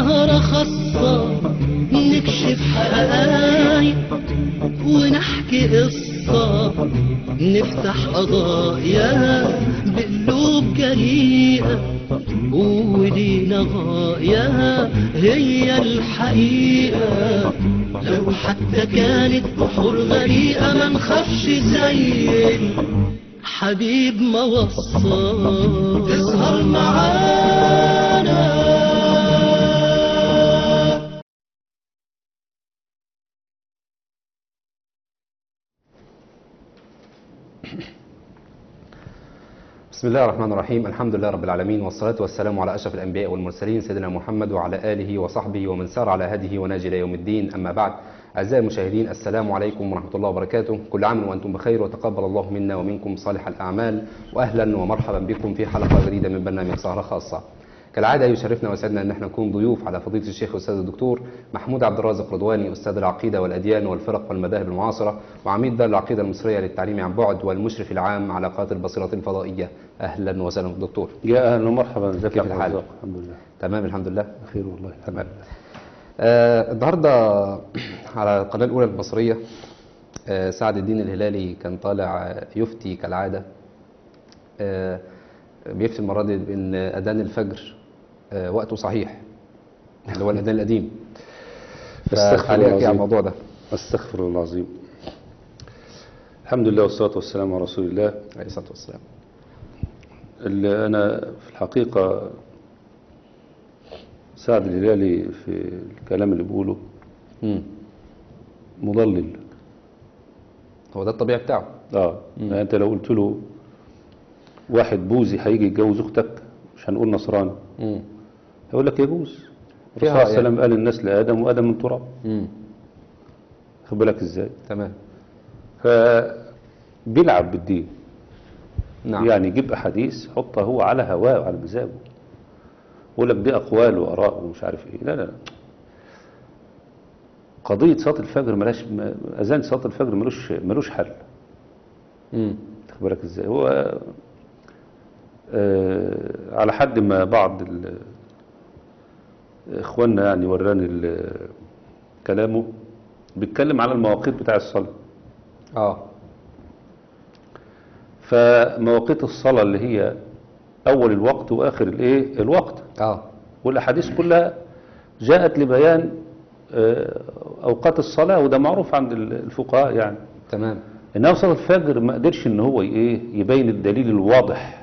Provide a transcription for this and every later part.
سهرة خاصة نكشف حقايق ونحكي قصة نفتح قضايا بقلوب جريئة ولينا غاية هي الحقيقة لو حتى كانت بحور غريقة ما نخافش زي حبيب ما وصى تسهر معانا بسم الله الرحمن الرحيم الحمد لله رب العالمين والصلاة والسلام على أشرف الأنبياء والمرسلين سيدنا محمد وعلى آله وصحبه ومن سار على هديه وناجي إلى يوم الدين أما بعد أعزائي المشاهدين السلام عليكم ورحمة الله وبركاته كل عام وأنتم بخير وتقبل الله منا ومنكم صالح الأعمال وأهلا ومرحبا بكم في حلقة جديدة من برنامج سهرة خاصة كالعادة يشرفنا ويسعدنا أن احنا نكون ضيوف على فضيلة الشيخ الأستاذ الدكتور محمود عبد الرازق رضواني أستاذ العقيدة والأديان والفرق والمذاهب المعاصرة وعميد دار العقيدة المصرية للتعليم عن بعد والمشرف العام على قناة البصيرة الفضائية أهلا وسهلا دكتور يا اهلا ومرحبا ازيك كيف يا الحال؟ الحال الحمد لله تمام الحمد لله بخير والله تمام آه النهارده على القناة الأولى المصرية آه سعد الدين الهلالي كان طالع آه، يفتي كالعادة آه بيفتي المرة دي بأن أذان الفجر آه وقته صحيح اللي هو الأذان القديم استغفر فتعليقك الله إيه على العظيم. الموضوع ده استغفر الله العظيم الحمد لله والصلاة والسلام على رسول الله عليه الصلاة والسلام اللي أنا في الحقيقة سعد الهلالي في الكلام اللي بيقوله مم. مضلل هو ده الطبيعي بتاعه اه يعني انت لو قلت له واحد بوذي هيجي يتجوز اختك مش هنقول نصراني مم. هيقول لك يجوز الرسول فيها صلى الله عليه يعني. وسلم قال الناس لآدم وآدم من تراب مم. خد بالك ازاي تمام فبيلعب بالدين نعم يعني يجيب احاديث يحطها هو على هواه وعلى مزاجه يقول لك دي اقوال واراء ومش عارف ايه لا لا لا قضيه صلاه الفجر ملاش م- اذان صلاه الفجر ملوش ملوش حل مم. خد بالك ازاي هو آه على حد ما بعض ال- اخواننا يعني وراني ال- كلامه بيتكلم على المواقيت بتاع الصلاه اه فمواقيت الصلاه اللي هي اول الوقت واخر الايه الوقت اه والأحاديث كلها جاءت لبيان آه، أوقات الصلاة وده معروف عند الفقهاء يعني تمام إنما صلاة الفجر ما قدرش إن هو إيه يبين الدليل الواضح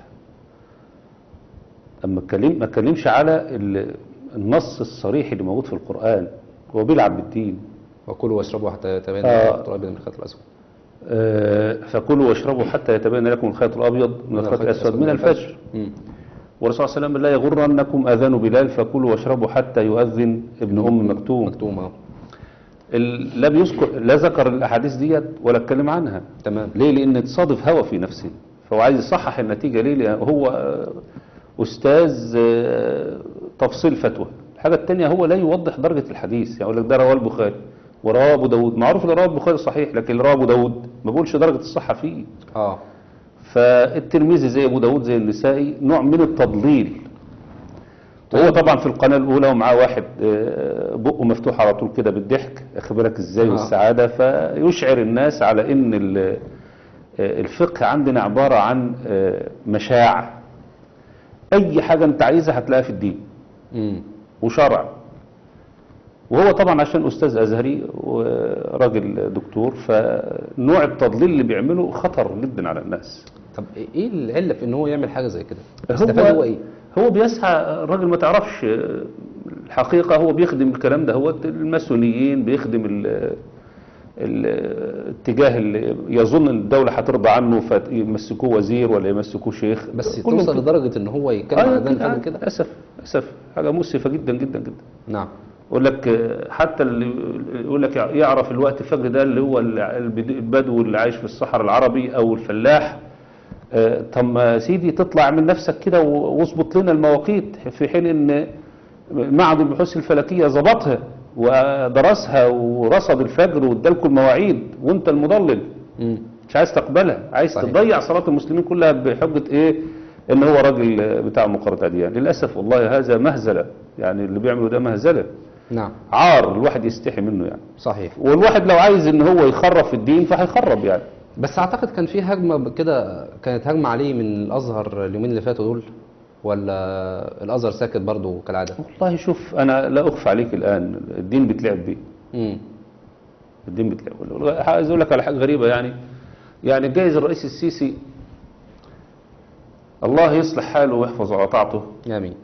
أما اتكلم ما اتكلمش على ال- النص الصريح اللي موجود في القرآن هو بيلعب بالدين وكلوا واشربوا حتى يتبين آه. الخيط الأبيض من الخيط الأسود آه، فكلوا واشربوا حتى يتبين لكم الخيط الأبيض من الخيط الأسود من الفجر مم. والرسول صلى الله عليه وسلم لا يغرنكم أذان بلال فكلوا واشربوا حتى يؤذن ابن أم مكتوم مكتوم اه ال- لا بيذكر لا ذكر الاحاديث ديت ولا اتكلم عنها تمام ليه لان تصادف هوى في نفسه فهو عايز يصحح النتيجه ليه لان هو آه، استاذ آه، تفصيل فتوى الحاجه الثانيه هو لا يوضح درجه الحديث يعني يقول لك ده رواه البخاري ورواه ابو داود معروف ان رواه البخاري صحيح لكن رواه ابو داود ما بقولش درجه الصحه فيه اه فالترمذي زي ابو داود زي النسائي نوع من التضليل وهو طبعا في القناه الاولى ومعاه واحد آه، بقه مفتوح على طول كده بالضحك اخبرك ازاي آه. والسعاده فيشعر الناس على ان ال- آه، الفقه عندنا عباره عن آه، مشاع اي حاجه انت عايزها هتلاقيها في الدين مم. وشرع وهو طبعا عشان استاذ ازهري وراجل دكتور فنوع التضليل اللي بيعمله خطر جدا على الناس طب ايه العله في ان هو يعمل حاجه زي كده استفاد هو ايه هو بيسعى الراجل ما تعرفش الحقيقة هو بيخدم الكلام ده هو الماسونيين بيخدم ال- الاتجاه اللي يظن ان الدولة هترضى عنه فيمسكوه وزير ولا يمسكوه شيخ بس كله توصل كده. لدرجه ان هو يتكلم عن آه اذان كده، الفجر كده للأسف للأسف حاجة مؤسفة جدا جدا جدا نعم يقول لك آه، حتى اللي يقول لك يعرف الوقت الفجر ده اللي هو البد- البدو اللي عايش في الصحراء العربي او الفلاح آه، طب ما يا سيدي تطلع من نفسك كده و- واظبط لنا المواقيت في حين ان معهد البحوث الفلكيه ظبطها ودرسها ورصد الفجر وادالكم المواعيد وانت المضلل مم. مش عايز تقبلها عايز صحيح. تضيع صلاه المسلمين كلها بحجه ايه ان هو راجل آه، بتاع مقارنة اديان للاسف والله هذا مهزلة يعني اللي بيعمله ده مهزلة نعم عار الواحد يستحي منه يعني صحيح والواحد لو عايز ان هو يخرب في الدين فهيخرب يعني بس اعتقد كان في هجمه كده كانت هجمه عليه من الازهر اليومين اللي فاتوا دول ولا الازهر ساكت برضه كالعاده والله شوف انا لا اخفى عليك الان الدين بيتلعب بيه امم الدين بيتلعب عايز اقول لك على حاجه غريبه يعني يعني جايز الرئيس السيسي الله يصلح حاله ويحفظ عطاعته امين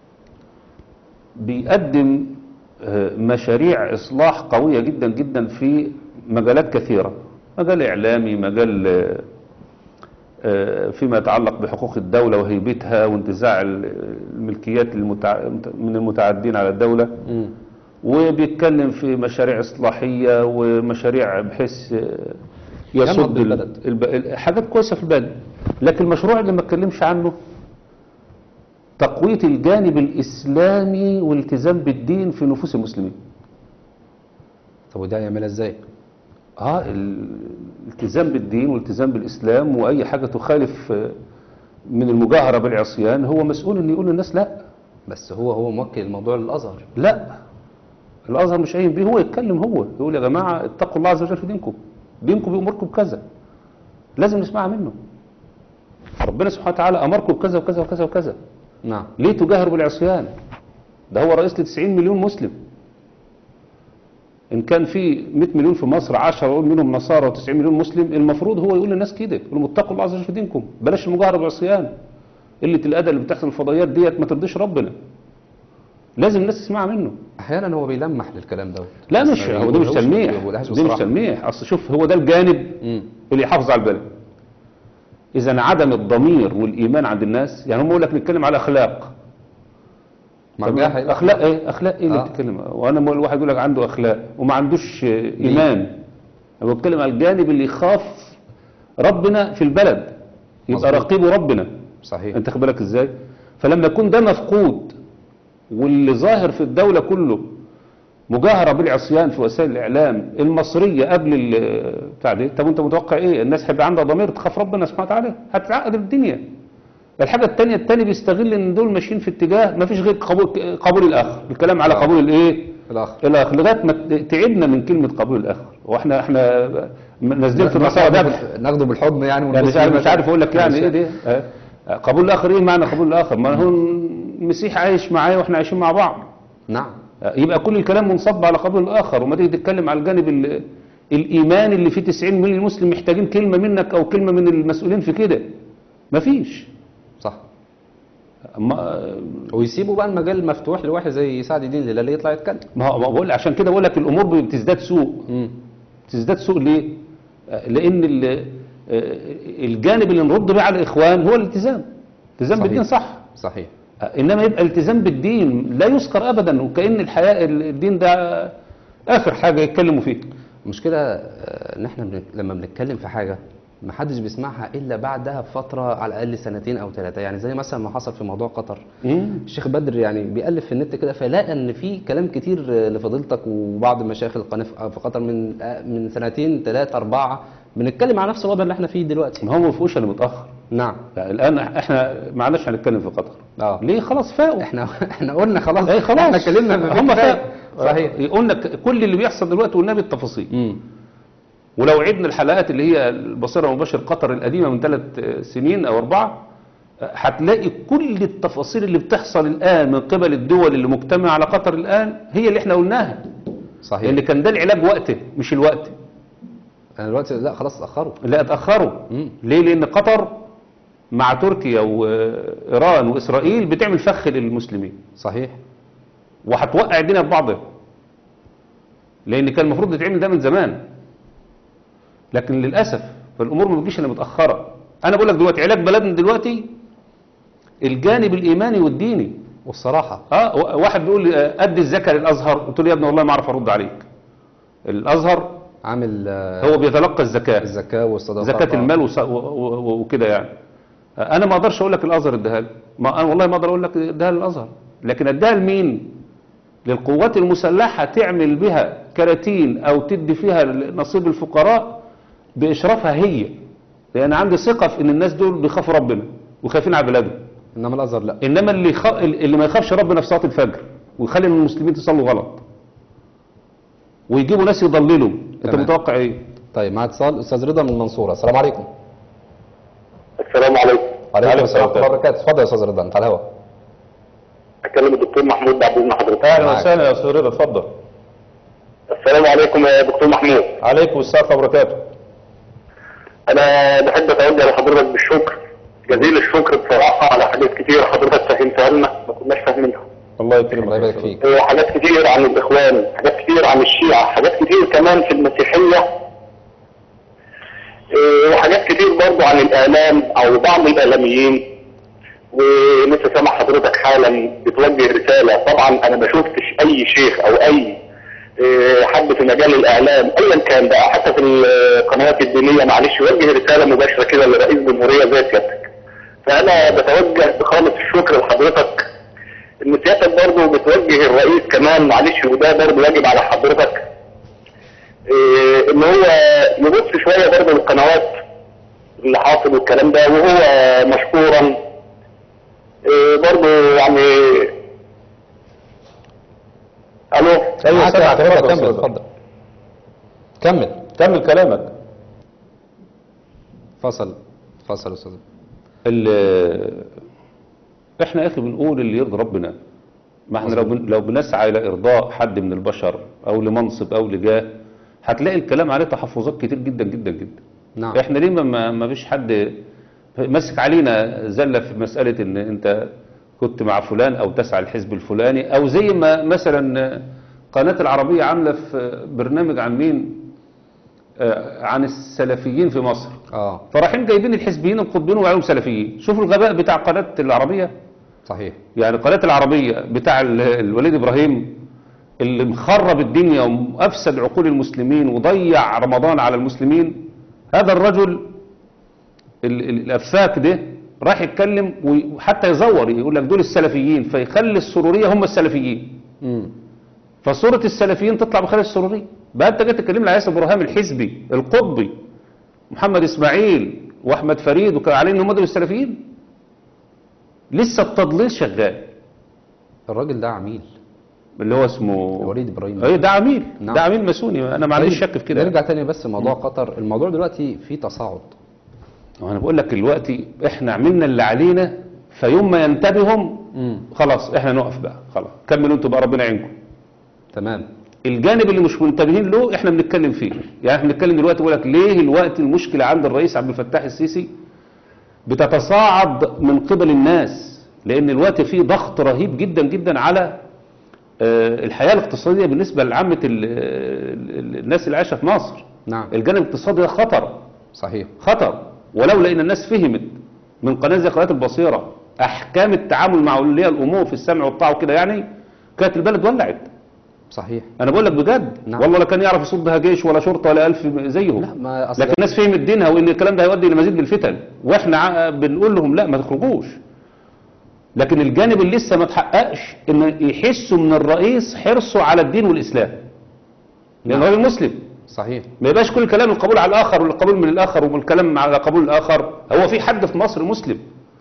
بيقدم آه، مشاريع إصلاح قوية جدا جدا في مجالات كثيرة مجال إعلامي مجال آه، آه، فيما يتعلق بحقوق الدولة وهيبتها وانتزاع ال- الملكيات المتع... من المتعدين على الدولة امم وبيتكلم في مشاريع إصلاحية ومشاريع بحيث آه، يصد ينهض ال- بالبلد. الب... ال- حاجات كويسة في البلد لكن المشروع اللي ما اتكلمش عنه تقوية الجانب الإسلامي والالتزام بالدين في نفوس المسلمين طب وده يعملها ازاي اه ال- الالتزام بالدين والالتزام بالإسلام وأي حاجة تخالف آه، من المجاهرة بالعصيان هو مسؤول أن يقول للناس لا بس هو هو موكل الموضوع للازهر لا الازهر مش قايم بيه هو يتكلم هو يقول يا جماعه اتقوا الله عز وجل في دينكم دينكم بيامركم بكذا لازم نسمعها منه ربنا سبحانه وتعالى امركم بكذا وكذا وكذا وكذا نعم ليه تجاهروا بالعصيان ده هو رئيس ل 90 مليون مسلم ان كان في 100 مليون في مصر 10 يقول منهم نصارى و90 مليون مسلم المفروض هو يقول للناس كده يقول لهم اتقوا الله عز وجل في دينكم بلاش المجاهره بالعصيان قله الادب اللي بتحصل في الفضائيات ديت ما ترضيش ربنا لازم الناس تسمعها منه احيانا هو بيلمح للكلام دوت لا بس مش ما هو ده مش بيقولهوش- ما تلميح بيقولهاش ده مش بصراحة. تلميح اصل شوف هو ده الجانب امم اللي يحافظ على البلد اذا عدم الضمير والايمان عند الناس يعني هم يقول لك نتكلم على اخلاق مرجعها إلى- اخلاق ايه اخلاق ايه اللي آه. بتتكلم وانا بقول واحد يقول لك عنده اخلاق وما عندوش آه، ايمان انا بتكلم على الجانب اللي يخاف ربنا في البلد يبقى مظبوط. رقيبه ربنا صحيح انت خد بالك ازاي فلما يكون ده مفقود واللي ظاهر في الدولة كله مجاهرة بالعصيان في وسائل الإعلام المصرية قبل ال- بتاع ده طب أنت متوقع إيه الناس هيبقى عندها ضمير تخاف ربنا سبحانه وتعالى هتتعقد الدنيا الحاجة التانية التاني بيستغل إن دول ماشيين في اتجاه ما فيش غير قبول قبول الآخر الكلام على آه. قبول الإيه الاخر الآخر لغاية ما تعبنا من كلمة قبول الآخر وإحنا إحنا نازلين في النصارى ناخده ده بال- ناخده بالحضن يعني يعني ونبص مش عارف, فيه مش عارف اقول لك يعني مش- ايه دي آه. آه، قبول الاخر ايه معنى قبول الاخر ما هو المسيح عايش معايا واحنا عايشين مع بعض نعم آه، يبقى كل الكلام منصب على قبول الاخر وما تيجي تتكلم على الجانب ال- الايمان اللي فيه 90 مليون مسلم محتاجين كلمه منك او كلمه من المسؤولين في كده مفيش صح ما ويسيبوا بقى المجال مفتوح لواحد زي سعد الدين الهلالي يطلع يتكلم ما هو ما بقول عشان كده بقول لك الامور بتزداد سوء امم تزداد سوء ليه؟ آه، لان ال- آه، الجانب اللي نرد بيه على الاخوان هو الالتزام الالتزام صحيح. بالدين صح صحيح انما يبقى التزام بالدين لا يذكر ابدا وكأن الحياة الدين ده اخر حاجة يتكلموا فيه المشكلة آه، ان احنا بن- لما بنتكلم في حاجة محدش بيسمعها الا بعدها بفترة على الاقل سنتين او ثلاثة يعني زي مثلا ما حصل في موضوع قطر الشيخ بدر يعني بيألف في النت كده فلاقى ان في كلام كتير آه، لفضيلتك وبعض مشايخ القناة في في قطر من آه، من سنتين ثلاثة أربعة بنتكلم على نفس الوضع اللي احنا فيه دلوقتي ما هو ما فيهوش الا متاخر نعم يعني الان احنا ما عادش هنتكلم في قطر اه ليه خلاص فاقوا احنا احنا قلنا خلاص ايه خلاص احنا اتكلمنا ما هم فيش فاقوا كفاية. صحيح قلنا ك- كل اللي بيحصل دلوقتي قلناه بالتفاصيل امم ولو عدنا الحلقات اللي هي البصيرة مباشر قطر القديمة من ثلاث سنين أو أربعة هتلاقي كل التفاصيل اللي بتحصل الآن من قبل الدول اللي مجتمعة على قطر الآن هي اللي احنا قلناها صحيح لأن كان ده العلاج وقته مش الوقت انا دلوقتي لا خلاص اتأخروا لا اتأخروا مم. ليه لأن قطر مع تركيا وإيران وإسرائيل بتعمل فخ للمسلمين صحيح وهتوقع الدنيا في بعضها لان كان المفروض يتعمل ده من زمان لكن للاسف فالامور ما بتجيش الا متاخره انا بقول لك دلوقتي علاج بلدنا دلوقتي الجانب الايماني والديني والصراحة اه و- واحد بيقول لي آه، ادي الزكاه للازهر قلت له يا ابني والله ما اعرف ارد عليك الازهر عامل آه، هو بيتلقى الزكاه الزكاة والصدقات زكاه آه. المال وص- و- و- و- وكده يعني آه، انا ما اقدرش اقول لك الازهر اديها لي. ما انا والله ما اقدر اقول لك اديها للازهر لكن اديها لمين للقوات المسلحه تعمل بها كراتين او تدي فيها نصيب الفقراء باشرافها هي لان عندي ثقه في ان الناس دول بيخافوا ربنا وخايفين على بلادهم انما الازهر لا انما اللي خ... اللي ما يخافش ربنا في صلاه الفجر ويخلي المسلمين تصلوا غلط ويجيبوا ناس يضللوا انت تمام. متوقع ايه طيب مع اتصال استاذ رضا من المنصوره السلام عليكم السلام عليكم عليكم السلام ورحمه الله وبركاته اتفضل يا استاذ رضا انت على الهواء اكلم الدكتور محمود بعد اذن حضرتك اهلا معاك. وسهلا يا استاذ رضا اتفضل السلام عليكم يا دكتور محمود عليكم السلام ورحمه الله وبركاته انا بحب اتوجه لحضرتك بالشكر جزيل الشكر بصراحه على حاجات كتير حضرتك فهمتها لنا ما كناش فاهمينها الله يكرمك الله يبارك فيك إيه، حاجات كتير عن الاخوان حاجات كتير عن الشيعه حاجات كتير كمان في المسيحيه إيه، وحاجات كتير برضو عن الاعلام او بعض الاعلاميين ولسه سامع حضرتك حالا بتوجه رساله طبعا انا ما شفتش اي شيخ او اي إيه، حد في مجال الاعلام ايا كان بقى حتى في القنوات الدينيه معلش يوجه رساله مباشره كده لرئيس جمهوريه زي سيادتك فانا بتوجه بخالص الشكر لحضرتك ان سيادتك برضه بتوجه الرئيس كمان معلش وده برضه واجب على حضرتك إيه ان هو يبص شويه برضه للقنوات اللي حاصل والكلام ده وهو مشكورا إيه برضه يعني الو ايوه معاك سامع يا أخي رضا، اتفضل كمل اتفضل. اتفضل كمل كمل كلامك فصل فصل يا استاذ ال- احنا يا اخي بنقول اللي يرضي ربنا ما احنا لو بن- لو بنسعى الى ارضاء حد من البشر او لمنصب او لجاه هتلاقي الكلام عليه تحفظات كتير جدا جدا جدا نعم احنا ليه ما- ما ما فيش حد ماسك علينا زله في مساله ان انت كنت مع فلان او تسعى الحزب الفلاني او زي ما مثلا قناه العربيه عامله في برنامج عن مين آه، عن السلفيين في مصر اه فرايحين جايبين الحزبيين القطبيين وعليهم سلفيين شوفوا الغباء بتاع قناه العربيه صحيح يعني قناه العربيه بتاع ال- الوليد ابراهيم اللي مخرب الدنيا وافسد عقول المسلمين وضيع رمضان على المسلمين هذا الرجل ال- ال- الافاك ده راح يتكلم وحتى يزور يقول لك دول السلفيين فيخلي السروريه هم السلفيين امم فصورة السلفيين تطلع بخلال السرورية بقى انت جيت تكلمنا على ياسر برهام الحزبي القطبي محمد اسماعيل واحمد فريد وكان عليه ان هم دول السلفيين لسه التضليل شغال الراجل ده عميل اللي هو اسمه وليد ابراهيم ايه ده عميل نعم. ده عميل ماسوني انا ما عنديش طيب، شك في كده نرجع تاني بس لموضوع قطر الموضوع دلوقتي فيه تصاعد انا بقول لك دلوقتي احنا عملنا اللي علينا فيوم ما ينتبههم امم خلاص احنا نقف بقى خلاص كملوا انتوا بقى ربنا يعينكم تمام الجانب اللي مش منتبهين له احنا بنتكلم فيه يعني احنا بنتكلم دلوقتي بقول لك ليه الوقت المشكله عند الرئيس عبد الفتاح السيسي بتتصاعد من قبل الناس لان الوقت فيه ضغط رهيب جدا جدا على آه، الحياه الاقتصاديه بالنسبه لعامه ال- ال- الناس اللي عايشه في مصر نعم الجانب الاقتصادي ده خطر صحيح خطر ولولا ان الناس فهمت من قناه زي قناه البصيره احكام التعامل مع اولياء الامور في السمع والطاعه وكده يعني كانت البلد ولعت صحيح انا بقول لك بجد نعم. والله لا كان يعرف يصد بها جيش ولا شرطه ولا الف زيهم لا ما اصل لكن الناس فهمت دينها وان الكلام ده هيؤدي الى مزيد من الفتن واحنا ع- بنقول لهم لا ما تخرجوش لكن الجانب اللي لسه ما تحققش ان يحسوا من الرئيس حرصه على الدين والاسلام لان نعم. راجل مسلم صحيح ما يبقاش كل كلام القبول على الاخر والقبول من الاخر والكلام على قبول الاخر هو في حد في مصر مسلم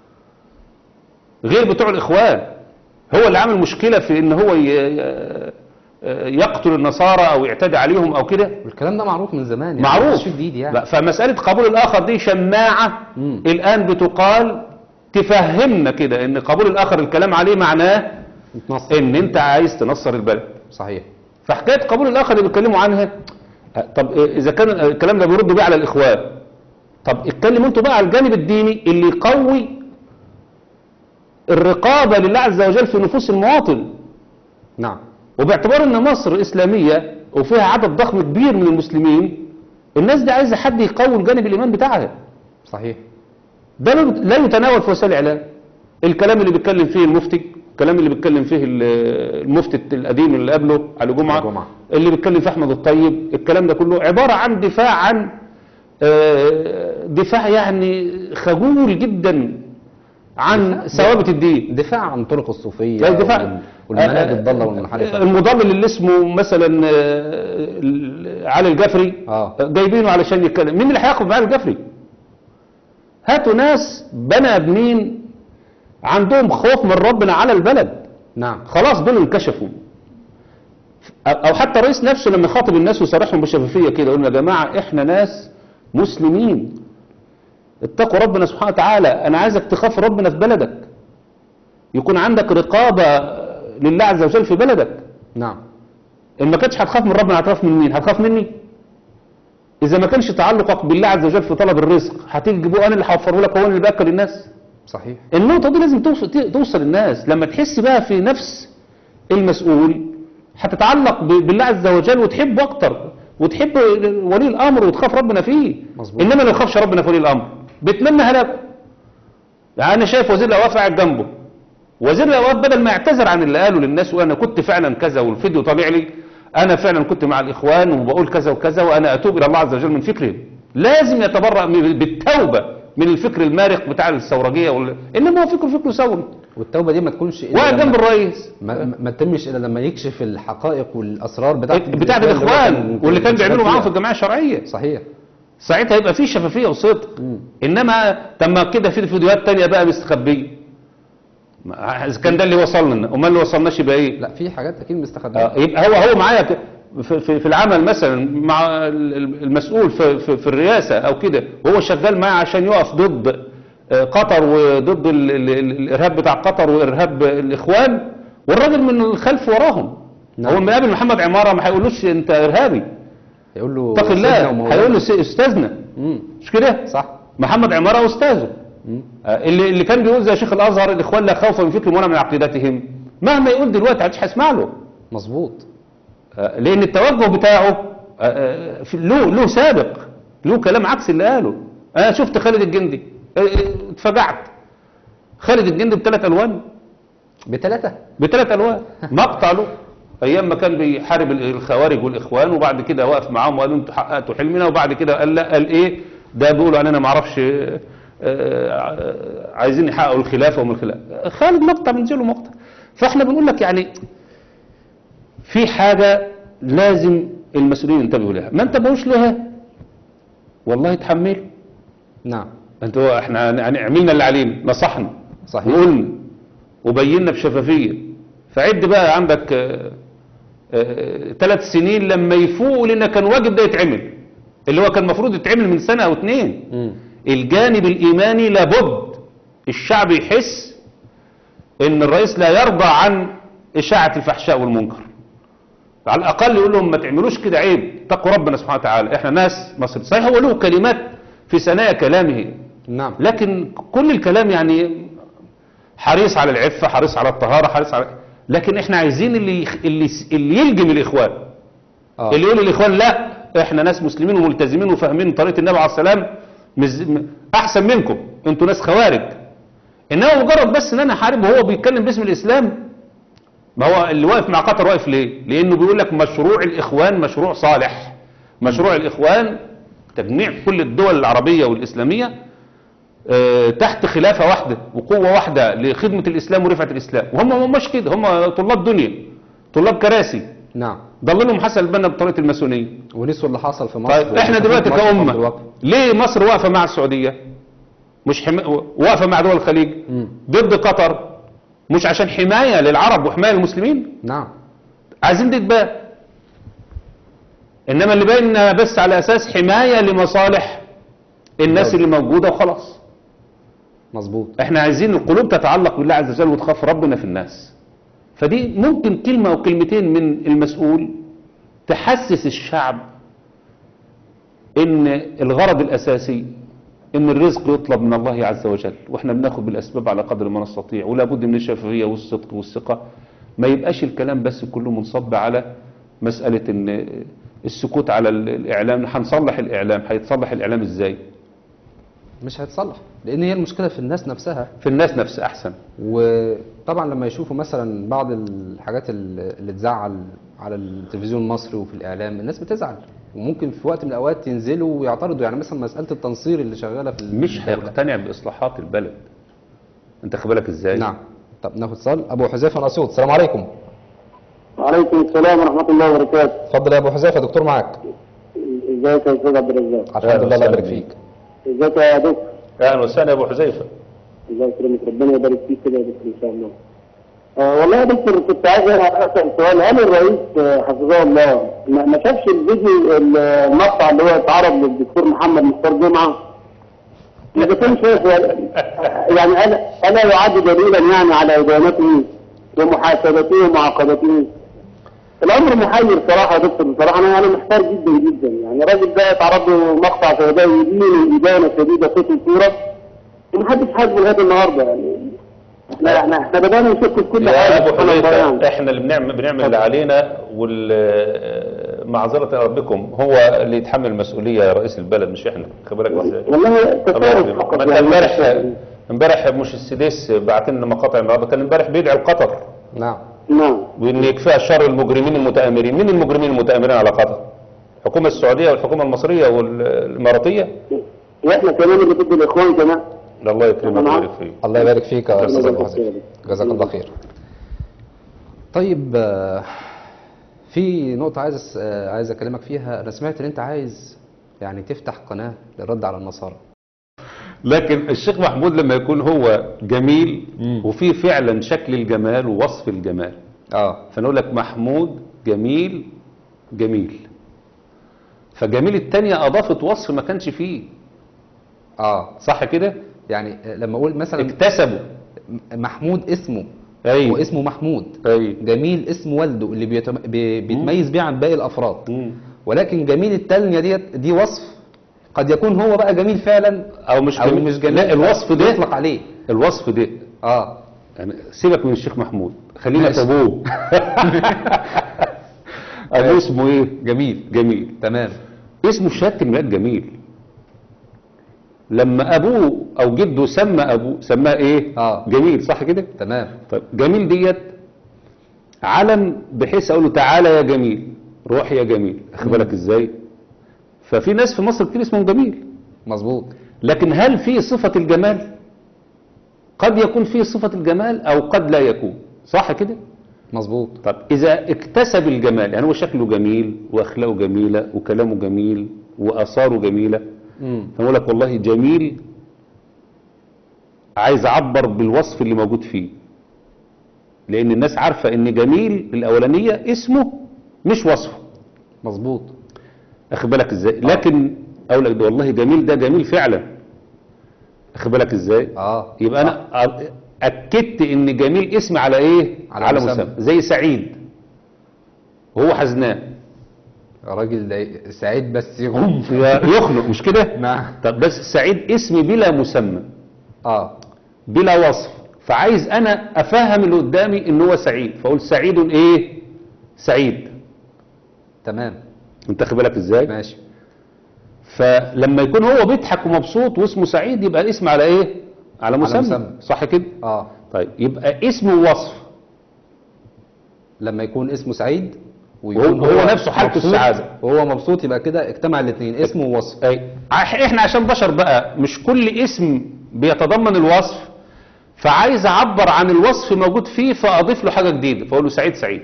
غير بتوع الاخوان هو اللي عامل مشكله في ان هو ي- ي- يقتل النصارى او يعتدي عليهم او كده والكلام ده معروف من زمان يعني معروف مش جديد يعني لا فمساله قبول الاخر دي شماعه مم. الان بتقال تفهمنا كده ان قبول الاخر الكلام عليه معناه اتنصر ان انت عايز تنصر البلد صحيح فحكايه قبول الاخر اللي بيتكلموا عنها أه، طب إيه اذا كان الكلام ده بيردوا بيه على الاخوان طب اتكلموا انتوا بقى على الجانب الديني اللي يقوي الرقابه لله عز وجل في نفوس المواطن نعم وباعتبار ان مصر اسلاميه وفيها عدد ضخم كبير من المسلمين الناس دي عايزه حد يقوي الجانب الايمان بتاعها صحيح ده لا- لا يتناول في وسائل الاعلام الكلام اللي بيتكلم فيه المفتي الكلام اللي بيتكلم فيه ال- المفتي القديم اللي قبله علي جمعه علي جمعة. اللي بيتكلم فيه احمد الطيب الكلام ده كله عباره عن دفاع عن آه، دفاع يعني خجول جدا عن ثوابت الدين دفاع عن طرق الصوفيه لا دفاع وال- والمناهج الضاله والمنحرفه المضلل اللي اسمه مثلا آه، علي الجفري آه. جايبينه علشان يتكلم مين اللي هياخد معاه الجفري هاتوا ناس بني ادمين عندهم خوف من ربنا على البلد نعم خلاص دول انكشفوا او حتى الرئيس نفسه لما يخاطب الناس ويصارحهم بشفافيه كده يقول يا جماعه احنا ناس مسلمين اتقوا ربنا سبحانه وتعالى انا عايزك تخاف ربنا في بلدك يكون عندك رقابه لله عز وجل في بلدك نعم ان ما كنتش هتخاف من ربنا هتخاف من مين هتخاف مني اذا ما كانش تعلقك بالله عز وجل في طلب الرزق هتيجي تجيبوه انا اللي هوفره لك هو أنا اللي باكل الناس صحيح النقطة دي لازم توصل, توصل الناس لما تحس بقى في نفس المسؤول هتتعلق ب- بالله عز وجل وتحبه أكتر وتحب ولي الأمر وتخاف ربنا فيه مظبوط. إنما ما يخافش ربنا في ولي الأمر بتمنى هلاكه يعني أنا شايف وزير الأوقاف قاعد جنبه وزير الأوقاف بدل ما يعتذر عن اللي قاله للناس وأنا كنت فعلا كذا والفيديو طالع لي أنا فعلا كنت مع الإخوان وبقول كذا وكذا وأنا أتوب إلى الله عز وجل من فكرهم لازم يتبرأ من- بالتوبة من الفكر المارق بتاع الثورجية وال... إنما هو فكره فكره ثوري والتوبه دي ما تكونش إلا واقف لما- جنب الرئيس ما, ما- ما تتمش الا لما يكشف الحقائق والاسرار بتاعت بتاعت اللي هو الاخوان واللي كان بيعملوا معاهم في فيها. الجمعيه الشرعيه صحيح ساعتها يبقى في شفافيه وصدق انما طب ما كده في فيديوهات تانية بقى مستخبيه ما- اذا كان ده اللي وصلنا لنا امال اللي وصلناش يبقى ايه لا في حاجات اكيد مستخبيه آه، يبقى هو هو معايا ك- في, في, في العمل مثلا مع ال- ال- المسؤول في, في, في الرئاسه او كده وهو شغال معاه عشان يقف ضد آه، قطر وضد ال ال ال الارهاب بتاع قطر وارهاب الاخوان والراجل من الخلف وراهم نعم. هو لما يقابل محمد عماره ما هيقولوش انت ارهابي يقول له اتق سيدنا الله ومولانا. هيقول له سي- استاذنا مم. مش كده صح محمد عماره استاذه مم. آه، اللي اللي كان بيقول زي شيخ الازهر الاخوان لا خوف من فكرهم ولا من عقيدتهم مهما يقول دلوقتي هتش هسمع له مظبوط آه، لان التوجه بتاعه آه، آه، في- له له سابق له كلام عكس اللي قاله انا شفت خالد الجندي آه، آه، اتفجعت خالد الجندي بثلاث الوان بثلاثه بثلاث الوان مقطع له ايام ما كان بيحارب ال- الخوارج والاخوان وبعد كده وقف معاهم وقال انتوا حققتوا حلمنا وبعد كده قال لا قال ايه ده بيقولوا علينا ما اعرفش آه، آه، عايزين يحققوا الخلافه ومن الخلافه خالد مقطع بنزله مقطع فاحنا بنقول لك يعني في حاجه لازم المسؤولين ينتبهوا لها ما انتبهوش لها والله تحملوا نعم انتوا احنا يعني عملنا اللي علينا نصحنا صحيح. وقلنا وبينا بشفافيه فعد بقى عندك ثلاث سنين لما يفوقوا لنا كان واجب ده يتعمل اللي هو كان المفروض يتعمل من سنه او اتنين مم. الجانب الايماني لابد الشعب يحس ان الرئيس لا يرضى عن اشاعه الفحشاء والمنكر على الاقل يقول لهم ما تعملوش كده عيب اتقوا ربنا سبحانه وتعالى احنا ناس مصر صحيح هو له كلمات في ثنايا كلامه نعم لكن كل الكلام يعني حريص على العفة حريص على الطهارة حريص على لكن احنا عايزين اللي يخ- اللي اللي يلجم الاخوان اه اللي يقول للاخوان لا احنا ناس مسلمين وملتزمين وفاهمين طريقة النبي عليه السلام مز... م- احسن منكم انتوا ناس خوارج انما مجرد بس ان انا حارب وهو بيتكلم باسم الاسلام ما هو اللي واقف مع قطر واقف ليه لانه بيقول لك مشروع الاخوان مشروع صالح مشروع الاخوان تجميع كل الدول العربية والاسلامية آه، تحت خلافة واحدة وقوة واحدة لخدمة الإسلام ورفعة الإسلام وهم هم مش كده هم طلاب دنيا طلاب كراسي نعم ضللهم حسن البنا بطريقة الماسونية ونسوا اللي حصل في مصر طيب احنا وشوفوا دلوقتي مصر في كأمة الواقع. ليه مصر واقفة مع السعودية مش حما... واقفة مع دول الخليج مم. ضد قطر مش عشان حماية للعرب وحماية للمسلمين نعم عايزين دي تبان انما اللي باين بس على اساس حماية لمصالح الناس اللي موجودة وخلاص مظبوط احنا عايزين القلوب تتعلق بالله عز وجل وتخاف ربنا في الناس فدي ممكن كلمة او كلمتين من المسؤول تحسس الشعب ان الغرض الاساسي ان الرزق يطلب من الله عز وجل واحنا بناخد بالاسباب على قدر ما نستطيع ولا بد من الشفافية والصدق والثقة ما يبقاش الكلام بس كله منصب على مسألة ان السكوت على ال- الاعلام هنصلح الاعلام هيتصلح الاعلام ازاي مش هيتصلح لان هي المشكله في الناس نفسها في الناس نفسها احسن وطبعا لما يشوفوا مثلا بعض الحاجات ال- اللي تزعل على التلفزيون المصري وفي الاعلام الناس بتزعل وممكن في وقت من الاوقات ينزلوا ويعترضوا يعني مثلا مساله التنصير اللي شغاله في مش الدولة. هيقتنع باصلاحات البلد انت خد بالك ازاي نعم طب ناخد اتصال ابو حذيفه الاسيوط السلام عليكم وعليكم السلام ورحمة الله وبركاته اتفضل يا ابو حذيفه دكتور معاك ازيك يا استاذ عبد الرزاق الحمد لله الله وسهلا يبارك بيك. فيك ازيك يا دكتور اهلا وسهلا يا ابو حذيفه الله يكرمك ربنا يبارك فيك كده يا دكتور ان شاء الله آه والله يا دكتور كنت عايز اسال سؤال هل الرئيس آه، حفظه الله ما ما شافش الفيديو المقطع اللي هو اتعرض للدكتور محمد مختار جمعه؟ اذا كان شايف يعني الا الا يعد دليلا يعني على ادانته ومحاسبته ومعاقبته؟ الامر محير صراحه يا دكتور بصراحه انا انا محتار جدا جدا يعني الراجل ده اتعرض له مقطع زي ده يدين ادانه شديده صوت وصوره ومحدش حاسبه لغايه النهارده يعني احنا احنا احنا بدانا نشك في كل يا حاجه ابو سبحان الله حذيفه يعني. احنا اللي بنعمل بنعمل اللي علينا والمعذره الى ربكم هو اللي يتحمل المسؤوليه يا رئيس البلد مش احنا خد بالك ازاي والله الله تصرف يكرمك. فقط ما انت يعني. امبارح امبارح مش السديس بعت لنا مقاطع النهارده كان امبارح بيدعي القطر نعم نعم وان يكفيها شر المجرمين المتآمرين مين المجرمين المتآمرين على قطر الحكومة السعودية والحكومة المصرية والإماراتية واحنا كمان اللي ضد الاخوان كمان الله يكرمك ويبارك فيك الله يبارك فيك يا استاذ ابو يبارك حذيفه فيك. جزاك الله خير طيب آه، في نقطة عايز أس- آه، عايز اكلمك فيها انا سمعت ان انت عايز يعني تفتح قناة للرد على النصارى لكن الشيخ محمود لما يكون هو جميل وفيه فعلا شكل الجمال ووصف الجمال اه فنقول لك محمود جميل جميل فجميل التانية أضافت وصف ما كانش فيه اه صح كده يعني آه، لما اقول مثلا اكتسبوا محمود اسمه أيوة. واسمه محمود أيوة. جميل اسم والده اللي بيتم... بي... بيتميز بيه عن باقي الافراد مم. ولكن جميل التانية ديت دي وصف قد يكون هو بقى جميل فعلا أو مش او جميل مش جميل لا الوصف ده يطلق عليه الوصف ده اه يعني سيبك من الشيخ محمود خلينا في ماشي. ابوه ابوه اسمه ايه جميل جميل تمام اسمه في شهاده الميلاد جميل لما ابوه او جده سمى ابوه سماه ايه آه. جميل صح كده تمام طيب جميل ديت علم بحيث اقول له تعالى يا جميل روح يا جميل اخد بالك ازاي ففي ناس في مصر كتير اسمهم جميل مظبوط لكن هل في صفة الجمال قد يكون فيه صفة الجمال او قد لا يكون صح كده مظبوط طب إذا اكتسب الجمال يعني هو شكله جميل وأخلاقه جميلة وكلامه جميل وآثاره جميلة امم فنقول لك والله جميل عايز أعبر بالوصف اللي موجود فيه لأن الناس عارفة إن جميل الأولانية اسمه مش وصفه مظبوط أخد بالك إزاي لكن أقول لك ده والله جميل ده جميل فعلا أخد بالك إزاي اه يبقى أنا أ- أكدت إن جميل اسم على إيه على على مسمى. مسمى زي سعيد وهو حزنان راجل ده سعيد بس يغم يخلق مش كده نعم طب بس سعيد اسم بلا مسمى اه بلا وصف فعايز انا افهم اللي قدامي ان هو سعيد فاقول سعيد ايه سعيد تمام انت خد بالك ازاي ماشي فلما يكون هو بيضحك ومبسوط واسمه سعيد يبقى الاسم على ايه على مسمى, مسمى. صح كده اه طيب يبقى اسم ووصف لما يكون اسمه سعيد وهو- وهو نفسه حالته مبسوط، السعادة. وهو مبسوط يبقى كده اجتمع الاثنين اسم ووصف أي. ع- احنا عشان بشر بقى مش كل اسم بيتضمن الوصف فعايز اعبر عن الوصف موجود فيه فاضيف له حاجه جديده فاقول له سعيد سعيد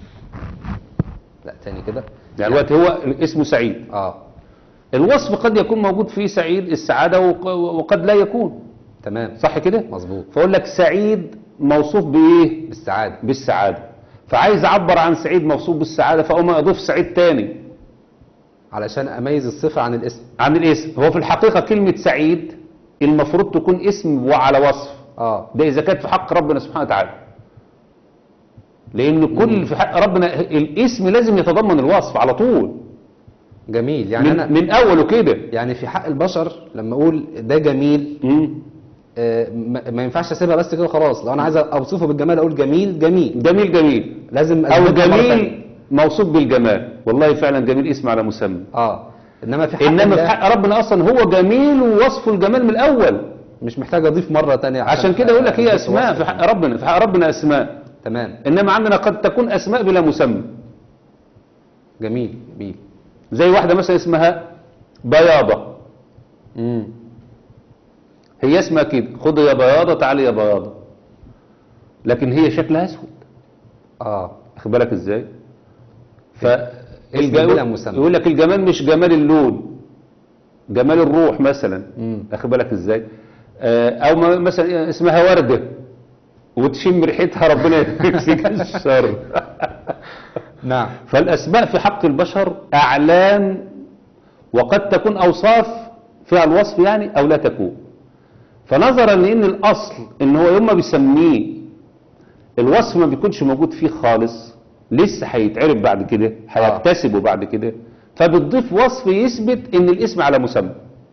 لا تاني كده يعني دلوقتي هو اسمه سعيد اه الوصف قد يكون موجود فيه سعيد السعاده وق- وقد لا يكون تمام صح كده مظبوط فاقول لك سعيد موصوف بايه بالسعادة بالسعاده فعايز اعبر عن سعيد موصوف بالسعاده فاقوم اضيف سعيد تاني علشان اميز الصفة عن الاسم عن الاسم هو في الحقيقه كلمه سعيد المفروض تكون اسم وعلى وصف اه ده إذا كانت في حق ربنا سبحانه وتعالى لأن كل في حق ربنا الاسم لازم يتضمن الوصف على طول جميل يعني من, انا من أوله كده يعني في حق البشر لما اقول ده جميل مم. آه، ما ما ينفعش اسيبها بس كده خلاص لو انا عايز اوصفه بالجمال اقول جميل جميل جميل جميل لازم أو أثبتها مرة تانية. جميل موصوف بالجمال والله فعلا جميل اسم على مسمى اه انما في حق إنما في الله حق ربنا أصلا هو جميل ووصفه الجمال من الأول مش محتاج اضيف مرة تانية عشان كده يقول لك هي أثبت أسماء وصف. في حق ربنا في حق ربنا أسماء تمام إنما عندنا قد تكون أسماء بلا مسمى جميل جميل زي واحدة مثلا اسمها بياضة امم هي اسمها كده خد يا بياضة تعالي يا بياضة لكن هي شكلها اسود اه واخد بالك ازاي ف اسم بلا مسمى. يقول لك الجمال مش جمال اللون جمال الروح مثلا مم. اخد بالك ازاي آه، او ما- مثلا اسمها ورده وتشم ريحتها ربنا يكفيك الشر نعم فالاسماء في حق البشر اعلام وقد تكون اوصاف فيها الوصف يعني او لا تكون فنظرا لان الاصل ان هو يوم ما بيسميه الوصف ما بيكونش موجود فيه خالص لسه هيتعرف بعد كده هيكتسبه بعد كده فبتضيف وصف يثبت ان الاسم على مسمى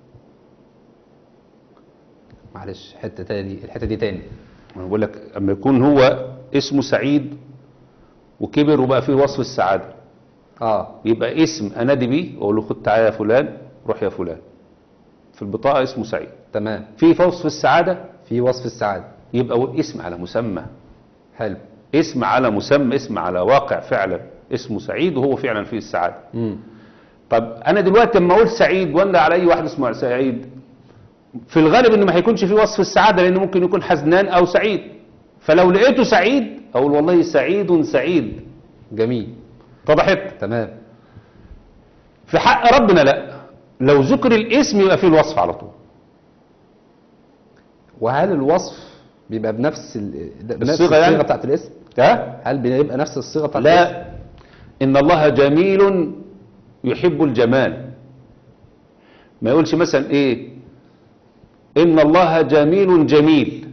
معلش حته تاني الحته دي تاني انا بقول لك اما يكون هو اسمه سعيد وكبر وبقى فيه وصف السعاده اه يبقى اسم انادي بيه واقول له خد تعالى يا فلان روح يا فلان في البطاقه اسمه سعيد تمام في وصف السعاده في وصف السعاده يبقى اقول اسم على مسمى حلو اسم على مسمى اسم على واقع فعلا اسمه سعيد وهو فعلا فيه السعاده امم طب انا دلوقتي لما اقول سعيد ولا على اي واحد اسمه سعيد في الغالب ان ما هيكونش فيه وصف السعاده لانه ممكن يكون حزنان او سعيد فلو لقيته سعيد اقول والله سعيد سعيد جميل اتضحت تمام في حق ربنا لا لو ذكر الاسم يبقى فيه الوصف على طول وهل الوصف بيبقى بنفس ال... بنفس الصيغة يعني؟ الصيغه بتاعت الاسم ها هل بيبقى نفس الصيغه بتاعت الاسم لا ان الله جميل يحب الجمال ما يقولش مثلا ايه ان الله جميل جميل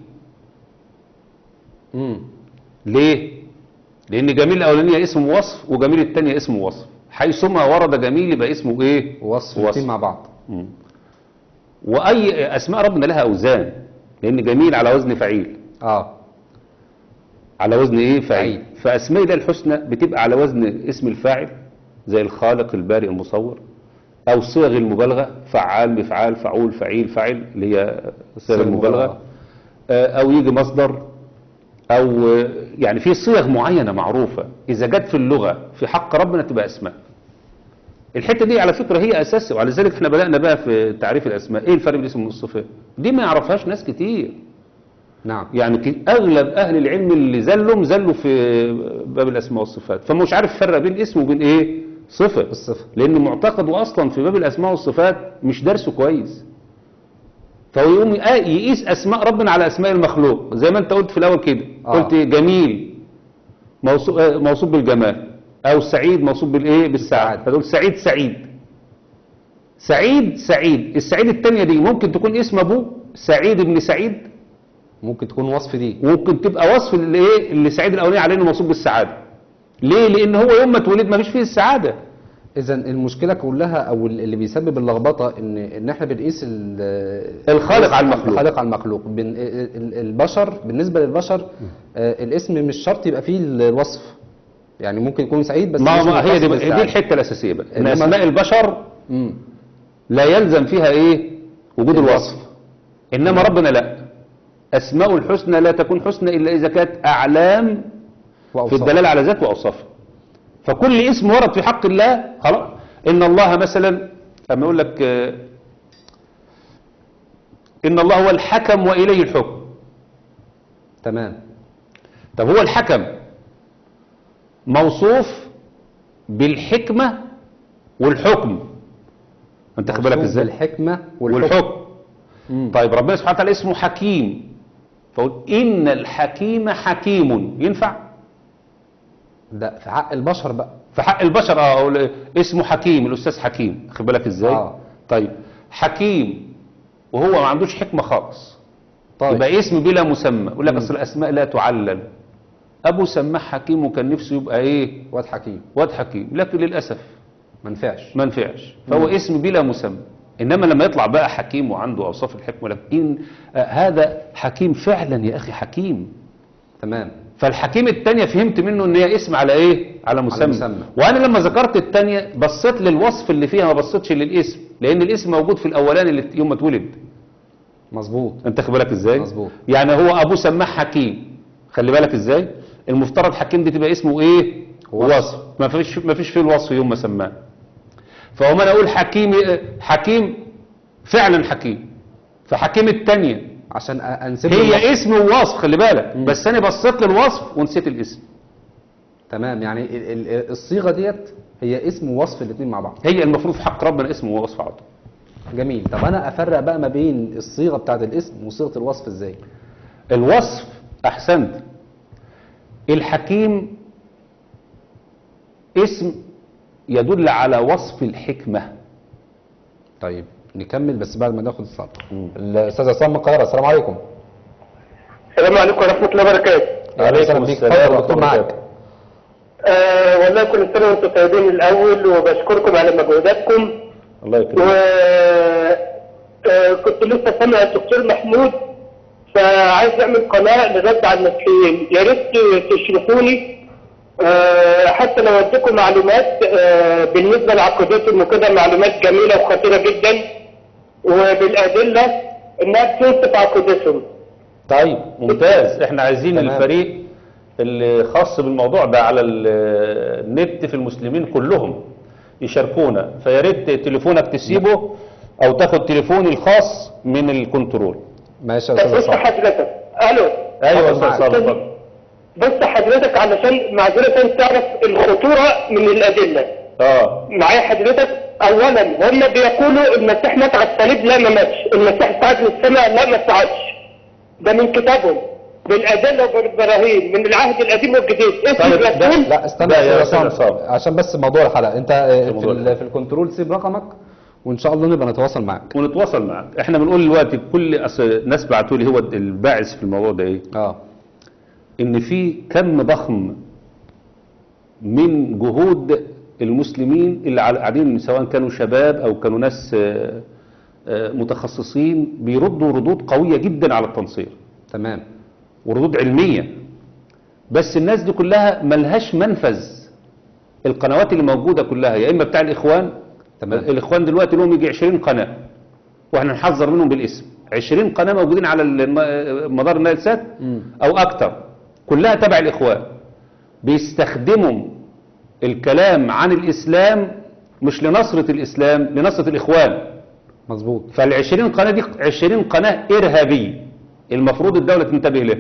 امم ليه لان جميل الاولانيه اسمه وصف وجميل الثانيه اسمه وصف حيثما ورد جميل يبقى اسمه ايه وصف وصف. الاثنين مع بعض مم. واي اسماء ربنا لها اوزان لان جميل على وزن فعيل اه على وزن ايه فعيل فعيل. فاسماء الله الحسنى بتبقى على وزن اسم الفاعل زي الخالق البارئ المصور او صيغ المبالغه فعال مفعال فعول فعيل فعل اللي هي صيغ صيغ المبالغه المبالغة. آه، او يجي مصدر او آه، يعني في صيغ معينه معروفه اذا جت في اللغه في حق ربنا تبقى اسماء الحته دي على فكره هي اساس وعلى ذلك احنا بدانا بقى في تعريف الاسماء ايه الفرق بين الاسم والصفه دي ما يعرفهاش ناس كتير نعم يعني ك- اغلب اهل العلم اللي زلهم زلوا في باب الاسماء والصفات فمش عارف يفرق بين اسم وبين ايه صفه الصفة. لان معتقده اصلا في باب الاسماء والصفات مش درسه كويس فهو يقوم يق- يقيس اسماء ربنا على اسماء المخلوق زي ما انت قلت في الاول كده آه. قلت جميل موصوف آه، موصوف بالجمال او سعيد موصوف بالايه بالسعاده بالسعادة. فتقول سعيد سعيد سعيد سعيد السعيد الثانيه دي ممكن تكون اسم ابوه سعيد ابن سعيد ممكن تكون وصف دي وممكن تبقى وصف اللي ايه اللي سعيد الاولاني عليه انه موصوف بالسعاده ليه لان هو يوم ما اتولد ما فيش فيه السعاده اذا المشكله كلها او اللي بيسبب اللخبطه ان ان احنا بنقيس ال- الخالق على المخلوق. الخالق على المخلوق بن ال- ال- البشر بالنسبه للبشر آه، الاسم مش شرط يبقى فيه الوصف يعني ممكن يكون سعيد بس ما مش ما هي متصف دي, دي بالسعادة. الحته الاساسيه بقى ان إنما- اسماء البشر مم. لا يلزم فيها ايه وجود الوصف انما ربنا لا اسماء الحسنى لا تكون حسنى الا اذا كانت اعلام في وأوصاف. الدلاله على ذات واوصافه فكل اسم ورد في حق الله خلاص ان الله مثلا اما يقول لك آه، ان الله هو الحكم واليه الحكم تمام طب هو الحكم موصوف بالحكمة والحكم انت خد بالك موصوف ازاي بالحكمه والحكم والحكم مم. طيب ربنا سبحانه وتعالى اسمه حكيم فقول ان الحكيم حكيم ينفع ده في حق البشر بقى في حق البشر اه أقول اسمه حكيم الاستاذ حكيم خد بالك ازاي آه. طيب حكيم وهو ما عندوش حكمة خالص طيب يبقى اسم بلا مسمى يقول لك اصل الاسماء لا تعلل ابو سماه حكيم وكان نفسه يبقى ايه واد حكيم واد حكيم لكن للأسف ما نفعش ما نفعش فهو اسم بلا مسمى إنما لما يطلع بقى حكيم وعنده أوصاف الحكمة لك إن آه هذا حكيم فعلا يا أخي حكيم تمام فالحكيم التانية فهمت منه ان هي اسم على ايه على مسمى, مسمى. وانا لما ذكرت التانية بصيت للوصف اللي فيها ما بصيتش للاسم لان الاسم موجود في الاولاني اللي يوم ما اتولد مظبوط انت خد بالك ازاي مظبوط. يعني هو ابوه سماه حكيم خلي بالك ازاي المفترض حكيم دي تبقى اسمه ايه وصف. وصف ما فيش ما فيش فيه الوصف يوم ما سماه فهو انا اقول حكيم حكيم فعلا حكيم فحكيم التانية عشان أ- انسب له الوصف. هي اسم ووصف خلي بالك بس انا بصيت للوصف ونسيت الاسم تمام يعني ال- ال- الصيغه ديت هي اسم ووصف الاثنين مع بعض هي المفروض في حق ربنا اسم ووصف على طول جميل طب انا افرق بقى ما بين الصيغه بتاعت الاسم وصيغه الوصف ازاي الوصف احسنت الحكيم اسم يدل على وصف الحكمة طيب نكمل بس بعد ما ناخد الصلاة الاستاذ عصام من القاهره السلام عليكم السلام عليكم ورحمة الله وبركاته أهلا وسهلا بيك. اتفضل يا دكتور معاك. آه والله كل سنة وانتم طيبين الأول وبشكركم على مجهوداتكم الله و يكرمك آه كنت لسه سامع الدكتور محمود فعايز أعمل قناة للرد على المسيحيين يا ريت تشرحوني آه حتى لو اديكم معلومات آه بالنسبة لعقيدتهم وكده معلومات جميلة وخطيرة جدا وبالأدلة إنها بتنصف عقيدتهم طيب ممتاز احنا عايزين تمام. الفريق اللي خاص بالموضوع ده على ال- النت في المسلمين كلهم يشاركونا فيا ريت تليفونك تسيبه او تاخد تليفوني الخاص من الكنترول ماشي يا طب استاذ بص عصام حضرتك الو ايوه يا اتفضل استاذ معاك. صالح اتفضل بص حضرتك علشان معذرة تعرف الخطورة من الأدلة اه معايا حضرتك أولا هم بيقولوا المسيح مات على الصليب لا ما ماتش المسيح صعد للسماء لا ما صعدش ده من كتابهم بالأدلة وبالبراهين من العهد القديم والجديد اسم طيب، ده- الرسول لا استنى لا يا يا استاذ أستاذ عصام عصام. عشان بس موضوع الحلقه انت آه، في موضوع ال- الحلقة. في الكنترول سيب رقمك وان شاء الله نبقى نتواصل معاك ونتواصل معاك احنا بنقول دلوقتي كل أصل ناس بعتوا لي هو الباعث في الموضوع ده ايه اه ان في كم ضخم من جهود المسلمين اللي على- قاعدين سواء كانوا شباب او كانوا ناس آه، آه، متخصصين بيردوا ردود قوية جدا على التنصير تمام وردود علمية بس الناس دي كلها ملهاش منفذ القنوات اللي موجودة كلها يا إما بتاع الإخوان تمام. الإخوان دلوقتي لهم يجي 20 قناة وإحنا نحذر منهم بالاسم 20 قناة موجودين على الم- مدار النايل سات مم. أو أكتر كلها تبع الإخوان بيستخدموا الكلام عن الإسلام مش لنصرة الإسلام لنصرة الإخوان مظبوط فالعشرين قناة دي عشرين قناة إرهابية المفروض الدولة تنتبه لها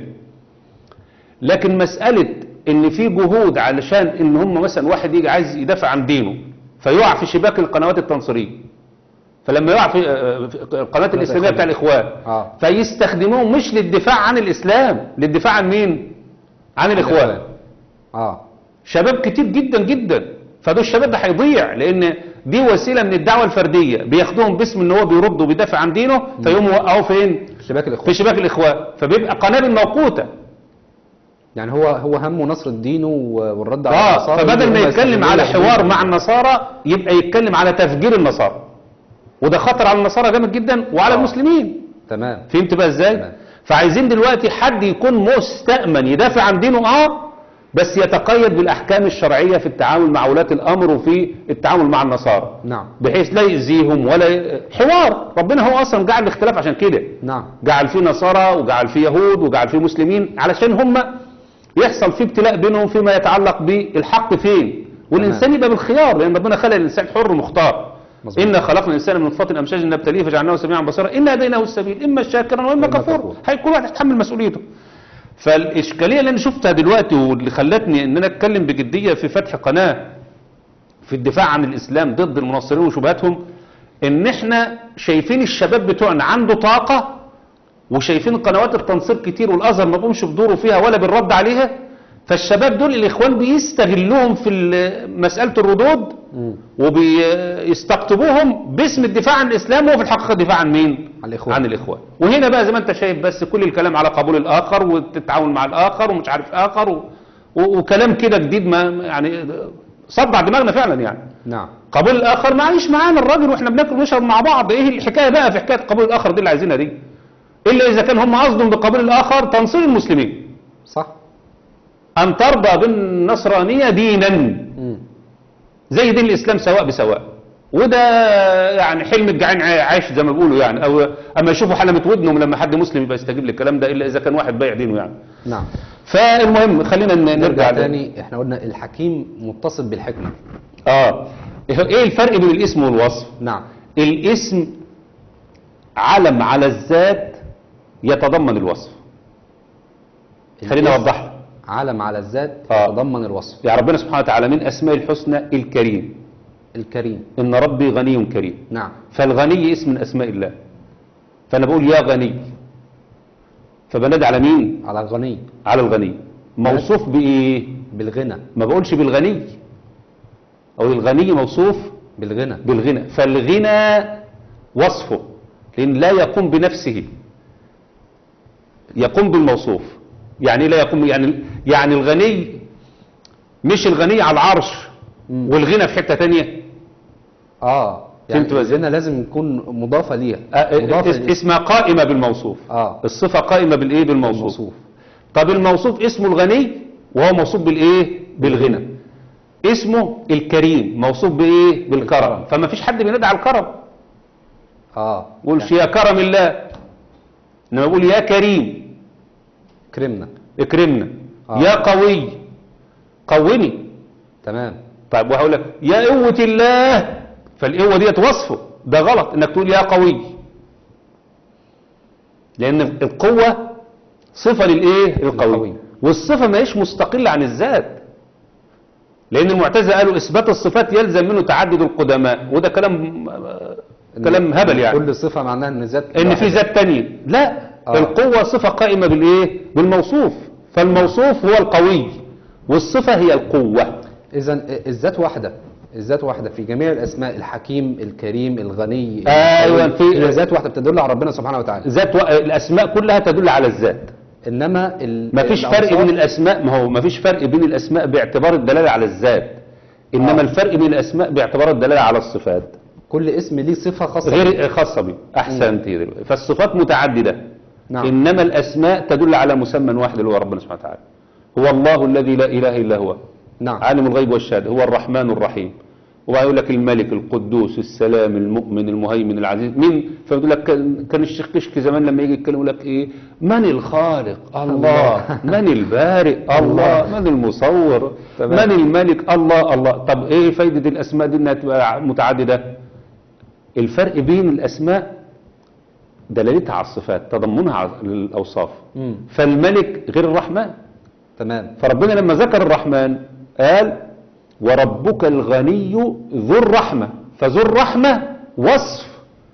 لكن مسألة ان في جهود علشان ان هم مثلا واحد يجي عايز يدافع عن دينه فيقع في شباك القنوات التنصيرية فلما يقع في آه، في القناة الإسلامية بتاع الإخوان اه فيستخدموه مش للدفاع عن الإسلام للدفاع عن مين؟ عن الإخوان اه شباب كتير جدا جدا فدول الشباب ده هيضيع لان دي وسيله من الدعوه الفرديه بياخدوهم باسم ان هو بيرد وبيدافع عن دينه فيقوموا وقعوا فين شباك في الاخوان شباك الاخوان فبيبقى قنابل موقوته يعني هو هو همه نصر الدين و- والرد على اه النصارى فبدل اللي ما هم يتكلم على يستخدموه حوار يهدون. مع النصارى يبقى يتكلم على تفجير النصارى وده خطر على النصارى جامد جدا وعلى آه. المسلمين تمام فهمت بقى ازاي تمام. فعايزين دلوقتي حد يكون مستأمن يدافع عن دينه اه بس يتقيد بالاحكام الشرعيه في التعامل مع ولاة الامر وفي التعامل مع النصارى نعم بحيث لا يأذيهم ولا ي- حوار ربنا هو اصلا جعل الاختلاف عشان كده نعم جعل فيه نصارى وجعل فيه يهود وجعل فيه مسلمين علشان هم يحصل فيه ابتلاء بينهم فيما يتعلق بالحق فين والانسان يبقى بالخيار لان ربنا خلق الانسان حر مختار مظبوط. إنا خلقنا الإنسان من نطفة أمشاج نبتليه فجعلناه سميعا بصيرا إنا هديناه السبيل إما شاكرا وإما وإما كفورا كفورا. هي كل واحد يتحمل مسؤوليته فالإشكالية اللي أنا شفتها دلوقتي واللي خلتني إن أنا أتكلم بجدية في فتح قناة في الدفاع عن الإسلام ضد المناصرين وشبهاتهم إن إحنا شايفين الشباب بتوعنا عنده طاقة وشايفين قنوات التنصير كتير والأزهر ما بقومش بدوره فيها ولا بالرد عليها فالشباب دول الإخوان بيستغلوهم في ال- مسألة الردود مم. وبيستقطبوهم باسم الدفاع عن الإسلام وهو في الحقيقة دفاع عن مين؟ عن الإخوان. عن الإخوان وهنا بقى زي ما أنت شايف بس كل الكلام على قبول الآخر والتعاون مع الآخر ومش عارف آخر و... و... وكلام كده جديد ما يعني صدع دماغنا فعلا يعني نعم قبول الآخر معيش معانا الراجل وإحنا بناكل ونشرب مع بعض إيه الحكاية بقى في حكاية قبول الآخر دي اللي عايزينها دي إلا إذا كان هم قصدهم بقبول الآخر تنصير المسلمين صح أن ترضى بالنصرانية دينا مم. زي دين الإسلام سواء بسواء وده يعني حلم الجعان عا- عايش زي ما بيقولوا يعني أو أما يشوفوا حلمة ودنهم لما حد مسلم يبقى يستجيب للكلام ده إلا إذا كان واحد بايع دينه يعني نعم فالمهم خلينا ن- نرجع نرجع ل- تاني احنا قلنا الحكيم متصل بالحكمة آه إيه الفرق بين الاسم والوصف نعم الاسم علم على الذات يتضمن الوصف خلينا الاسم أوضح لك. علم على الذات آه. يتضمن الوصف يا ربنا سبحانه وتعالى من أسماء الحسنى الكريم الكريم إن ربي غني كريم نعم فالغني اسم من أسماء الله فأنا بقول يا غني فبنادي على مين على الغني على الغني موصوف بإيه بالغنى ما بقولش بالغني أو الغني موصوف بالغنى بالغنى فالغنى وصفه لأن لا يقوم بنفسه يقوم بالموصوف يعني إيه لا يقوم يعني يعني الغني مش الغني على العرش مم. والغنى في حتة تانية اه يعني فهمت بس؟ الغنى لازم يكون مضافة ليها آه، مضافة اس- اسمها قائمة بالموصوف اه الصفة قائمة بالإيه بالموصوف الموصوف طب الموصوف اسمه الغني وهو موصوف بالإيه بالغنى اسمه الكريم موصوف بإيه بالكرم فما فيش حد بينادي على الكرم اه قولش يا كرم الله انما بقول يا كريم كرمنا اكرمنا آه. يا قوي قوني تمام طيب وهقول لك يا قوة الله فالقوة ديت وصفه ده غلط انك تقول يا قوي لان القوة صفة للايه القوي. القوي والصفة ما هيش مستقلة عن الذات لان المعتزله قالوا اثبات الصفات يلزم منه تعدد القدماء وده كلام كلام هبل يعني كل صفة معناها ان ذات ان في ذات تانية لا آه. القوة صفة قائمة بالايه بالموصوف فالموصوف هو القوي والصفة هي القوة اذا الذات واحدة الذات واحدة في جميع الاسماء الحكيم الكريم الغني أيوة، القوي. في- هي ذات واحدة بتدل على ربنا سبحانه وتعالى ذات و... الاسماء كلها تدل على الذات انما ال... ما فيش فرق بين الاسماء ما هو ما فيش فرق بين الاسماء باعتبار الدلالة على الذات انما آه. الفرق بين الاسماء باعتبار الدلالة على الصفات كل اسم ليه صفة خاصة غير خاصة به احسنت دلوقتي فالصفات متعددة نعم. انما الاسماء تدل على مسمى واحد اللي هو ربنا سبحانه وتعالى هو الله الذي لا اله الا هو نعم عالم الغيب والشهاده هو الرحمن الرحيم وبقى يقول لك الملك القدوس السلام المؤمن المهيمن العزيز مين فيقول لك كان كان الشيخ كشك زمان لما يجي يتكلم يقول لك ايه من الخالق الله من البارئ الله من المصور تمام. من الملك الله الله طب ايه فايده الاسماء دي انها تبقى متعدده الفرق بين الاسماء دلالتها على الصفات تضمنها على الاوصاف مم. فالملك غير الرحمن تمام فربنا لما ذكر الرحمن قال وربك الغني ذو الرحمة فذو الرحمة وصف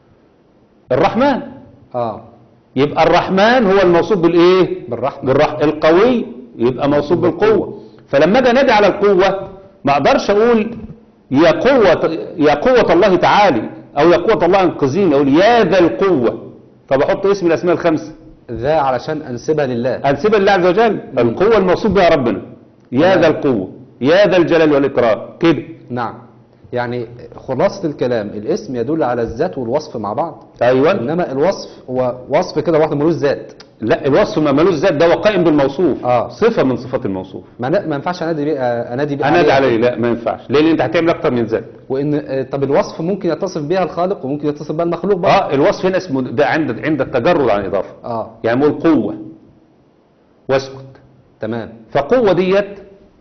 الرحمن اه يبقى الرحمن هو الموصوف بالايه بالرحمة بالرحمة القوي يبقى موصوف بالقوة فلما اجي انادي على القوة ما اقدرش اقول يا قوة يا قوة الله تعالى او يا قوة الله انقذيني اقول يا ذا القوة طب احط اسم الاسماء الخمسة ذا علشان انسبها لله أنسبة لله عز وجل القوة الموصوف بها ربنا يا ذا القوة يا ذا الجلال والإكرام كده نعم يعني خلاصة الكلام الاسم يدل على الذات والوصف مع بعض أيوة انما الوصف هو وصف كده واحد ملوش ذات لا الوصف ما ملوش ذات ده هو قائم بالموصوف آه. صفة من صفات الموصوف ما ن- ما ينفعش انادي بيه انادي بيه أنادي عليه لا ما ينفعش ليه لأن أنت هتعمل أكتر من ذات وان آه، طب الوصف ممكن يتصف بها الخالق وممكن يتصف بها المخلوق برضه اه الوصف هنا اسمه ده عند عند التجرد عن الإضافة اه يعني نقول قوة واسكت تمام فقوة ديت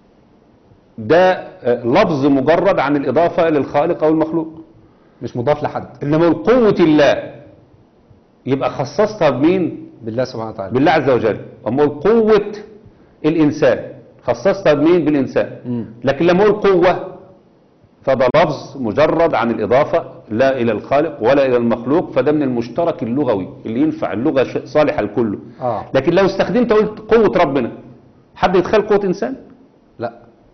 ده آه، لفظ مجرد عن الإضافة للخالق أو المخلوق مش مضاف لحد إنما نقول قوة الله يبقى خصصتها بمين بالله سبحانه وتعالى بالله عز وجل أما أقول قوة الإنسان خصصتها بمين بالإنسان مم. لكن لما أقول قوة فده لفظ مجرد عن الإضافة لا إلى الخالق ولا إلى المخلوق فده من المشترك اللغوي اللي ينفع اللغة ش- صالحة لكله اه لكن لو استخدمت قلت قوة ربنا حد يتخيل قوة إنسان لا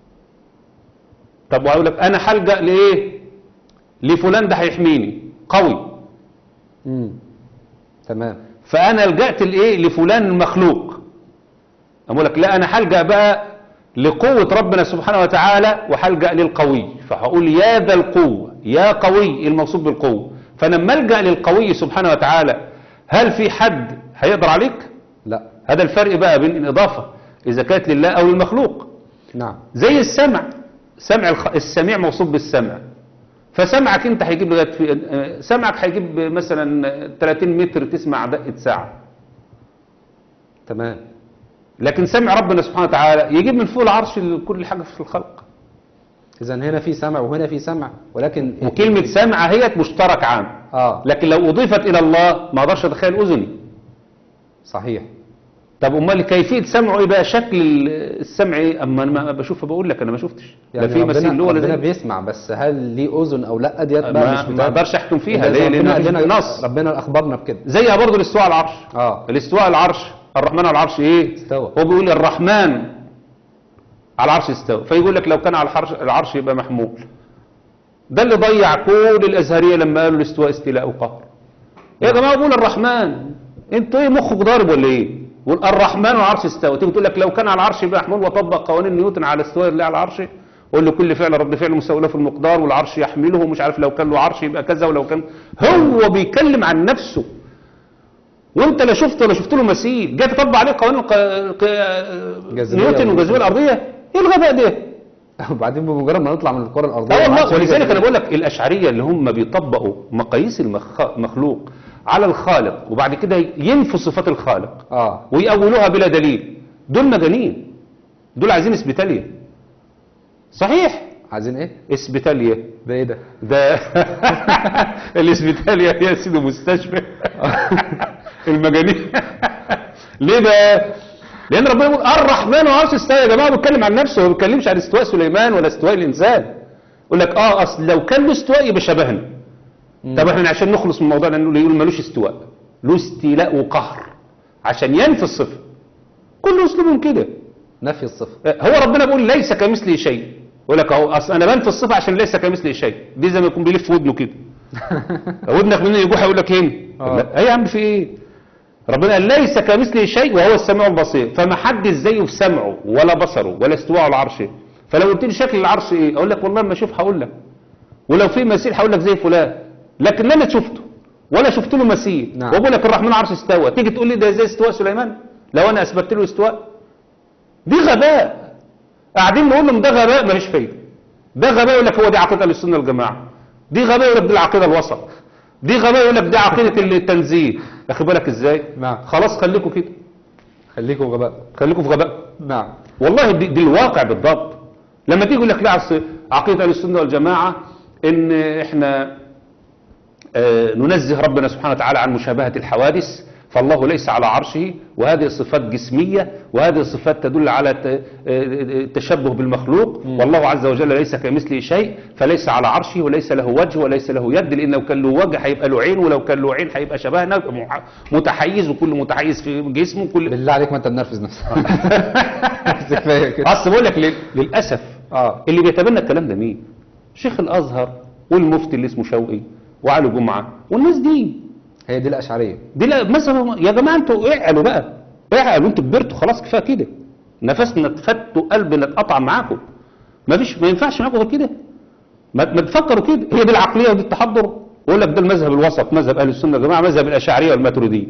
طب وأقول لك أنا هلجأ لإيه لفلان ده هيحميني قوي امم تمام فأنا لجأت لإيه لفلان المخلوق أقول لك لا أنا هلجأ بقى لقوة ربنا سبحانه وتعالى وهلجأ للقوي فهقول يا ذا القوة يا قوي الموصوف بالقوة فلما ألجأ للقوي سبحانه وتعالى هل في حد هيقدر عليك لا هذا الفرق بقى بين الإضافة إذا كانت لله أو للمخلوق نعم زي السمع سمع الخ... السميع موصوف بالسمع فسمعك انت هيجيب لغايه في آه، سمعك هيجيب مثلا 30 متر تسمع دقه ساعه تمام لكن سمع ربنا سبحانه وتعالى يجيب من فوق العرش كل حاجه في الخلق اذا هنا في سمع وهنا في سمع ولكن وكلمه سمع هي مشترك عام اه لكن لو اضيفت الى الله ما اقدرش اتخيل اذني صحيح طب امال كيفيه سمعه ايه بقى شكل السمع ايه اما انا ما بشوف بقول لك انا ما شفتش لا في ربنا, مثيل له ولا ربنا زي بيسمع بس هل ليه اذن او لا ديت بقى ما مش ما بتاعت- اقدرش احكم فيها إلا ليه إذا لان ربنا قال مفيش لنا نص ربنا اخبرنا بكده زيها برضه الاستواء على العرش اه الاستواء على العرش الرحمن على العرش ايه استوى. هو بيقول الرحمن على العرش استوى فيقول لك لو كان على العرش العرش يبقى محمول ده اللي ضيع كل الازهريه لما قالوا الاستواء استيلاء وقهر يا جماعه بقول الرحمن انتوا ايه مخك ضارب ولا ايه يقول الرحمن على العرش استوى تيجي تقول لك لو كان على العرش يبقى محمول وطبق قوانين نيوتن على استواء الله على العرش قول له كل فعل رد فعل مساوي له في المقدار والعرش يحمله ومش عارف لو كان له عرش يبقى كذا ولو كان هو بيتكلم عن نفسه وانت لا شفت ولا شفت له مثيل جاي تطبق عليه قوانين الق- ق- جاذبية نيوتن والجاذبيه الارضيه ايه الغباء ده وبعدين بمجرد ما نطلع من الكره الارضيه اه ما والله عادش ولذلك هيجي- انا بقول لك الاشعريه اللي هم بيطبقوا مقاييس المخ- المخلوق على الخالق وبعد كده ينفوا صفات الخالق اه ويأولوها بلا دليل دول مجانين دول عايزين اسبيتاليا صحيح عايزين ايه اسبيتاليا ده ايه ده ده الاسبيتاليا يا سيدي مستشفى المجانين ليه بقى لان ربنا يقول الرحمن وعرش استوى يا جماعه بيتكلم عن نفسه هو ما بيتكلمش عن استواء سليمان ولا استواء الانسان يقول لك اه اصل لو كان له استواء يبقى شبهنا طب احنا عشان نخلص من الموضوع ده نقول يقول ملوش استواء له استيلاء وقهر عشان ينفي الصفه كل اسلوبهم كده نفي الصفه هو ربنا بيقول ليس كمثله شيء يقول لك اهو اصل انا بنفي الصفه عشان ليس كمثله شيء دي زي ما يكون بيلف ودنه كده ودنك منين يجوح يقول لك هنا آه. لا ايه يا عم في ايه ربنا قال ليس كمثله شيء وهو السميع البصير فما حدش زيه في سمعه ولا بصره ولا استواءه على العرش فلو قلت لي شكل العرش ايه اقول لك والله ما اشوف هقول لك ولو في مثيل هقول لك زي فلان لكن لا انا شفته ولا شفت له مثيل نعم. واقول لك الرحمن عرش استوى تيجي تقول لي ده زي استواء سليمان لو انا اثبتت له استواء دي غباء قاعدين نقول لهم ده غباء ماليش فايده ده غباء يقول لك هو دي عقيده السنه والجماعه دي غباء يقول لك دي العقيده الوسط دي غباء يقول لك دي عقيده التنزيه اخد بالك ازاي نعم. خلاص خليكم كده خليكم غباء خليكم في غباء نعم والله دي, دي الواقع بالضبط لما تيجي يقول لك لا أصل عقيده اهل السنه والجماعه ان احنا آه، ننزه ربنا سبحانه وتعالى عن مشابهه الحوادث فالله ليس على عرشه وهذه صفات جسميه وهذه صفات تدل على ت- آه، التشبه بالمخلوق والله عز وجل ليس كمثله شيء فليس على عرشه وليس له وجه وليس له يد لان لو كان له وجه هيبقى له عين ولو كان له عين هيبقى شبهنا يبقى مح- متحيز وكل متحيز في جسمه كل بالله عليك ما انت منرفز نفسك بس كفايه كده اصل بقول لك لل- للاسف اه اللي بيتبنى الكلام ده مين شيخ الازهر والمفتي اللي اسمه شوقي وعلي جمعه والناس دي هي دي الاشعريه دي لا مثلا يا جماعه انتوا اعقلوا بقى اعقلوا انتوا كبرتوا خلاص كفايه كده نفسنا اتفت وقلبنا اتقطع معاكم ما فيش ما ينفعش معاكم غير كده ما, ما تفكروا كده هي دي العقليه ودي التحضر يقول لك ده المذهب الوسط مذهب اهل السنه يا جماعه مذهب الاشاعره والماتريديه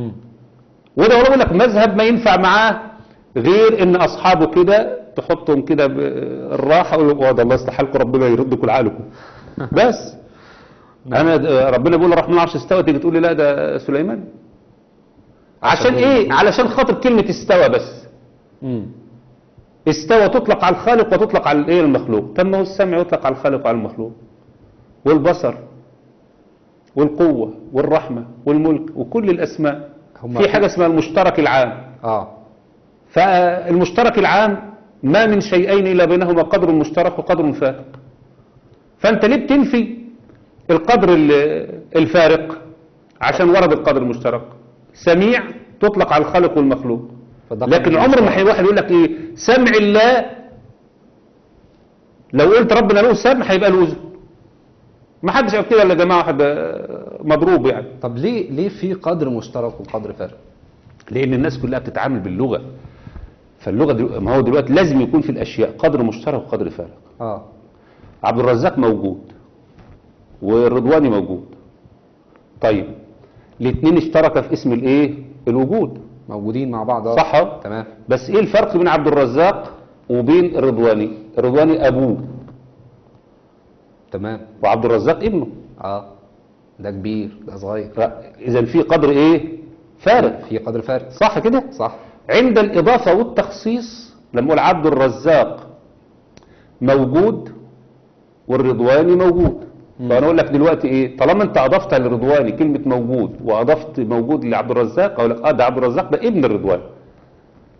وده والله بقول لك مذهب ما ينفع معاه غير ان اصحابه كده تحطهم كده بالراحه ويقولوا ده الله يصلح حالكم ربنا يردكم لعالكم بس انا د- ربنا بيقول الرحمن العرش استوى تيجي تقول لي لا ده سليمان عشان ايه علشان خاطر كلمه استوى بس امم استوى تطلق على الخالق وتطلق على الايه المخلوق طب ما هو السمع يطلق على الخالق وعلى المخلوق والبصر والقوه والرحمه والملك وكل الاسماء هم في حاجه اسمها المشترك العام اه فالمشترك العام ما من شيئين إلا بينهما قدر مشترك وقدر فارق فأنت ليه بتنفي القدر ال- الفارق عشان ورد القدر المشترك سميع تطلق على الخالق والمخلوق فده لكن قدر عمر ما مشترك. هي واحد يقول لك ايه سمع الله لو قلت ربنا له سمع هيبقى له اذن ما حدش قال كده الا جماعه واحد آه، مضروب يعني طب ليه ليه في قدر مشترك وقدر فارق لان الناس كلها بتتعامل باللغه فاللغه دلو... ما هو دلوقتي لازم يكون في الاشياء قدر مشترك وقدر فارق اه عبد الرزاق موجود والرضواني موجود طيب الاثنين اشتركا في اسم الايه الوجود موجودين مع بعض اه صح تمام بس ايه الفرق بين عبد الرزاق وبين الرضواني الرضواني ابوه تمام وعبد الرزاق ابنه اه ده كبير ده صغير اذا في قدر ايه فارق في قدر فارق صح كده صح عند الإضافة والتخصيص لما أقول عبد الرزاق موجود والرضواني موجود فأنا أقول لك دلوقتي إيه طالما أنت أضفت للرضواني كلمة موجود وأضفت موجود لعبد الرزاق أقول لك آه ده عبد الرزاق ده ابن الرضواني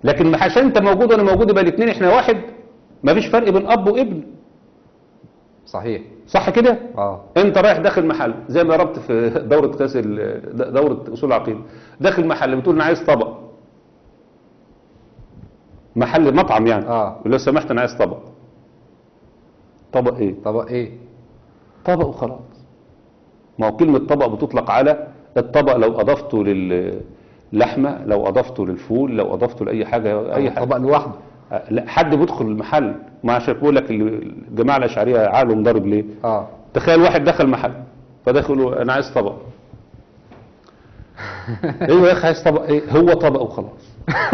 لكن ما عشان انت موجود وانا موجود يبقى الاثنين احنا واحد ما فيش فرق بين اب وابن صحيح صح كده اه انت رايح داخل محل زي ما ضربت في دوره قياس ال- دوره اصول العقيده داخل محل بتقول انا عايز طبق محل مطعم يعني آه. لو سمحت انا عايز طبق طبق ايه طبق ايه طبق وخلاص ما هو كلمة طبق بتطلق على الطبق لو أضفته للحمة لو أضفته للفول لو أضفته لأي حاجة أي أو حاجة طبق لوحده آه، لا حد بيدخل المحل ما عشان بقول لك الجماعة الأشعرية عقلهم ضارب ليه اه تخيل واحد دخل محل فدخل يقول أنا عايز طبق ايوه يا اخي عايز طبق ايه هو طبق وخلاص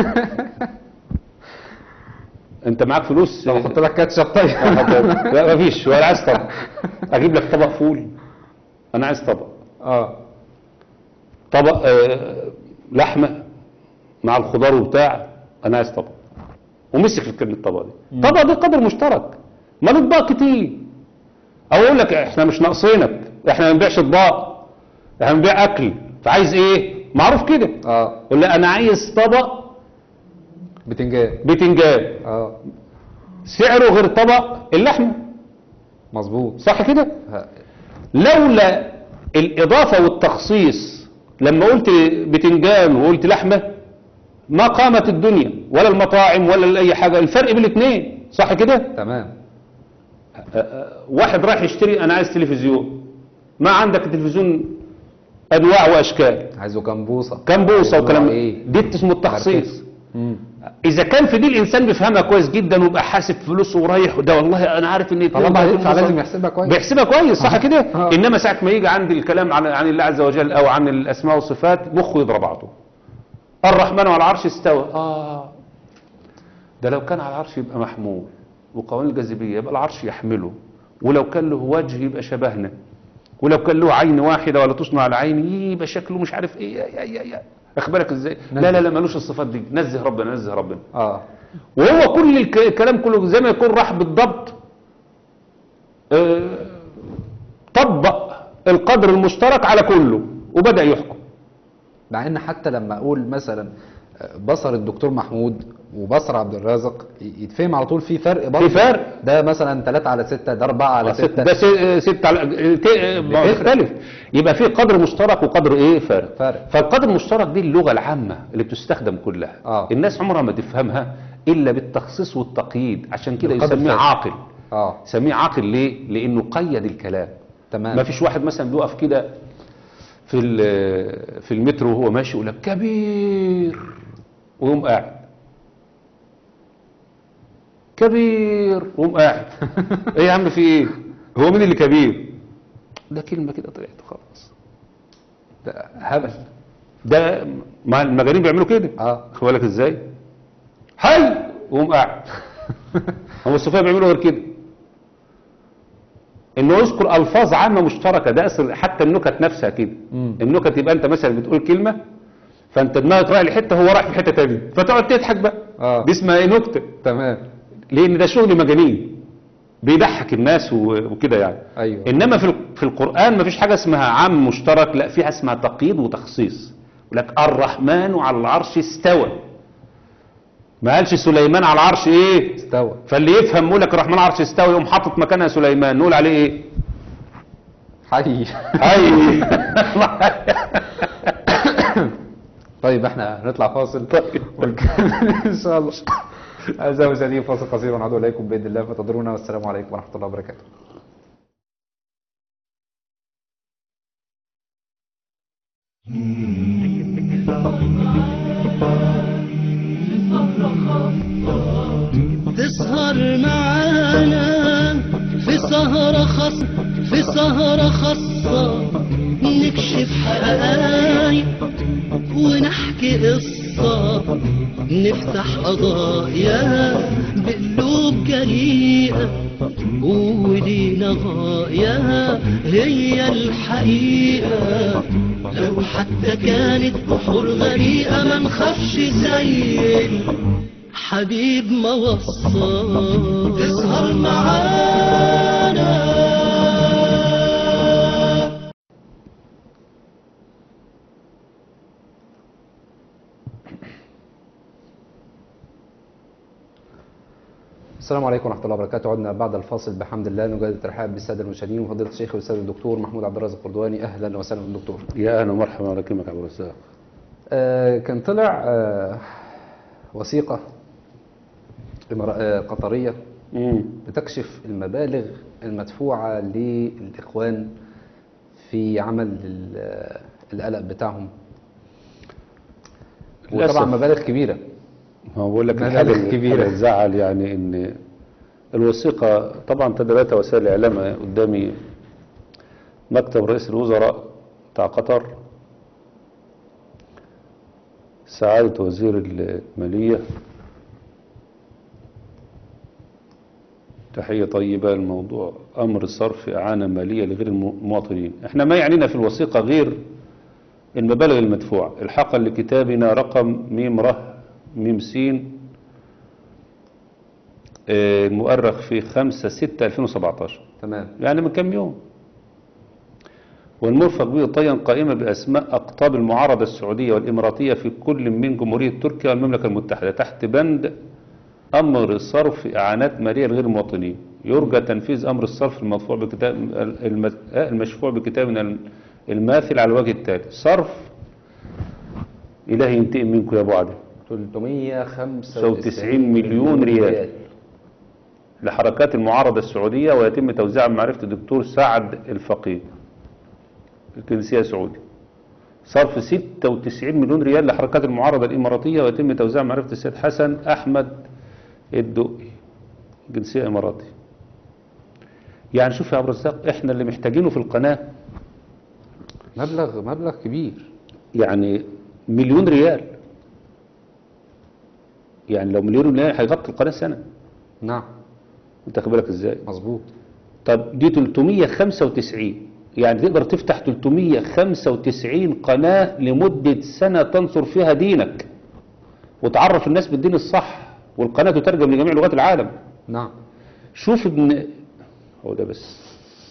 انت معاك فلوس طب احط لك كاتشب طيب لا مفيش ولا عايز طبق اجيب لك طبق فول انا عايز طبق اه طبق آه، لحمه مع الخضار وبتاع انا عايز طبق ومسك في كلمه الطبق دي طبق ده قدر مشترك ما اطباق كتير او اقول لك احنا مش ناقصينك احنا ما بنبيعش اطباق احنا بنبيع اكل فعايز ايه معروف كده اه قول لا انا عايز طبق بتنجان بتنجان اه سعره غير طبق اللحمه مظبوط صح كده ها. لولا الإضافة والتخصيص لما قلت بتنجان وقلت لحمة ما قامت الدنيا ولا المطاعم ولا أي حاجة الفرق بين الاثنين صح كده تمام واحد رايح يشتري أنا عايز تلفزيون ما عندك تلفزيون أنواع وأشكال عايزه كمبوصه كم بوصة وكلام نوع ايه دي اسمه التخصيص مم. إذا كان في دي الإنسان بيفهمها كويس جدا ويبقى حاسب فلوسه ورايح ده والله أنا عارف إن طالما اتنين هيدفع بوصة- لازم يحسبها كويس بيحسبها كويس صح كده آه. انما ساعه ما يجي عند الكلام عن عن الله عز وجل او عن الاسماء والصفات مخه يضرب بعضه الرحمن على العرش استوى اه ده لو كان على العرش يبقى محمول وقوانين الجاذبيه يبقى العرش يحمله ولو كان له وجه يبقى شبهنا ولو كان له عين واحده ولا تصنع على عين يبقى شكله مش عارف ايه يا يا يا, يا. اخبارك ازاي لا لا لا ملوش الصفات دي نزه ربنا نزه ربنا اه وهو كل الك- الكلام كله زي ما يكون راح بالضبط آه، طبق القدر المشترك على كله وبدأ يحكم مع ان حتى لما اقول مثلا آه، بصر الدكتور محمود وبصر عبد الرازق ي- يتفهم على طول في فرق برضه في فرق. ده مثلا 3 على 6 ده 4 على 6 ده س- ست على ت- ما هو يختلف يبقى في قدر مشترك وقدر ايه فارق فارق. فالقدر المشترك دي اللغة العامة اللي بتستخدم كلها آه. الناس عمرها ما تفهمها إلا بالتخصيص والتقييد عشان كده بالقدر يسميه الفارق. عاقل اه يسميه عاقل ليه لأنه قيد الكلام تمام ما فيش واحد مثلا بيقف كده في ال- في المترو وهو ماشي يقول لك كبير ويقوم قاعد كبير ويقوم قاعد ايه يا عم في ايه هو مين اللي كبير ده كلمه كده طلعت خلاص ده هبل ده ما المجانين بيعملوا كده اه خد بالك ازاي حي ويقوم قاعد هم الصوفيه بيعملوا غير كده انه يذكر الفاظ عامه مشتركه ده اصل حتى النكت نفسها كده مم. النكت يبقى انت مثلا بتقول كلمه فانت دماغك رايح لحته هو رايح في حته تانية فتقعد تضحك بقى آه. دي اسمها ايه نكته تمام لان ده شغل مجانين بيضحك الناس و- وكده يعني ايوه انما في ال- في القران ما فيش حاجه اسمها عام مشترك لا فيها اسمها تقييد وتخصيص يقول لك الرحمن على العرش استوى ما قالش سليمان على العرش ايه استوى فاللي يفهم يقول لك الرحمن على العرش استوى يقوم حاطط مكانها سليمان نقول عليه ايه حي اي طيب احنا هنطلع فاصل ونكمل ان شاء الله اعزائي المشاهدين فاصل قصير ونعود اليكم باذن الله فانتظرونا والسلام عليكم ورحمه الله وبركاته تسهر معانا في سهرة خاصة في سهرة خاصة نكشف حقايق ونحكي قصة نفتح قضايا بقلوب جريئة ولينا غاية هي الحقيقة لو حتى كانت بحور غريقة ما نخافش زي حبيب ما وصى تسهر معانا السلام عليكم ورحمة الله وبركاته عدنا بعد الفاصل بحمد الله نجدد الترحاب بالسادة المشاهدين وفضيلة الشيخ والأستاذ الدكتور محمود عبد الرازق القردواني أهلا وسهلا بالدكتور يا اهلا ومرحبا على كلمك عبد الرزاق آه كان طلع آه وثيقة إمرا- آه قطرية مم. بتكشف المبالغ المدفوعة للإخوان في عمل ال- القلق بتاعهم للأسف. وطبعا مبالغ كبيرة ما هو بقول لك مبالغ الحاجة اللي- كبيرة. اللي تزعل يعني ان الوثيقة طبعا تدريبات وسائل الاعلام قدامي مكتب رئيس الوزراء بتاع قطر سعادة وزير المالية تحية طيبة الموضوع أمر صرف إعانة مالية لغير المواطنين احنا ما يعنينا في الوثيقة غير المبالغ المدفوعة الحقا لكتابنا رقم ميم ره ميم سين آه، المؤرخ في 5 6 2017 تمام يعني من كم يوم والمرفق به طيا قائمة بأسماء أقطاب المعارضة السعودية والإماراتية في كل من جمهورية تركيا والمملكة المتحدة تحت بند أمر صرف إعانات مالية لغير المواطنين يرجى تنفيذ أمر الصرف المدفوع بكتاب الم- آه، المشفوع بكتابنا الماثل على الوجه التالي صرف إلهي ينتقم منكم يا أبو عدي 395 مليون ريال. لحركات المعارضة السعودية ويتم توزيعها بمعرفة الدكتور سعد الفقيه الجنسية سعودي صرف 96 مليون ريال لحركات المعارضة الإماراتية ويتم توزيعها بمعرفة السيد حسن أحمد الدقي جنسية إماراتي يعني شوف يا عبد الرزاق احنا اللي محتاجينه في القناة مبلغ مبلغ كبير يعني مليون ريال يعني لو مليون ريال هيغطي القناة سنة نعم انت خد بالك ازاي مظبوط طب دي 395 يعني تقدر تفتح 395 قناة لمدة سنة تنصر فيها دينك وتعرف الناس بالدين الصح والقناة تترجم لجميع لغات العالم نعم شوف ابن هو ده بس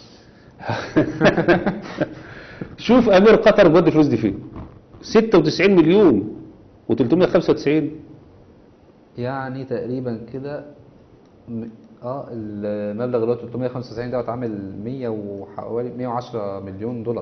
شوف امير قطر بيودي الفلوس دي فين 96 مليون و395 يعني تقريبا كده م- اه المبلغ اللي هو 395 ده اتعمل 100 وحوالي 110 مليون دولار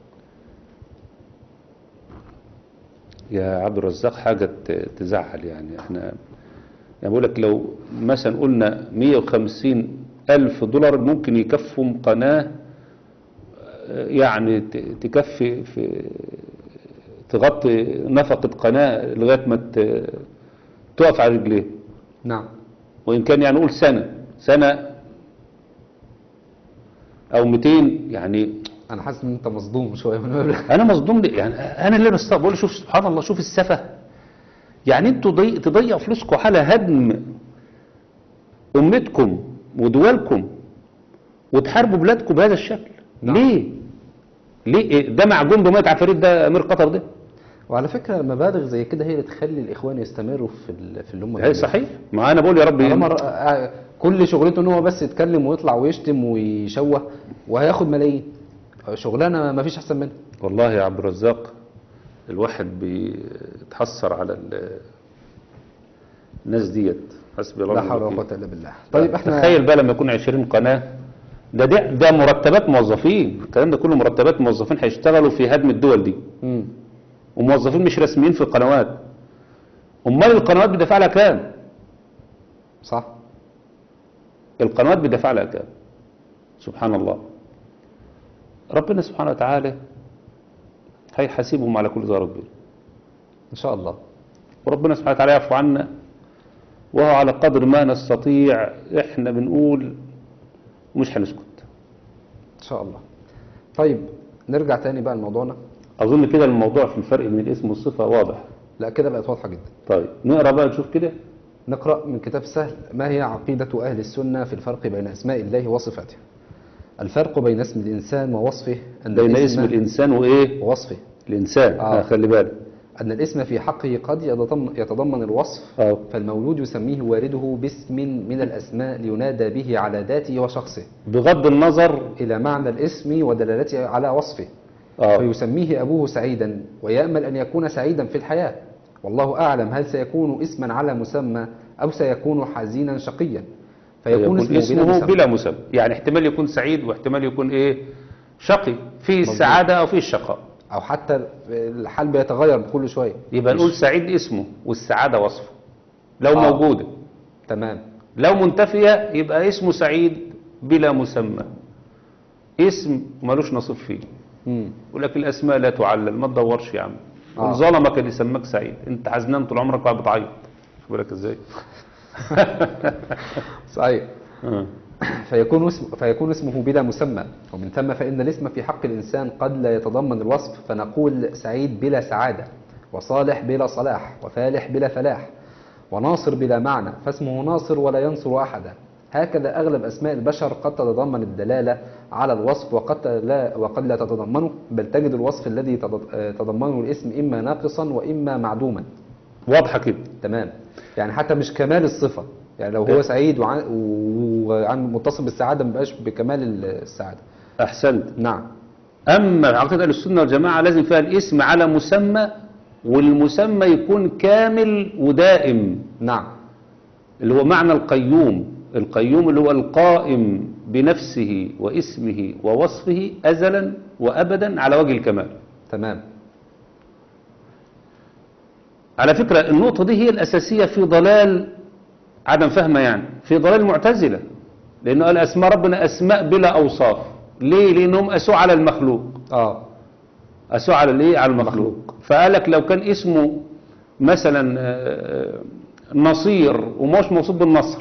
يا عبد الرزاق حاجة ت- تزعل يعني احنا يعني بقول لك لو مثلا قلنا 150 ألف دولار ممكن يكفوا قناة آه، يعني ت- تكفي في تغطي نفقة قناة لغاية ما ت- تقف على رجليه نعم وإن كان يعني نقول سنة سنة أو 200 يعني انا حاسس ان انت مصدوم شويه من المبلغ انا مصدوم ليه؟ يعني انا اللي بستغرب بقول شوف سبحان الله شوف السفه يعني انتوا ضي... تضيعوا فلوسكم على هدم امتكم ودولكم وتحاربوا بلادكم بهذا الشكل نعم. ليه ليه إيه؟ ده معجون بمية عفاريت ده امير قطر ده وعلى فكره مبالغ زي كده هي اللي تخلي الاخوان يستمروا في ال- في اللي هم هي بيعملوه. صحيح ما انا بقول يا رب طالما ر- آه، كل شغلته ان هو بس يتكلم ويطلع ويشتم ويشوه وهياخد ملايين شغلانه ما فيش احسن منها والله يا عبد الرزاق الواحد بيتحسر على ال- الناس ديت حسبي الله لا ونعم حول ولا الوكيل. قوه الا بالله طيب احنا تخيل بقى لما يكون 20 قناة ده ده, ده مرتبات موظفين الكلام ده كله مرتبات موظفين هيشتغلوا في هدم الدول دي مم. وموظفين مش رسميين في القنوات امال القنوات بتدفع لها كام صح القنوات بتدفع لها كام سبحان الله ربنا سبحانه وتعالى هيحاسبهم على كل ذره كبير ان شاء الله وربنا سبحانه وتعالى يعفو عنا وهو على قدر ما نستطيع احنا بنقول ومش هنسكت ان شاء الله طيب نرجع تاني بقى لموضوعنا اظن كده الموضوع في الفرق بين الاسم والصفه واضح لا كده بقت واضحه جدا طيب نقرا بقى نشوف كده نقرأ من كتاب سهل ما هي عقيدة أهل السنة في الفرق بين أسماء الله وصفاته الفرق بين اسم الإنسان ووصفه أن بين الاسم اسم الانسان وايه ووصفه الانسان آه. آه. خلي بالك أن الاسم في حقه قد يتضمن, يتضمن الوصف آه. فالمولود يسميه والده باسم من الأسماء لينادى به على ذاته وشخصه بغض النظر إلى معنى الاسم ودلالته على وصفه اه فيسميه أبوه سعيدا ويأمل أن يكون سعيدا في الحياة والله أعلم هل سيكون اسما على مسمى أو سيكون حزينا شقيا فيكون اسمه, اسمه بلا مسمى. بلا مسمى يعني احتمال يكون سعيد واحتمال يكون ايه شقي فيه السعادة او فيه الشقاء او حتى الحال بيتغير كل شويه يبقى نقول سعيد اسمه والسعادة وصفه لو آه. موجودة تمام لو منتفية يبقى اسمه سعيد بلا مسمى اسم ملوش نصيب فيه مم. يقول لك الاسماء لا تعلل ما تدورش يا عم آه. آه. ظلمك اللي سماك سعيد انت حزنان طول عمرك قاعد بتعيط شوف بالك ازاي صحيح آه. فيكون اسم فيكون اسمه بلا مسمى ومن ثم فإن الاسم في حق الإنسان قد لا يتضمن الوصف فنقول سعيد بلا سعادة وصالح بلا صلاح وفالح بلا فلاح وناصر بلا معنى فاسمه ناصر ولا ينصر أحدا هكذا أغلب أسماء البشر قد تتضمن الدلالة على الوصف وقد لا وقد لا تتضمنه بل تجد الوصف الذي تض- آه، تضمنه الاسم إما ناقصا وإما معدوما واضحة كده تمام يعني حتى مش كمال الصفة يعني لو هو سعيد وعن, وعن متصل بالسعادة ما بقاش بكمال السعادة احسنت نعم اما عقيدة اهل السنة والجماعة لازم فيها الاسم على مسمى والمسمى يكون كامل ودائم نعم اللي هو معنى القيوم القيوم اللي هو القائم بنفسه واسمه ووصفه أزلا وأبدا على وجه الكمال تمام على فكرة النقطة دي هي الأساسية في ضلال عدم فهمها يعني في ضلال المعتزلة لأنه قال أسماء ربنا أسماء بلا أوصاف ليه؟ لأنهم أسوا على المخلوق اه أسوا على الايه على المخلوق فقال لك لو كان اسمه مثلا آه، نصير ومش موصوف بالنصر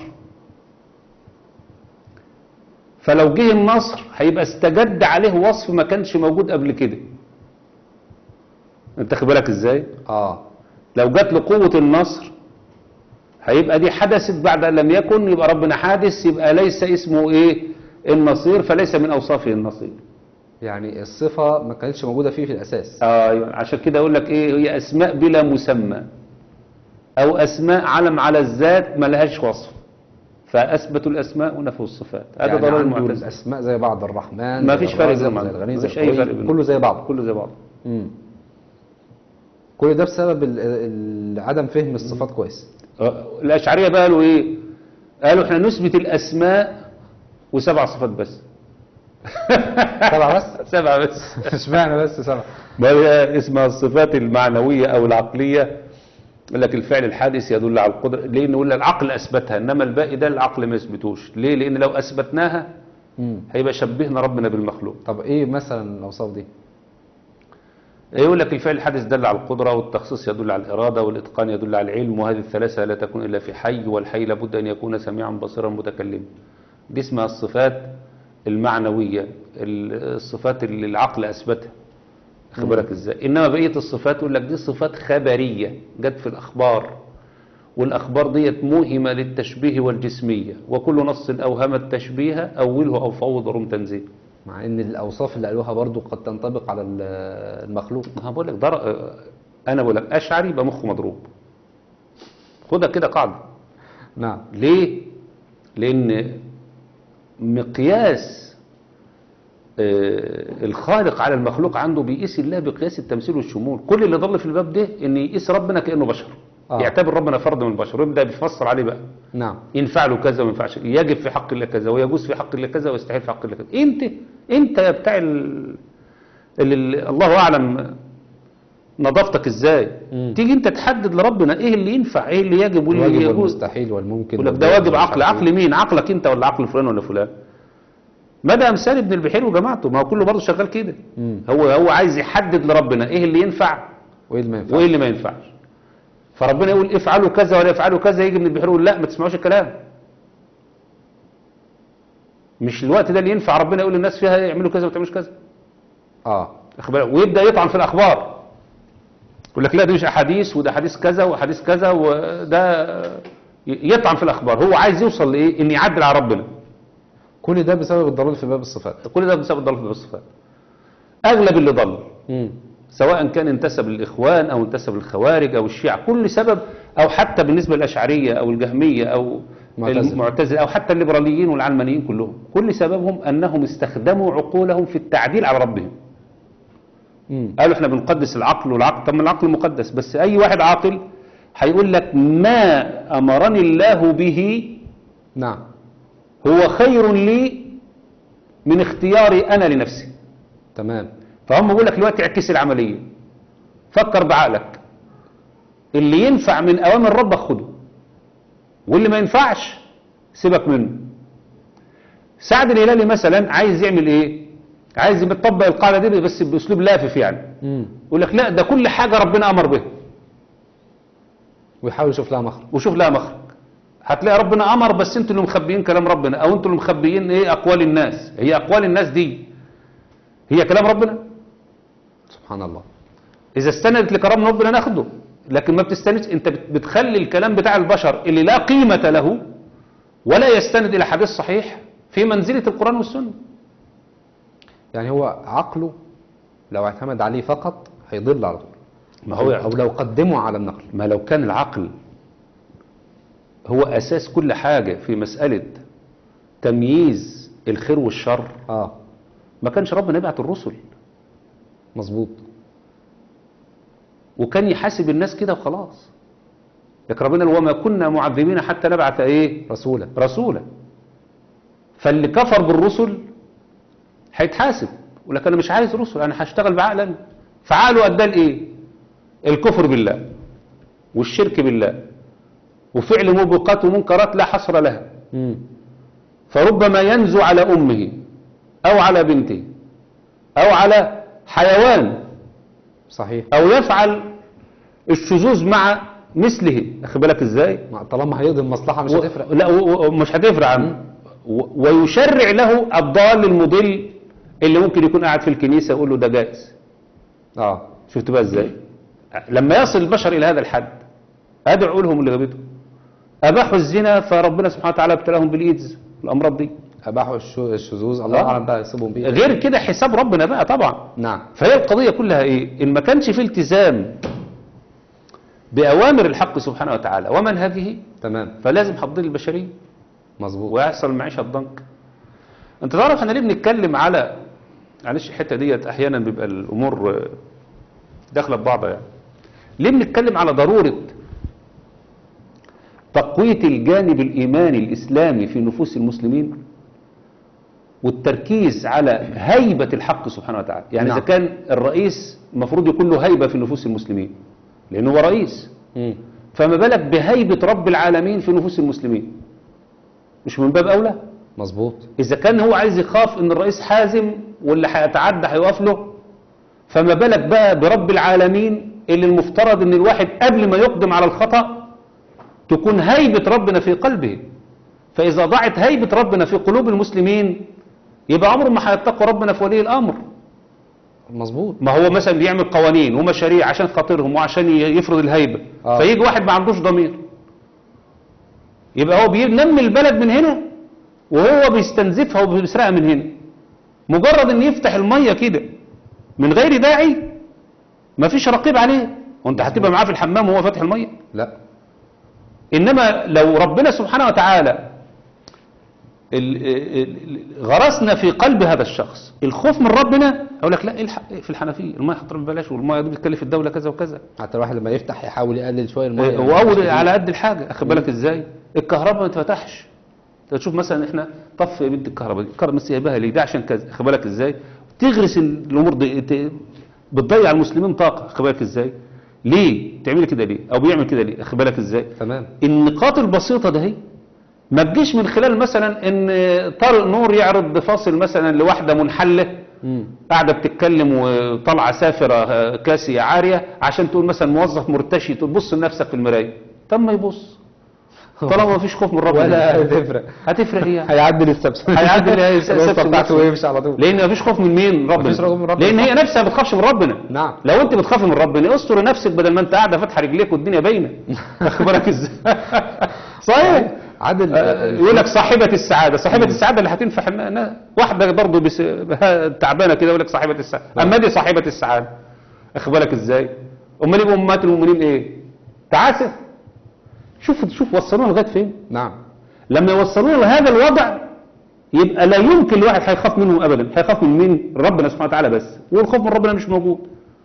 فلو جه النصر هيبقى استجد عليه وصف ما كانش موجود قبل كده انت خد بالك ازاي اه لو جات له قوة النصر هيبقى دي حدثت بعد ان لم يكن يبقى ربنا حادث يبقى ليس اسمه ايه النصير فليس من اوصافه النصير يعني الصفة ما كانتش موجودة فيه في الأساس ايوه عشان كده اقول لك ايه هي اسماء بلا مسمى او اسماء علم على الذات ما لهاش وصف فاثبتوا الاسماء ونفوا الصفات هذا يعني لا عنده المعتزله الأسماء زي بعض الرحمن ما زي فيش فرق الرازق، بينهم. زي الغني ما زي فيش أي القوي فرق بينهم. كله زي بعض كله زي بعض مم. كل ده بسبب ال- ال- عدم فهم الصفات كويس آه، الاشعريه بقى قالوا ايه قالوا احنا نثبت الاسماء وسبع صفات بس سبعة بس سبعه بس اشمعنى بس سبعة ما هي اسمها الصفات المعنوية أو العقلية يقول لك الفعل الحادث يدل على القدرة ليه نقول العقل أثبتها إنما الباقي ده العقل ما يثبتوش ليه لأن لو أثبتناها مم. هيبقى شبهنا ربنا بالمخلوق طب ايه مثلا الأوصاف دي يقول لك الفعل الحادث دل على القدرة والتخصيص يدل على الإرادة والإتقان يدل على العلم وهذه الثلاثة لا تكون إلا في حي والحي لابد أن يكون سميعا بصيرا متكلما دي اسمها الصفات المعنوية الصفات اللي العقل أثبتها خد بالك ازاي انما بقيه الصفات يقول لك دي صفات خبريه جت في الاخبار والاخبار ديت موهمه للتشبيه والجسميه وكل نص اوهم التشبيه اوله او فوض رم تنزيه مع ان الأوصاف اللي قالوها برضو قد تنطبق على ال- المخلوق ما بقول لك در... انا بقول لك اشعري يبقى مخه مضروب خدها كده قاعده نعم ليه لان مقياس آه، الخالق على المخلوق عنده بيقيس الله بقياس التمثيل والشمول كل اللي ضل في الباب ده ان يقيس ربنا كانه بشر آه. يعتبر ربنا فرد من البشر ويبدا بيفسر عليه بقى نعم ينفع له كذا وما ينفعش يجب في حق الله كذا ويجوز في حق الله كذا ويستحيل في حق الله كذا انت انت يا بتاع ال... اللي اللي الله اعلم نظافتك ازاي مم. تيجي انت تحدد لربنا ايه اللي ينفع ايه اللي يجب وايه اللي الواجب يجوز والمستحيل والممكن يقول لك ده والجائز واجب ومش عقل عارف عقل إيه. مين عقلك انت ولا عقل فلان ولا فلان مدى امثال ابن البحير وجماعته ما هو كله برضه شغال كده مم. هو هو عايز يحدد لربنا ايه اللي ينفع وايه اللي ما ينفعش وايه اللي ما ينفعش فربنا يقول افعلوا كذا ولا افعلوا كذا يجي ابن البحير يقول لا ما تسمعوش الكلام مش الوقت ده اللي ينفع ربنا يقول للناس فيها يعملوا كذا وما تعملوش كذا اه واخد بالك؟ ويبدا يطعن في الاخبار يقول لك لا دي مش احاديث وده حديث كذا وحديث كذا وده ي- يطعن في الاخبار هو عايز يوصل لايه ان يعدل على ربنا كل ده بسبب الضلال في باب الصفات كل ده بسبب الضلال في الصفات اغلب اللي ضل مم. سواء كان انتسب للاخوان او انتسب للخوارج او الشيعة كل سبب او حتى بالنسبه للاشعريه او الجهميه او معتزلة. المعتزله او حتى الليبراليين والعلمانيين كلهم كل سببهم انهم استخدموا عقولهم في التعديل على ربهم مم. قالوا احنا بنقدس العقل والعقل طب ما العقل مقدس بس اي واحد عاقل هيقول لك ما امرني الله به نعم هو خير لي من اختياري انا لنفسي تمام فهم بيقول لك دلوقتي اعكس العمليه فكر بعقلك اللي ينفع من اوامر ربك خده واللي ما ينفعش سيبك منه سعد الهلالي مثلا عايز يعمل ايه عايز يطبق القاعده دي بس باسلوب لافف يعني مم. يقول لك لا ده كل حاجه ربنا امر بها ويحاول يشوف لها مخرج وشوف لها مخرج هتلاقي ربنا امر بس انتوا اللي مخبيين كلام ربنا او انتوا اللي مخبيين ايه اقوال الناس هي اقوال الناس دي هي كلام ربنا سبحان الله اذا استندت لكلام ربنا ناخده لكن ما بتستندش انت بت- بتخلي الكلام بتاع البشر اللي لا قيمة له ولا يستند الى حديث صحيح في منزلة القرآن والسنة يعني هو عقله لو اعتمد عليه فقط هيضل على طول ما هو او لو قدمه على النقل ما لو كان العقل هو اساس كل حاجة في مسألة تمييز الخير والشر اه ما كانش ربنا يبعت الرسل مظبوط وكان يحاسب الناس كده وخلاص لكن ربنا قال وما كنا معذبين حتى نبعث ايه رسولا رسولا فاللي كفر بالرسل هيتحاسب يقول لك انا مش عايز رسل انا هشتغل بعقل انا فعقله ادى لايه الكفر بالله والشرك بالله وفعل موبقات ومنكرات لا حصر لها مم. فربما ينزو على امه او على بنته او على حيوان صحيح او يفعل الشذوذ مع مثله اخد بالك ازاي ما- طالما هيقضي المصلحه مش و- هتفرق لا و- و- مش هتفرق عنه و- ويشرع له الضال المضل اللي ممكن يكون قاعد في الكنيسة يقول له ده جائز اه شفت بقى ازاي لما يصل البشر الى هذا الحد ادعو عقولهم اللي غابتهم اباحوا الزنا فربنا سبحانه وتعالى ابتلاهم بالايدز الامراض دي اباحوا الشو- الشذوذ الله آه. اعلم بقى يصيبهم بيه غير كده حساب ربنا بقى طبعا نعم فهي القضية كلها ايه ان ما كانش في التزام باوامر الحق سبحانه وتعالى ومنهجه تمام فلازم هتضل البشريه مظبوط ويحصل معيشة ضنك انت تعرف احنا ليه بنتكلم على معلش الحته ديت احيانا بيبقى الامور آه، داخله ببعضها يعني ليه بنتكلم على ضروره تقويه الجانب الايماني الاسلامي في نفوس المسلمين والتركيز على هيبه الحق سبحانه وتعالى يعني نعم. اذا كان الرئيس المفروض يكون له هيبه في نفوس المسلمين لانه هو رئيس مم. فما بالك بهيبه رب العالمين في نفوس المسلمين مش من باب اولى مظبوط إذا كان هو عايز يخاف إن الرئيس حازم واللي هيتعدى هيقف له فما بالك بقى برب العالمين اللي المفترض إن الواحد قبل ما يقدم على الخطأ تكون هيبة ربنا في قلبه فإذا ضاعت هيبة ربنا في قلوب المسلمين يبقى عمره ما هيتقوا ربنا في ولي الأمر مظبوط ما هو مثلا بيعمل قوانين ومشاريع عشان خاطرهم وعشان ي- يفرض الهيبة آه. فيجي واحد ما عندوش ضمير يبقى هو بينمي البلد من هنا وهو بيستنزفها وبيسرقها من هنا مجرد ان يفتح المية كده من غير داعي مفيش رقيب عليه وانت هتبقى معاه في الحمام وهو فاتح المية لا انما لو ربنا سبحانه وتعالى ال- ال- ال- غرسنا في قلب هذا الشخص الخوف من ربنا اقول لك لا الحق في الحنفيه الميه هتضرب ببلاش والميه دي بتكلف الدوله كذا وكذا حتى الواحد لما يفتح يحاول يقلل شويه الميه إيه، واول على قد الحاجه اخد بالك ازاي الكهرباء ما تفتحش انت تشوف مثلا احنا طف يا بنت الكهرباء دي الكهرباء بس سايباها ليه ده عشان كذا اخد بالك ازاي تغرس الامور دي ت- بتضيع المسلمين طاقه اخد بالك ازاي ليه تعمل كده ليه او بيعمل كده ليه اخد بالك ازاي تمام النقاط البسيطة ده هي ما تجيش من خلال مثلا ان طارق نور يعرض بفاصل مثلا لواحدة منحلة مم. قاعدة بتتكلم وطالعة سافرة آه، كاسية عارية عشان تقول مثلا موظف مرتشي تقول بص لنفسك في المراية طب ما يبص طالما ما فيش خوف من ربنا ولا هتفرق هتفرق ايه يعني؟ هيعدل السبس هيعدل ايه السبس الوصفه بتاعته نفسه. ويمشي على طول لان مفيش خوف من مين ربنا مفيش خوف من ربنا. لان هي نفسها ما بتخافش من ربنا نعم. لو انت بتخاف من ربنا استر نفسك بدل ما انت قاعده فاتحه رجليك والدنيا باينه واخد بالك ازاي صحيح عادل آه، يقول لك صاحبة السعادة صاحبة السعادة اللي هتنفع الناس واحدة برضه بس ها- تعبانة كده يقول لك صاحبة السعادة أما دي صاحبة السعادة أخد بالك إزاي أمال يبقوا أمهات المؤمنين إيه تعاسة شوف شوف وصلونا لغاية فين نعم لما يوصلونا لهذا الوضع يبقى لا يمكن الواحد هيخاف منهم أبدا هيخاف من مين ربنا سبحانه وتعالى بس والخوف من ربنا مش موجود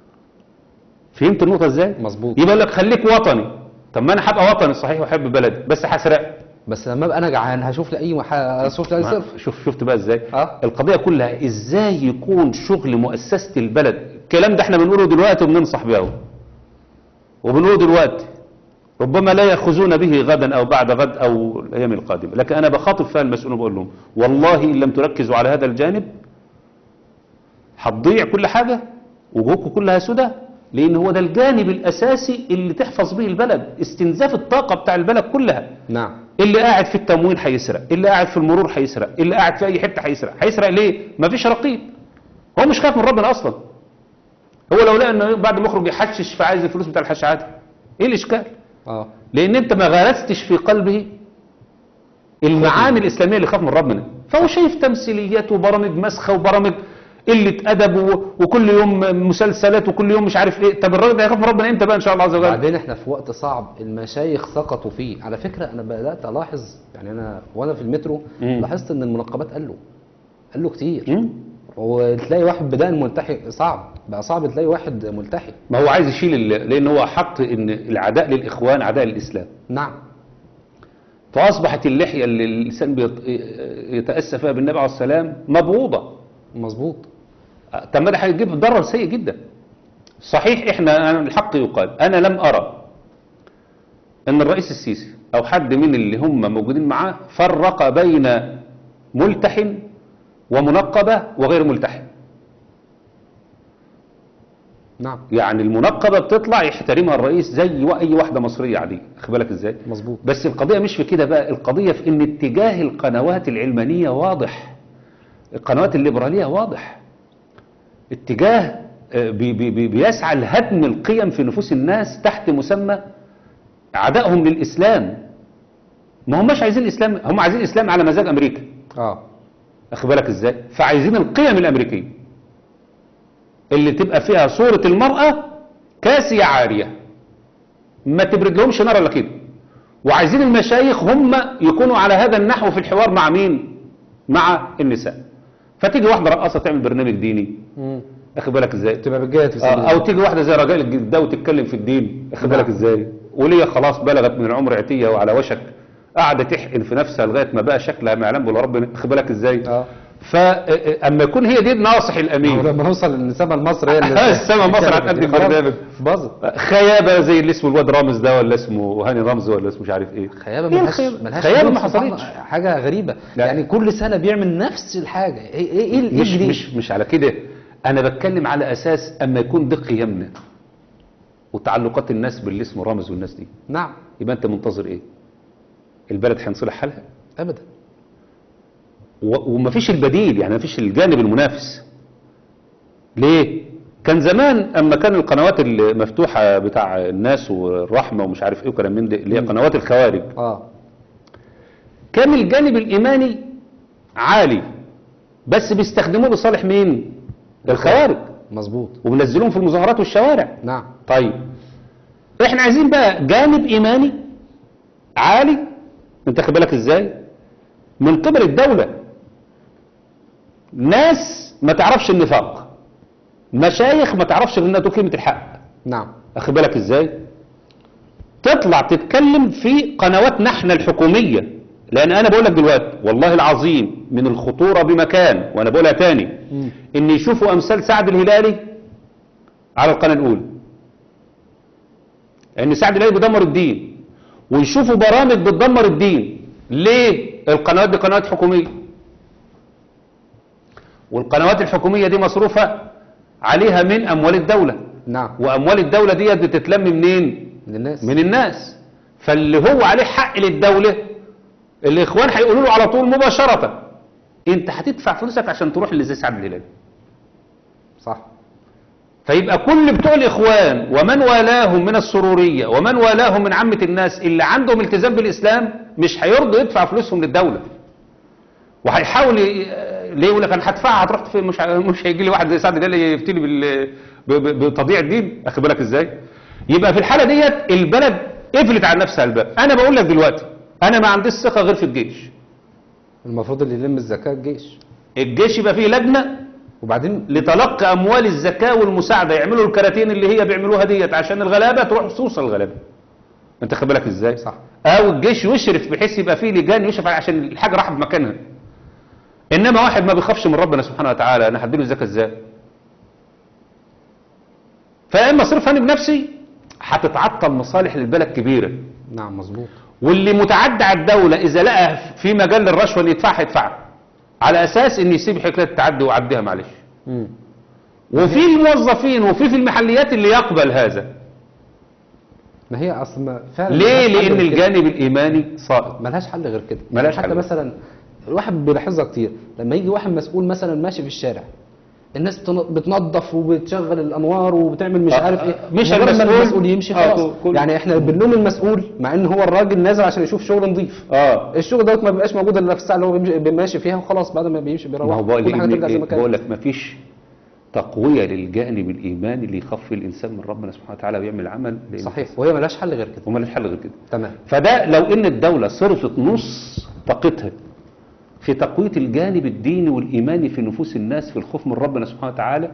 فهمت النقطة إزاي مظبوط يبقى يقول لك خليك وطني طب ما انا هبقى وطني صحيح واحب بلدي بس هسرق بس لما ابقى انا جعان هشوف لي اي ح- هشوف لي اي ما- صرف شوف شفت بقى ازاي آه. القضيه كلها ازاي يكون شغل مؤسسه البلد الكلام ده احنا بنقوله دلوقتي وبننصح بيه اهو وبنقوله دلوقتي ربما لا ياخذون به غدا او بعد غد او الايام القادمه لكن انا بخاطب فيها المسؤولين بقول لهم والله ان لم تركزوا على هذا الجانب هتضيع كل حاجه وجوهكم كلها سدى لان هو ده الجانب الاساسي اللي تحفظ به البلد استنزاف الطاقه بتاع البلد كلها نعم اللي قاعد في التموين هيسرق اللي قاعد في المرور هيسرق اللي قاعد في اي حته هيسرق هيسرق ليه مفيش رقيب هو مش خايف من ربنا اصلا هو لو لقى انه بعد ما يخرج يحشش فعايز الفلوس بتاع الحش عادي ايه الاشكال اه لان انت ما غرستش في قلبه المعاني الاسلاميه اللي خاف من ربنا فهو شايف تمثيليات وبرامج مسخه وبرامج قله ادب و- وكل يوم مسلسلات وكل يوم مش عارف ايه طب الراجل ده هيخاف من ربنا امتى بقى ان شاء الله عز وجل بعدين احنا في وقت صعب المشايخ سقطوا فيه على فكره انا بدات الاحظ يعني انا وانا في المترو مم. لاحظت ان المنقبات قالوا قالوا كتير مم؟ وتلاقي واحد بدأ ملتحي صعب بقى صعب تلاقي واحد ملتحي ما هو عايز يشيل ال- لان هو حط ان العداء للاخوان عداء للاسلام نعم فاصبحت اللحيه اللي الانسان بيت- يتاسى فيها بالنبي عليه السلام مبغوضه مظبوط طب ما ده هيجيب ضرر سيء جدا صحيح احنا أنا الحق يقال انا لم ارى ان الرئيس السيسي او حد من اللي هم موجودين معاه فرق بين ملتحن ومنقبه وغير ملتحن نعم يعني المنقبه بتطلع يحترمها الرئيس زي اي واحده مصريه عاديه خد بالك ازاي مظبوط بس القضية مش في كده بقى القضية في ان اتجاه القنوات العلمانية واضح القنوات الليبرالية واضح اتجاه آه، بي بي بي بيسعى لهدم القيم في نفوس الناس تحت مسمى عدائهم للإسلام ما هماش عايزين الإسلام هم عايزين الإسلام على مزاج أمريكا اه أخد بالك إزاي فعايزين القيم الأمريكية اللي تبقى فيها صورة المرأة كاسية عارية ما تبرد لهمش نار الا كده وعايزين المشايخ هم يكونوا على هذا النحو في الحوار مع مين مع النساء فتيجي واحده رقاصه تعمل برنامج ديني مم. اخد بالك ازاي تبقى بتجاهد في سبيل آه، او الله. تيجي واحده زي رجاء الجلده وتتكلم في الدين اخد نعم. بالك ازاي وليا خلاص بلغت من العمر عتيه وعلى وشك قاعده تحقن في نفسها لغايه ما بقى شكلها ما يعلم به ربنا اخد بالك ازاي اه فاما يكون هي دي الناصح أو الامين لما نوصل للسما مصر هي اللي السما مصر هتقدم خلاص، برنامج. باظت خيابه زي اللي اسمه الواد رامز ده ولا اسمه هاني رمز ولا اسمه مش عارف ايه خيابه إيه ملهاش الخيابة؟ ملهاش خيابة حدود ما سبحان حصلتش. الله. حاجه غريبه لا. يعني كل سنه بيعمل نفس الحاجه ايه ايه ايه مش الإجري؟ مش مش على كده انا بتكلم على اساس اما يكون ده قيمنا وتعلقات الناس باللي اسمه رامز والناس دي نعم يبقى انت منتظر ايه البلد هينصلح حالها ابدا و- ومفيش البديل يعني مفيش الجانب المنافس ليه كان زمان اما كان القنوات المفتوحه بتاع الناس والرحمه ومش عارف ايه وكلام من ده اللي هي قنوات الخوارج اه كان الجانب الإيماني عالي بس بيستخدموه لصالح مين الخوارج مظبوط وبنزلوهم في المظاهرات والشوارع نعم طيب احنا عايزين بقى جانب إيماني عالي انت خد بالك ازاي من قبل الدولة ناس ما تعرفش النفاق مشايخ ما تعرفش غير انها تقول كلمة الحق نعم اخد بالك ازاي تطلع تتكلم في قنواتنا احنا الحكومية لان انا بقول لك دلوقتي والله العظيم من الخطورة بمكان وانا بقولها تاني ان يشوفوا امثال سعد الهلالي على القناة الاولى ان سعد الهلالي بيدمر الدين ويشوفوا برامج بتدمر الدين ليه القنوات دي قنوات حكومية والقنوات الحكومية دي مصروفة عليها من اموال الدولة نعم واموال الدولة دي بتتلم منين للناس من الناس فاللي هو عليه حق للدولة الاخوان هيقولوا له على طول مباشرة انت هتدفع فلوسك عشان تروح اللي زي سعد الهلال صح فيبقى كل بتوع الاخوان ومن والاهم من السرورية ومن والاهم من عامة الناس اللي عندهم التزام بالاسلام مش هيرضوا يدفع فلوسهم للدولة وهيحاول ي- ليه يقول لك انا هدفعها هتروح فين مش ه- مش هيجي لي واحد زي سعد الهلال يفتي بال ب- ب- بتضييع الدين اخد بالك ازاي يبقى في الحاله ديت البلد قفلت على نفسها الباب انا بقول لك دلوقتي انا ما عنديش ثقه غير في الجيش المفروض اللي يلم الزكاه الجيش الجيش يبقى فيه لجنه وبعدين لتلقي اموال الزكاه والمساعده يعملوا الكراتين اللي هي بيعملوها ديت عشان الغلابه تروح توصل الغلابه انت خد بالك ازاي صح. او الجيش يشرف بحيث يبقى فيه لجان يشرف عليها عشان الحاجه راحت بمكانها انما واحد ما بيخافش من ربنا سبحانه وتعالى انا هديله الزكاه ازاي فيا اما اصرفها انا بنفسي هتتعطل مصالح للبلد كبيره نعم مظبوط واللي متعدى على الدولة إذا لقى في مجال للرشوة اللي يدفعها يدفعها على أساس إن يسيب حكاية التعدي ويعديها معلش مم. وفي الموظفين وفي في المحليات اللي يقبل هذا ما هي اصل ما فعلا ليه؟ ملهاش حل لأن غير كده. الجانب الإيماني ساقط ملهاش حل غير كده ملهاش يعني حتى حل. مثلا الواحد بيلاحظها كتير لما يجي واحد مسؤول مثلا ماشي في الشارع الناس بتن- بتنظف وبتشغل الانوار وبتعمل مش آه، عارف آه، ايه مش مجرد ما المسؤول. المسؤول يمشي آه، خلاص كل- يعني احنا بنلوم المسؤول مع ان هو الراجل نازل عشان يشوف شغل نظيف اه الشغل دوت ما بيبقاش موجود الا في الساعه اللي هو بيمشي- ماشي فيها وخلاص بعد ما بيمشي بيروح ما هو بقول كل حاجه ترجع زي ما لك بقول كانت لك ما فيش تقوية للجانب الإيماني اللي يخفي الإنسان من ربنا سبحانه وتعالى ويعمل عمل لأن- صحيح وهي ملهاش حل غير كده وما لهش حل غير كده تمام فده لو ان الدولة صرفت نص طاقتها في تقوية الجانب الديني والإيماني في نفوس الناس في الخوف من ربنا سبحانه وتعالى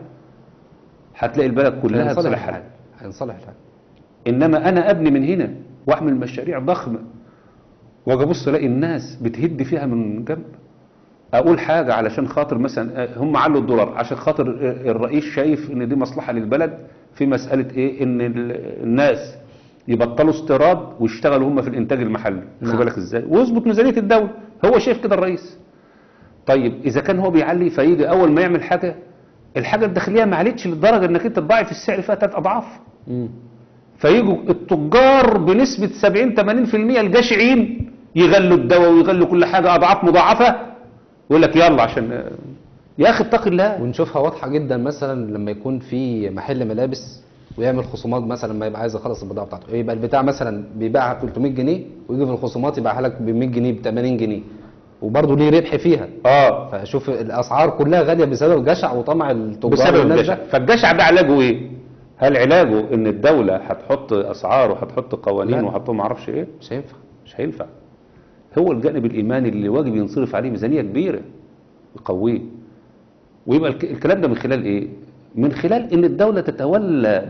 هتلاقي البلد كلها هينصلح تصلح الحال حال هينصلح الحال إنما أنا أبني من هنا وأعمل مشاريع ضخمة وأجي أبص ألاقي الناس بتهد فيها من جنب أقول حاجة علشان خاطر مثلا آه، هم علوا الدولار عشان خاطر آه، الرئيس شايف إن دي مصلحة للبلد في مسألة إيه إن ال- الناس يبطلوا استيراد ويشتغلوا هم في الإنتاج المحلي خد نعم. بالك إزاي ويظبط ميزانية الدولة هو شايف كده الرئيس طيب إذا كان هو بيعلي فيجي أول ما يعمل حاجة الحاجة الداخلية ما علتش لدرجة إنك أنت تضاعف السعر فيها ثلاث أضعاف مم. فيجوا التجار بنسبة 70 80% الجشعين يغلوا الدواء ويغلوا كل حاجة أضعاف مضاعفة يقول لك يلا عشان يا أخي اتق الله ونشوفها واضحه جدا مثلا لما يكون في محل ملابس ويعمل خصومات مثلا لما يبقى عايز يخلص البضاعه بتاعته يبقى البتاع مثلا بيبيعها ب 300 جنيه ويجي في الخصومات يبيعها لك ب 100 جنيه ب 80 جنيه وبرضه ليه ربح فيها اه فشوف الاسعار كلها غاليه بسبب جشع وطمع التجار بسبب والناس الجشع ده. فالجشع ده علاجه ايه هل علاجه ان الدولة هتحط اسعار وهتحط قوانين لا. وهتحط ما اعرفش ايه مش هينفع مش هينفع هو الجانب الايماني اللي واجب ينصرف عليه ميزانية كبيرة يقويه ويبقى الك- الكلام ده من خلال ايه من خلال ان الدولة تتولى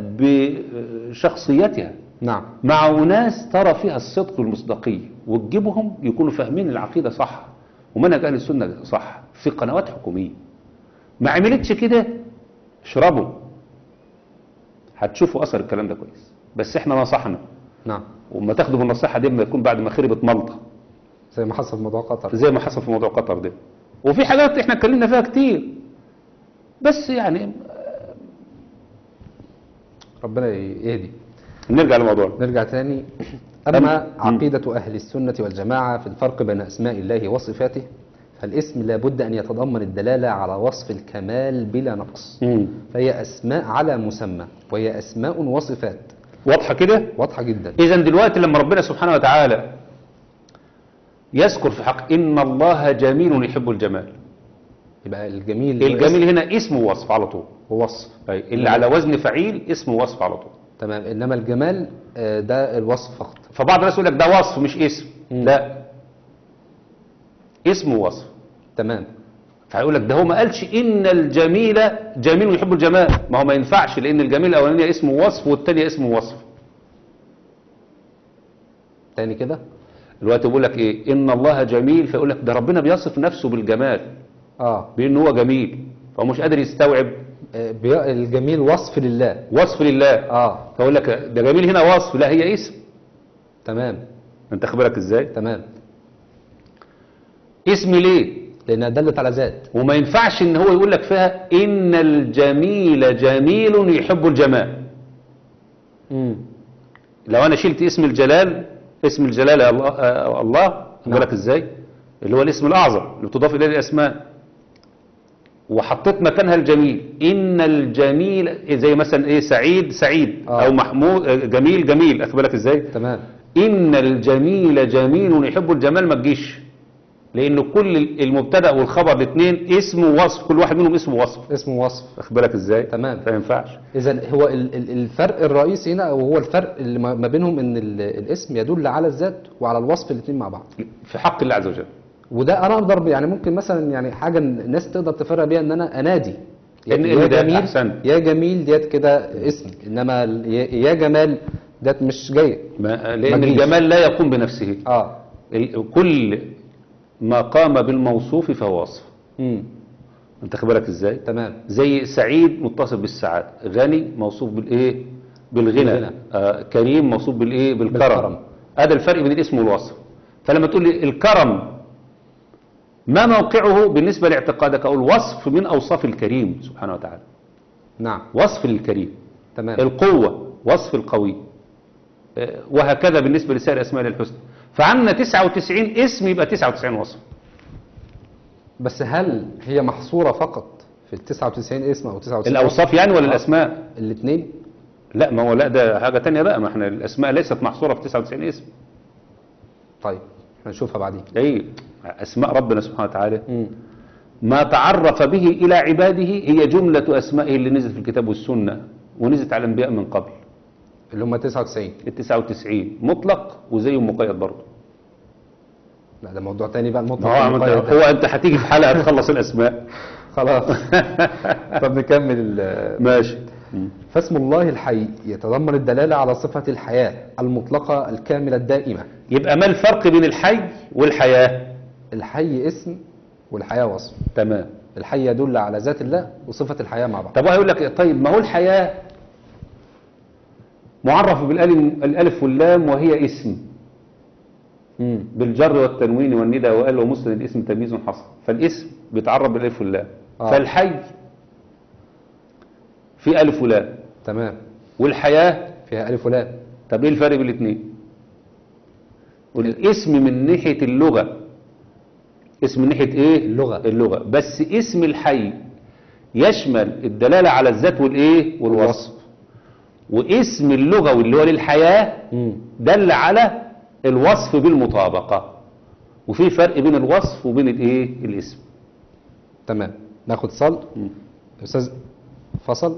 بشخصيتها نعم مع ناس ترى فيها الصدق والمصداقية وتجيبهم يكونوا فاهمين العقيدة صح ومنهج أهل السنة صح في قنوات حكومية ما عملتش كده اشربوا هتشوفوا أثر الكلام ده كويس بس احنا نصحنا نعم وما تاخدوا بالنصيحة دي لما يكون بعد ما خربت ملطة زي ما حصل في موضوع قطر زي ما حصل في موضوع قطر ده وفي حاجات احنا اتكلمنا فيها كتير بس يعني ربنا يهدي نرجع لموضوعنا نرجع تاني أما أم- عقيدة أهل السنة والجماعة في الفرق بين أسماء الله وصفاته فالاسم لابد أن يتضمن الدلالة على وصف الكمال بلا نقص مم. فهي أسماء على مسمى وهي أسماء وصفات واضحة كده واضحة جدا إذا دلوقتي لما ربنا سبحانه وتعالى يذكر في حق إن الله جميل يحب الجمال يبقى الجميل الجميل هنا اسم ووصف على طول ووصف أي اللي على وزن فعيل اسم ووصف على طول تمام إنما الجمال آه، ده الوصف فقط فبعض الناس يقول لك ده وصف مش اسم مم. لا اسم ووصف تمام فهيقول لك ده هو ما قالش إن الجميل جميل يحب الجمال ما هو ما ينفعش لأن الجميل الأولانية اسم ووصف والثانية اسم ووصف تاني كده دلوقتي بيقول لك إيه إن الله جميل فيقول لك ده ربنا بيصف نفسه بالجمال اه بأنه هو جميل فهو مش قادر يستوعب آه، بي- الجميل وصف لله وصف لله اه فأقول لك ده جميل هنا وصف لا هي اسم تمام انت خبرك ازاي تمام اسم ليه لأنها دلت على ذات وما ينفعش ان هو يقول لك فيها ان الجميل جميل يحب الجمال امم لو انا شلت اسم الجلال اسم الجلال يا الله, آه الله خد نعم. بالك ازاي اللي هو الاسم الاعظم اللي بتضاف اليه الاسماء وحطيت مكانها الجميل ان الجميل زي مثلا ايه سعيد سعيد آه. او محمود آه، جميل جميل اخد بالك ازاي تمام إن الجميل جميل يحب الجمال ما تجيش لأن كل المبتدأ والخبر الاثنين اسم ووصف كل واحد منهم اسم ووصف اسمه وصف واخد بالك ازاي تمام. فما ينفعش إذا هو ال- ال- الفرق الرئيسي هنا أو هو الفرق اللي ما ما بينهم إن ال- الاسم يدل على الذات وعلى الوصف الاثنين مع بعض في حق الله عز وجل وده انا اقدر يعني ممكن مثلا يعني حاجه الناس تقدر تفرق بيها ان انا انادي إن- إن ده أحسن. يا جميل ديت كده اسم انما ال- يا يا جمال ده مش جاي ما لان مجيش. الجمال لا يقوم بنفسه اه ال- كل ما قام بالموصوف فهو وصف امم انت خد بالك ازاي تمام زي سعيد متصف بالسعادة غني موصوف بالايه بالغنى بالغنى. آه كريم موصوف بالايه بالكرم, بالكرم. هذا الفرق بين الاسم والوصف فلما تقول لي الكرم ما موقعه بالنسبة لاعتقادك او الوصف من اوصاف الكريم سبحانه وتعالى نعم وصف للكريم تمام القوة وصف القوي آه، وهكذا بالنسبة لسائر الأسماء الحسنى فعندنا 99 اسم يبقى 99 وصف بس هل هي محصورة فقط في ال 99 اسم او 99 الأوصاف يعني ولا الأسماء الاثنين لا ما هو لا ده حاجة تانية بقى ما احنا الأسماء ليست محصورة في 99 اسم طيب احنا نشوفها بعدين أي أسماء ربنا سبحانه وتعالى امم ما تعرف به إلى عباده هي جملة أسمائه اللي نزلت في الكتاب والسنة ونزلت على الأنبياء من قبل اللي هم 99 ال 99 مطلق وزي مقيد برضه لا ده موضوع تاني بقى المطلق ما هو والمقيد هو أنت هتيجي في حلقة تخلص الأسماء خلاص طب نكمل ال- ماشي فاسم الله الحي يتضمن الدلالة على صفة الحياة المطلقة الكاملة الدائمة يبقى ما الفرق بين الحي والحياة الحي اسم والحياة وصف تمام الحي يدل على ذات الله وصفة الحياة مع بعض طب هيقول لك إيه؟ طيب ما هو الحياة معرف بالالف الالف واللام وهي اسم امم بالجر والتنوين والندى وقال ومسند الاسم تمييز حصل فالاسم بيتعرف بالالف واللام آه. فالحي في الف ولام تمام والحياة فيها ألف ولام طب ايه الفرق بين الاثنين والاسم من ناحية اللغة اسم من ناحية ايه اللغة. اللغة بس اسم الحي يشمل الدلالة على الذات والايه والوصف واسم اللغوي اللي هو للحياة امم دل على الوصف بالمطابقة وفي فرق بين الوصف وبين الايه الاسم تمام ناخد صل مم. أستاذ فصل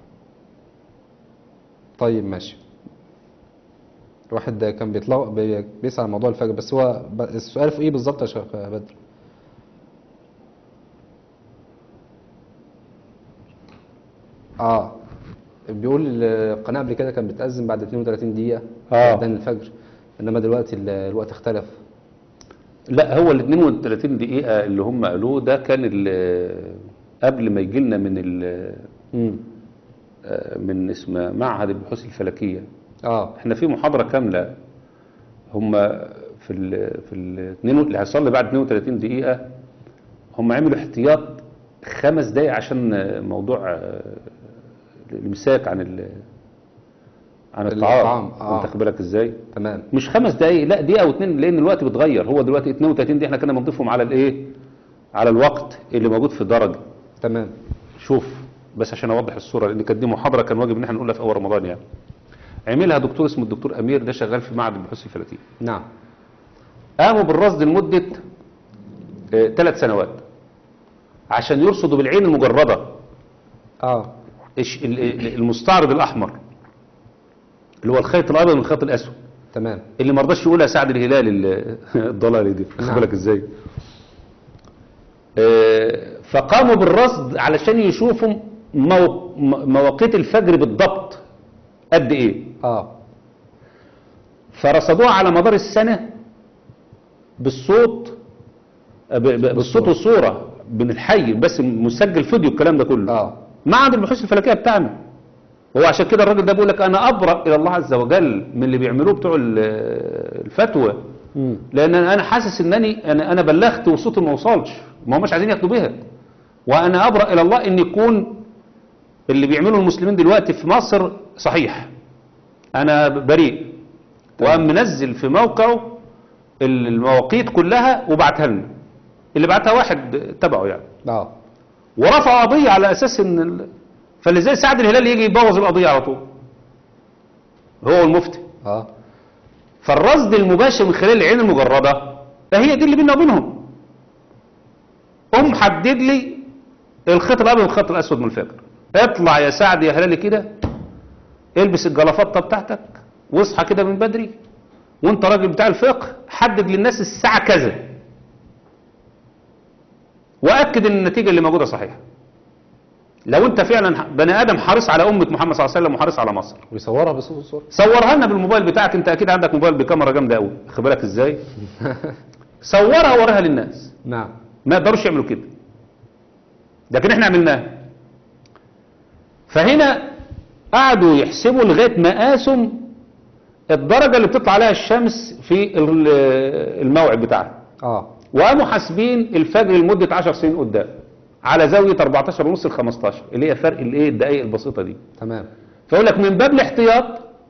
طيب ماشي الواحد كان بيطلع بي- بيسأل عن موضوع الفجر بس هو ب- السؤال في ايه بالظبط يا شيخ بدر اه بيقول القناة قبل كده كان بتأذن بعد 32 دقيقة آه. أذان الفجر إنما دلوقتي ال- الوقت اختلف لا هو ال 32 دقيقة اللي هم قالوه ده كان ال- قبل ما يجي لنا من ال- امم آه، من اسمه معهد البحوث الفلكية اه احنا في محاضرة كاملة هم في ال في ال اللي هيصلي بعد 32 دقيقة هم عملوا احتياط خمس دقايق عشان آه، موضوع آه، الامساك عن ال عن الطعام، الطعام آه. انت خد بالك ازاي تمام مش خمس دقايق لا دقيقة او اتنين لان الوقت بيتغير هو دلوقتي 32 دقيقة احنا كنا بنضيفهم على الايه على الوقت اللي موجود في الدرجة تمام شوف بس عشان اوضح الصوره لان كانت دي محاضره كان واجب ان احنا نقولها في اول رمضان يعني عملها دكتور اسمه الدكتور امير ده شغال في معهد البحوث الفلكيه نعم قاموا بالرصد لمده ثلاث سنوات عشان يرصدوا بالعين المجرده اه الش- ال- ال- المستعرض الاحمر اللي هو الخيط الابيض من الخيط الاسود تمام اللي ما رضاش يقولها سعد الهلال ال- الضلالي دي خد نعم. بالك ازاي آه، فقاموا بالرصد علشان يشوفوا مو- م- مواقيت الفجر بالضبط قد ايه اه فرصدوها على مدار السنة بالصوت ب- ب- بالصوت والصورة من الحي بس مسجل فيديو الكلام ده كله اه معهد البحوث الفلكيه بتاعنا هو عشان كده الراجل ده بيقول لك انا ابرأ الى الله عز وجل من اللي بيعملوه بتوع ال- الفتوى امم لان انا حاسس انني انا انا بلغت وصوتي ما وصلش ما هماش عايزين ياخدوا بها وانا ابرأ الى الله ان يكون اللي بيعمله المسلمين دلوقتي في مصر صحيح انا بريء وقام منزل في موقعه المواقيت كلها وبعتها لنا اللي بعتها واحد تبعه يعني اه ورفع قضية على أساس إن ال... فاللي زي سعد الهلال يجي يبوظ القضية على طول هو المفتي اه فالرصد المباشر من خلال العين المجردة هي دي اللي بيننا وبينهم قوم حدد لي الخيط الأبيض والخيط الأسود من الفجر اطلع يا سعد يا هلالي كده البس الجلافطة بتاعتك واصحى كده من بدري وانت راجل بتاع الفقه حدد للناس الساعة كذا وأكد ان النتيجة اللي موجودة صحيحة لو انت فعلا بني ادم حريص على امه محمد صلى الله عليه وسلم وحريص على مصر ويصورها بصوت الصورة صورها لنا بالموبايل بتاعك انت اكيد عندك موبايل بكاميرا جامده قوي خد بالك ازاي صورها ووريها للناس نعم ما يقدروش يعملوا كده لكن احنا عملناها فهنا قعدوا يحسبوا لغايه مقاسهم الدرجه اللي بتطلع عليها الشمس في ال- الموعد بتاعها اه وقاموا حاسبين الفجر لمده 10 سنين قدام على زاويه 14 ونص ل 15 اللي هي فرق الايه الدقائق البسيطه دي تمام فيقول لك من باب الاحتياط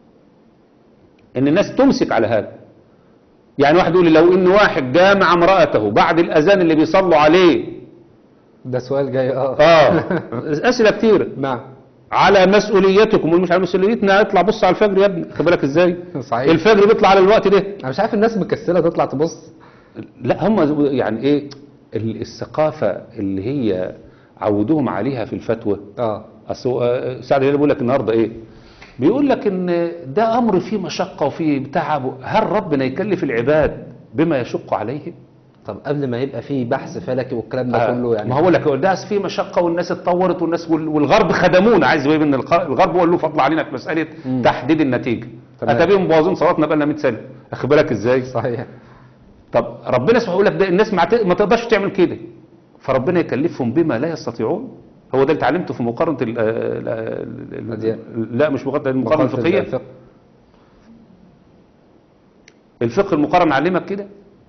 ان الناس تمسك على هذا يعني واحد يقول لي لو ان واحد جامع امرأته بعد الاذان اللي بيصلوا عليه ده سؤال جاي اه اه اسئله كتير نعم على مسؤوليتكم ومش على مسؤوليتنا اطلع بص على الفجر يا ابني خد بالك ازاي صحيح. الفجر بيطلع على الوقت ده انا مش عارف الناس مكسلة تطلع تبص لا هم يعني ايه ال- الثقافه اللي هي عودوهم عليها في الفتوى اه اصل هو، آه، سعد الهلالي بيقول لك النهارده ايه بيقول لك ان ده امر فيه مشقه وفيه تعب هل ربنا يكلف العباد بما يشق عليهم طب قبل ما يبقى فيه بحث فلكي والكلام ده آه، كله يعني ما هو لك ده فيه مشقه والناس اتطورت والناس وال- والغرب خدمونا عايز يقول ان الغ- الغرب هو اللي له فضل علينا في مساله تحديد النتيجه تمام. اتى بهم مبوظين صلاتنا بقى لنا 100 سنه اخد بالك ازاي صحيح طب ربنا سبحانه يقول لك ده الناس ما ت- ما تقدرش تعمل كده فربنا يكلفهم بما لا يستطيعون هو ده اللي اتعلمته في مقارنه ال ال- ال- الأديان. لا مش مقارنه المقارنه مقارنة الفقهيه الفقه. الفقه المقارن علمك كده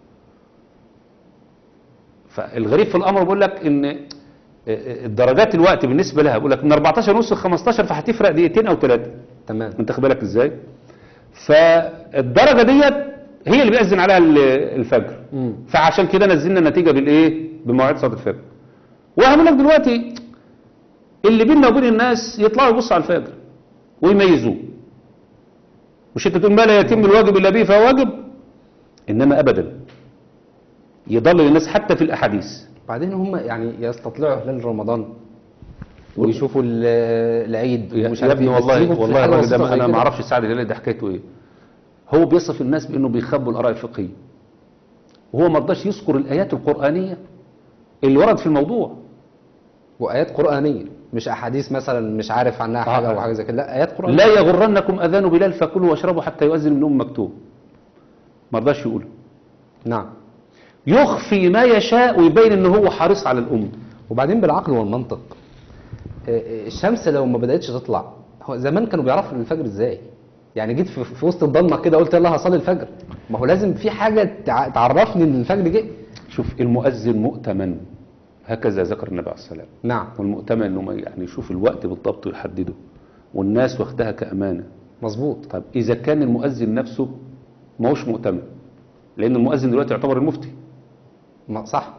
فالغريب في الامر بيقول لك ان الدرجات الوقت بالنسبه لها بيقول لك من 14 ونص ل 15 فهتفرق دقيقتين او ثلاثه تمام انت خد بالك ازاي فالدرجه ديت هي اللي بيأذن عليها ال- الفجر مم. فعشان كده نزلنا النتيجه بالايه بمواعيد صلاه الفجر وهقول لك دلوقتي اللي بيننا وبين الناس يطلعوا يبصوا على الفجر ويميزوه مش انت تقول ما لا يتم الواجب الا به فهو واجب انما ابدا يضل الناس حتى في الاحاديث بعدين هم يعني يستطلعوا هلال رمضان ويشوفوا ال- العيد يا ومش يا عارف ابني إيه، بس والله يجوا في والله حاجة الراجل ده بسيطة ما- زي انا كده. ما اعرفش سعد الهلالي ده حكايته ايه هو بيصف الناس بانه بيخبوا الاراء الفقهيه وهو ما رضاش يذكر الايات القرانيه اللي ورد في الموضوع وايات قرانيه مش احاديث مثلا مش عارف عنها حاجه آه. او حاجه زي كده لا ايات قرانيه لا يغرنكم اذان بلال فكلوا واشربوا حتى يؤذن من ام مكتوب ما رضاش يقول نعم يخفي ما يشاء ويبين ان هو حريص على الامه وبعدين بالعقل والمنطق آه، آه، الشمس لو ما بدأتش تطلع هو زمان كانوا بيعرفوا الفجر ازاي يعني جيت في, في وسط الضلمه كده قلت يلا هصلي الفجر ما هو لازم في حاجه تع- تعرفني ان الفجر جه شوف المؤذن مؤتمن هكذا ذكر النبي عليه الصلاه والسلام نعم والمؤتمن انه ما يعني يشوف الوقت بالضبط ويحدده والناس واخدها كامانه مظبوط طب إذا كان المؤذن نفسه ما هوش مؤتمن لأن المؤذن دلوقتي يعتبر المفتي ما- صح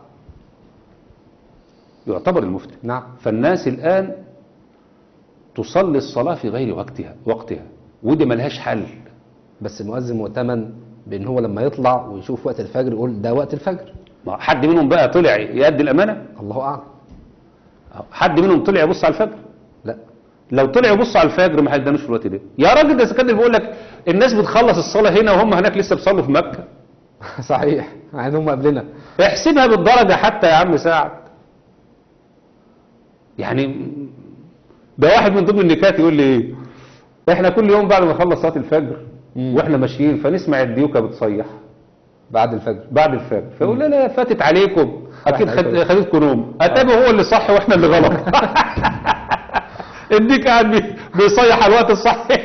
يعتبر المفتي نعم فالناس الآن تصلي الصلاة في غير وقتها وقتها ودي ملهاش حل بس المؤذن مؤتمن بان هو لما يطلع ويشوف وقت الفجر يقول ده وقت الفجر ما حد منهم بقى طلع يؤدي الأمانة الله اعلم حد منهم طلع يبص على الفجر لا لو طلع يبص على الفجر ما هيدانوش في الوقت ده يا راجل ده كان بيقول لك الناس بتخلص الصلاة هنا وهم هناك لسه بيصلوا في مكة صحيح مع ان هم قبلنا احسبها بالدرجة حتى يا عم سعد يعني ده واحد من ضمن النكات يقول لي ايه احنا كل يوم بعد ما نخلص صلاة الفجر مم. واحنا ماشيين فنسمع الديوكة بتصيح بعد الفجر بعد الفجر فيقول لنا فاتت عليكم اكيد فاتت خد- عليكم. خدتكم نوم اتابع هو اللي صح واحنا اللي غلط الديك قاعد بي- بيصيح على الوقت الصحيح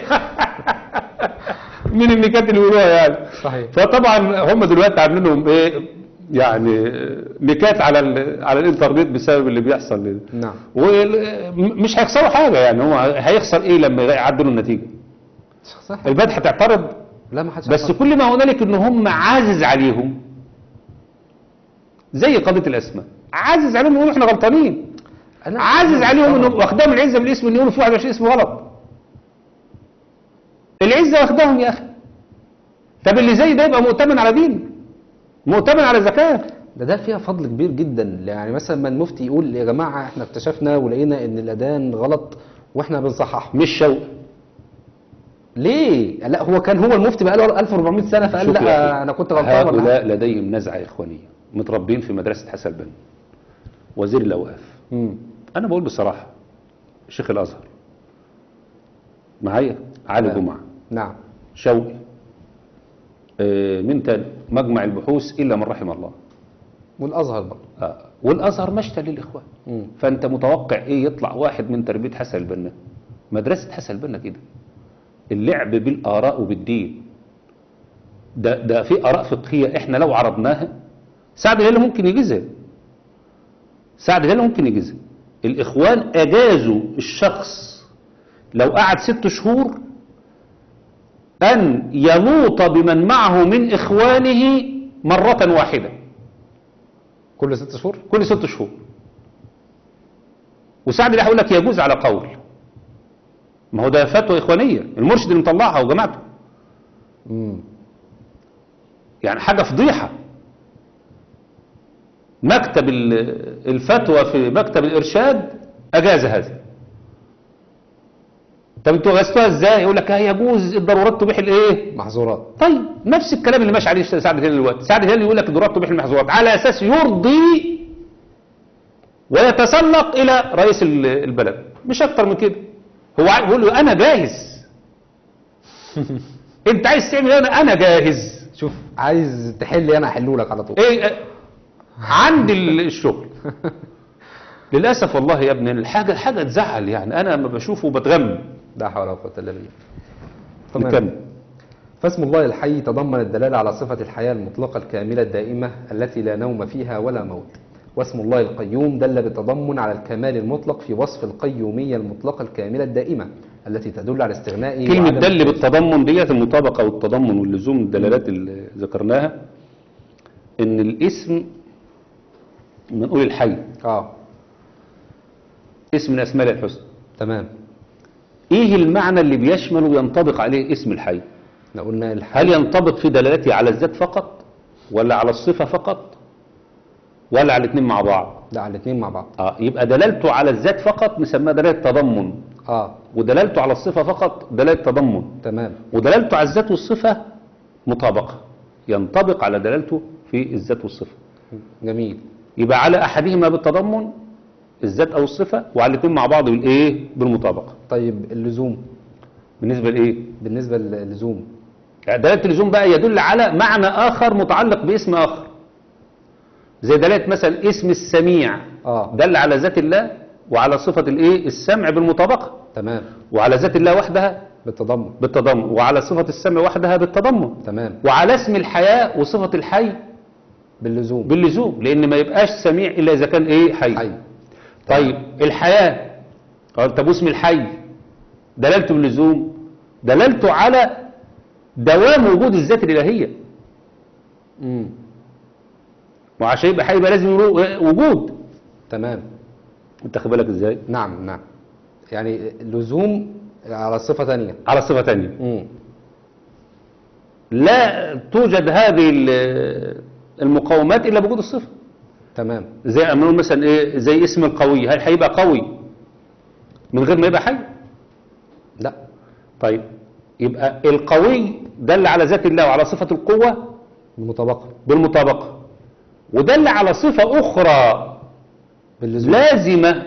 من النكات اللي بيقولوها يعني صحيح. فطبعا هم دلوقتي عاملين لهم ايه يعني نكات على ال- على الانترنت بسبب اللي بيحصل ده. نعم ومش هيخسروا حاجه يعني هو هيخسر ايه لما يعدلوا النتيجه صح البلد هتعترض لا ما حدش بس هيعرف. كل ما هنالك ان هم عازز عليهم زي قضيه الاسماء عازز عليهم يقولوا احنا غلطانين أنا- عازز عليهم انه واخدهم العزه بالاسم ان يقولوا في 21 اسم غلط العزه واخدهم يا اخي طب اللي زي ده يبقى مؤتمن على دين مؤتمن على زكاه ده ده فيها فضل كبير جدا يعني مثلا ما المفتي يقول يا جماعه احنا اكتشفنا ولقينا ان الاذان غلط واحنا بنصححه مش شوق ليه لا هو كان هو المفتي بقاله 1400 سنه فقال شوف يا لا أخي، انا كنت غلطان ولا هؤلاء لديهم نزعه اخوانيه متربين في مدرسه حسن البنا وزير الاوقاف مم. انا بقول بصراحه شيخ الازهر معايا علي تمام. جمعه نعم شوقي آه، من تاني مجمع البحوث الا من رحم الله والازهر برضه آه، والازهر مشتى للاخوان مم. فانت متوقع ايه يطلع واحد من تربيه حسن البنا مدرسه حسن البنا كده اللعب بالاراء وبالدين ده ده في اراء فقهيه احنا لو عرضناها سعد الهلال ممكن يجيزها سعد الهلال ممكن يجيزها الاخوان اجازوا الشخص لو قعد ست شهور ان يلوط بمن معه من اخوانه مره واحده كل ست شهور كل ست شهور وسعد اللي هيقول لك يجوز على قول ما هو ده فتوى إخوانية المرشد اللي مطلعها وجماعته مم. يعني حاجة فضيحة مكتب ال- الفتوى في مكتب الإرشاد أجاز هذا طب انتوا غزتوها ازاي يقول لك ها يجوز الضرورات تبيح الايه محظورات طيب نفس الكلام اللي ماشي عليه سعد الهلال دلوقتي سعد الهلال يقول لك الضرورات تبيح المحظورات على اساس يرضي ويتسلق الى رئيس ال- البلد مش اكتر من كده هو عاي- بيقول له انا جاهز انت عايز تعمل ايه انا انا جاهز شوف عايز تحل انا احله لك على طول ايه اه، عندي ال- الشغل للاسف والله يا ابني الحاجه حاجه تزعل يعني انا لما بشوفه بتغم لا حول ولا قوه الا بالله نكمل فاسم الله الحي تضمن الدلالة على صفة الحياة المطلقة الكاملة الدائمة التي لا نوم فيها ولا موت واسم الله القيوم دل بالتضمن على الكمال المطلق في وصف القيومية المطلقة الكاملة الدائمة التي تدل على استغنائه كلمة وعدم دل بالتضمن ديت المطابقة والتضمن واللزوم الدلالات اللي ذكرناها ان الاسم بنقول الحي اه اسم من اسماء الله الحسنى تمام ايه المعنى اللي بيشمل وينطبق عليه اسم الحي احنا قلنا الحي هل ينطبق في دلالته على الذات فقط ولا على الصفة فقط ولا على الاثنين مع بعض لا على الاثنين مع بعض اه يبقى دلالته على الذات فقط نسميها دلالة تضمن اه ودلالته على الصفة فقط دلالة تضمن تمام ودلالته على الذات والصفة مطابقة ينطبق على دلالته في الذات والصفة جميل يبقى على أحدهما بالتضمن الذات أو الصفة وعلى الاثنين مع بعض بالإيه بالمطابقة طيب اللزوم بالنسبة لإيه بالنسبة للزوم يعني دلالة اللزوم بقى يدل على معنى آخر متعلق باسم آخر زي دلالة مثلا اسم السميع اه دل على ذات الله وعلى صفة الإيه السمع بالمطابقة تمام وعلى ذات الله وحدها بالتضمن بالتضمن وعلى صفة السمع وحدها بالتضمن تمام وعلى اسم الحياة وصفة الحي باللزوم باللزوم لان ما يبقاش سميع الا اذا كان ايه حي, حي طيب الحياه قال طب اسم الحي دلالته باللزوم دلالته على دوام وجود الذات الالهيه امم وعشان يبقى حي يبقى لازم له وجود تمام انت خد بالك ازاي نعم نعم يعني لزوم على صفة تانية على صفه ثانيه امم لا توجد هذه ال- المقومات الا بوجود الصفه تمام زي ما نقول مثلا ايه زي اسم القوي هل هيبقى قوي من غير ما يبقى حي لا طيب يبقى القوي دل على ذات الله وعلى صفة القوة المطابقة بالمطابقة ودل على صفة أخرى باللزوم لازمة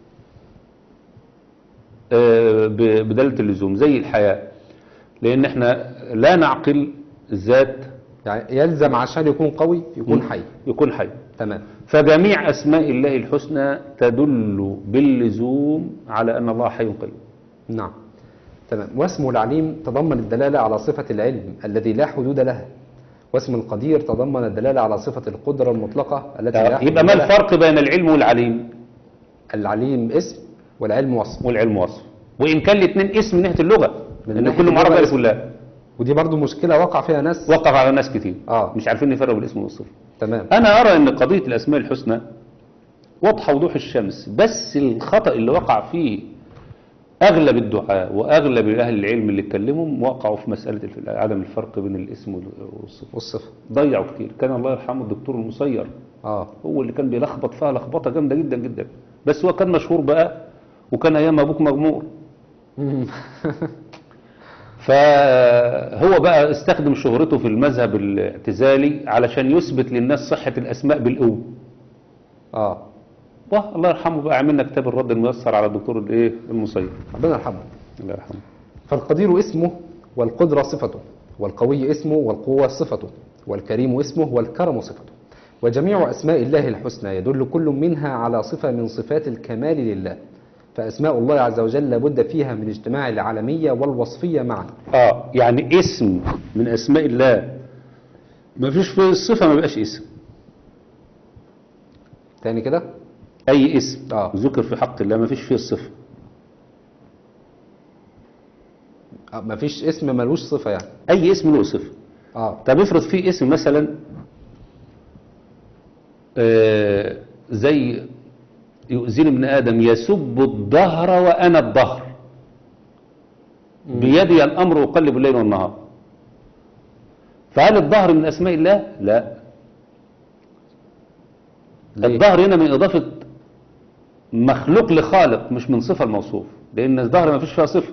آه، ب- بدلالة اللزوم زي الحياة لأن احنا لا نعقل ذات يعني يلزم عشان يكون قوي يكون حي يكون حي تمام فجميع أسماء الله الحسنى تدل باللزوم على أن الله حي قيوم نعم تمام واسمه العليم تضمن الدلالة على صفة العلم الذي لا حدود له واسم القدير تضمن الدلالة على صفة القدرة المطلقة التي لا يبقى ما حدود لها. الفرق بين العلم والعليم العليم اسم والعلم وصف والعلم وصف وإن كان الاثنين اسم من ناحية اللغة من لأن ناحية كل معرض اللغة ألف اسم. ولا ودي برضو مشكلة وقع فيها ناس وقف على ناس كتير اه مش عارفين يفرقوا بالاسم والصفة تمام أنا أرى أن قضية الأسماء الحسنى واضحة وضوح الشمس بس الخطأ اللي وقع فيه أغلب الدعاء وأغلب أهل العلم اللي اتكلموا وقعوا في مسألة الف- عدم الفرق بين الاسم وال- والصفة والصفة ضيعوا كتير كان الله يرحمه الدكتور المسير اه هو اللي كان بيلخبط فيها لخبطة جامدة جدا جدا بس هو كان مشهور بقى وكان أيام أبوك مغمور فهو بقى استخدم شهرته في المذهب الاعتزالي علشان يثبت للناس صحة الأسماء بالقوة اه واه الله يرحمه بقى عملنا كتاب الرد الميسر على الدكتور الايه المصيب ربنا يرحمه الله يرحمه فالقدير اسمه والقدرة صفته والقوي اسمه والقوة صفته والكريم اسمه والكرم صفته وجميع أسماء الله الحسنى يدل كل منها على صفة من صفات الكمال لله فأسماء الله عز وجل لابد فيها من اجتماع العالمية والوصفية معا اه يعني اسم من اسماء الله ما فيش فيه الصفه ما بيبقاش اسم تاني كده اي اسم آه. ذكر في حق الله ما فيش فيه الصفه آه، مفيش اسم ملوش صفة يعني اي اسم له صفه اه طب افرض في اسم مثلا آه زي يؤذيني ابن ادم يسب الدهر وانا الدهر بيدي الامر اقلب الليل والنهار فهل الدهر من اسماء الله لا ليه؟ الدهر هنا من اضافه مخلوق لخالق مش من صفه الموصوف لان الدهر ما فيش فيها صفه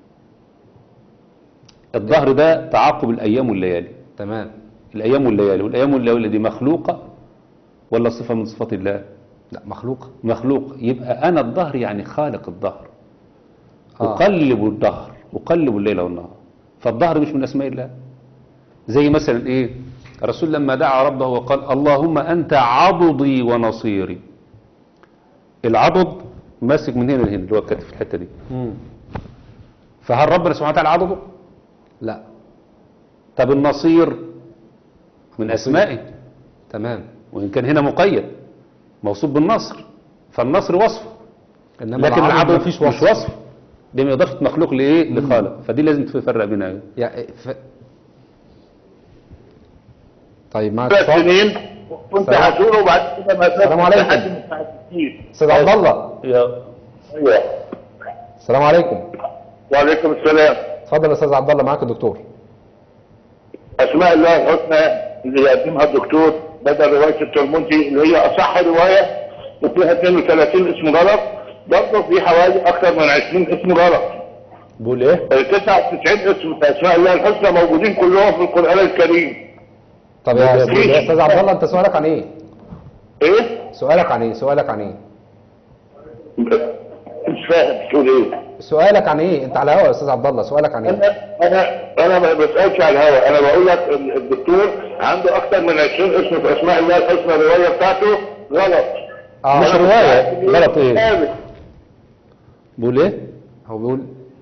الدهر ده تعاقب الايام والليالي تمام الأيام والليالي والأيام والليالي دي مخلوقة ولا صفة من صفات الله لا مخلوق مخلوق يبقى أنا الظهر يعني خالق الظهر آه. أقلب الظهر أقلب الليل والنهار فالظهر مش من أسماء الله زي مثلا إيه الرسول لما دعا ربه وقال اللهم أنت عضدي ونصيري العضد ماسك من هنا لهنا اللي هو الكتف في الحتة دي فهل ربنا سبحانه وتعالى عضده لا طب النصير من أسمائه تمام وإن كان هنا مقيد موصوف بالنصر فالنصر وصف انما لكن العبد مفيش مش وصف دي من إضافة مخلوق لإيه لخالق فدي لازم تفرق بينها يعني ف... طيب معك ثلاث اتصال سنين كنت سلام. هزوره وبعد كده ما السلام عليكم. لحد من ساعة كتير استاذ عبد الله يا ايوه السلام عليكم وعليكم السلام اتفضل يا استاذ عبد الله معاك الدكتور اسماء الله الحسنى اللي يقدمها الدكتور بدل روايه الترمذي اللي هي اصح روايه وفيها 32 اسم غلط برضه في حوالي اكثر من 20 اسم غلط بقول إيه 99 اسم في اسماء الله الحسنى موجودين كلهم في القران الكريم طب يا بقول أستاذ- إيه؟ يا استاذ عبد الله انت سؤالك عن ايه ايه؟ سؤالك عن ايه سؤالك عن ايه مش فاهم بتقول ايه؟ سؤالك عن ايه انت على الهوا يا استاذ عبد الله سؤالك عن ايه انا انا انا ما بسالش على الهواء انا بقول لك ال- الدكتور عنده اكثر من 20 اسم في اسماء الله الحسنى الروايه بتاعته غلط اه مش رواية غلط إيه ثابت. بقول إيه هو بيقول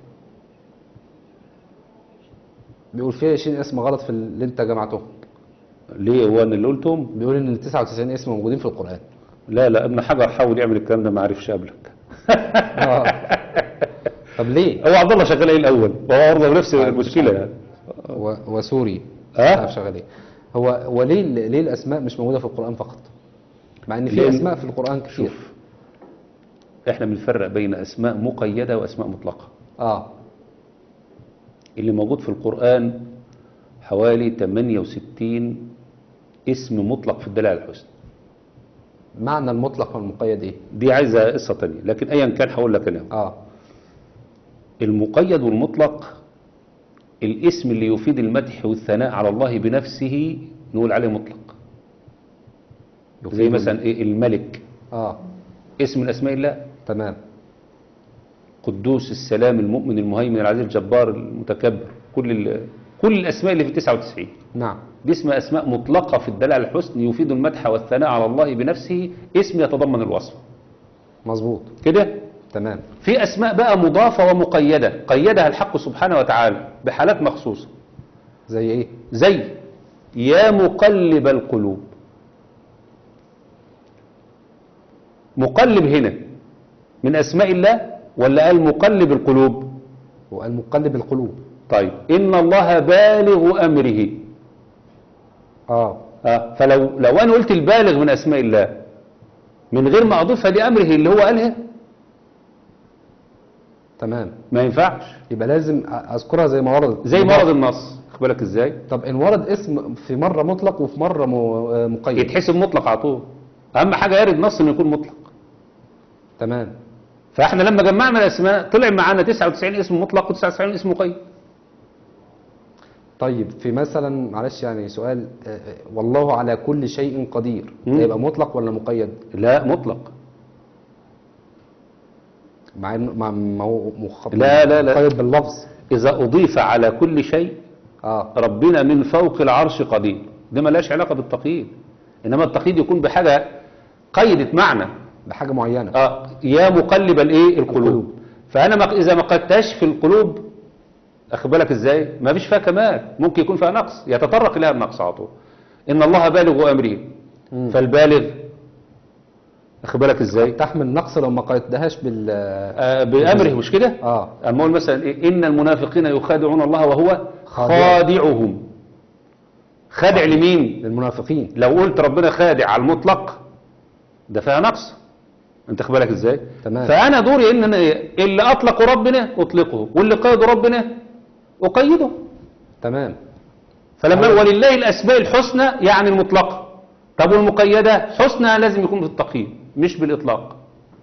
بيقول فيه 20 اسم غلط في اللي انت جمعته ليه هو أنا اللي قلتهم بيقول ان ال 99 اسم موجودين في القران لا لا ابن حجر حاول يعمل الكلام ده ما عرفش قبلك آه. طب ليه هو عبد الله شغال ايه الاول وهو برضه نفس طيب، المشكله يعني و... وسوري ها؟ مش عارف شغال ايه هو هو ليه ليه الاسماء مش موجوده في القران فقط مع ان في لأن- اسماء في القران كتير شوف احنا بنفرق بين اسماء مقيده واسماء مطلقه اه اللي موجود في القران حوالي 68 اسم مطلق في الدلاله الحسنى معنى المطلق والمقيد ايه دي عايزه قصه تانية لكن ايا كان هقول لك انا اه المقيد والمطلق الاسم اللي يفيد المدح والثناء على الله بنفسه نقول عليه مطلق زي يفيد- مثلا ايه الملك اه اسم من اسماء الله تمام قدوس السلام المؤمن المهيمن العزيز الجبار المتكبر كل ال- كل الاسماء اللي في 99 نعم دي اسمها اسماء مطلقه في الدلاله الحسن يفيد المدح والثناء على الله بنفسه اسم يتضمن الوصف مظبوط كده تمام في اسماء بقى مضافه ومقيده قيدها الحق سبحانه وتعالى بحالات مخصوصه زي ايه زي يا مقلب القلوب مقلب هنا من اسماء الله ولا قال مقلب القلوب وقال مقلب القلوب طيب ان الله بالغ امره اه آه فلو لو انا قلت البالغ من اسماء الله من غير ما اضيفها لامره اللي هو قالها تمام ما ينفعش يبقى لازم أ- اذكرها زي ما وردت زي مرض النص خد بالك ازاي طب ان ورد اسم في مره مطلق وفي مره م- آه، مقيد يتحسب مطلق على طول اهم حاجه يرد نص انه يكون مطلق تمام فاحنا لما جمعنا الاسماء طلع معانا 99 اسم مطلق و99 اسم مقيد طيب في مثلا معلش يعني سؤال آه، آه، والله على كل شيء قدير مم. ده يبقى مطلق ولا مقيد لا مطلق مع انه مع مو- مخ... لا، لا، لا. مقيد باللفظ إذا أضيف على كل شيء اه ربنا من فوق العرش قدير ده ملاش علاقة بالتقييد إنما التقييد يكون بحاجة قيدت معنى بحاجه معينه آه يا مقلب الايه القلوب القلوب. فانا ما اذا ما قدتهاش في القلوب اخد بالك ازاي ما فيش فيها كمال ممكن يكون فيها نقص يتطرق اليها النقص على طول ان الله بالغ امره مم. فالبالغ اخد بالك ازاي تحمل نقص لو ما قيدتهاش بال آه بامره مش كده اه اما اقول مثلا إيه؟ ان المنافقين يخادعون الله وهو خادع. خادعهم خادع لمين للمنافقين لو قلت ربنا خادع على المطلق ده فيها نقص انت خد بالك ازاي تمام. فانا دوري ان انا إيه؟ اللي اطلق ربنا اطلقه واللي قيد ربنا اقيده تمام فلما ولله الاسماء الحسنى يعني المطلقه طب والمقيده حسنى لازم يكون بالتقييد مش بالاطلاق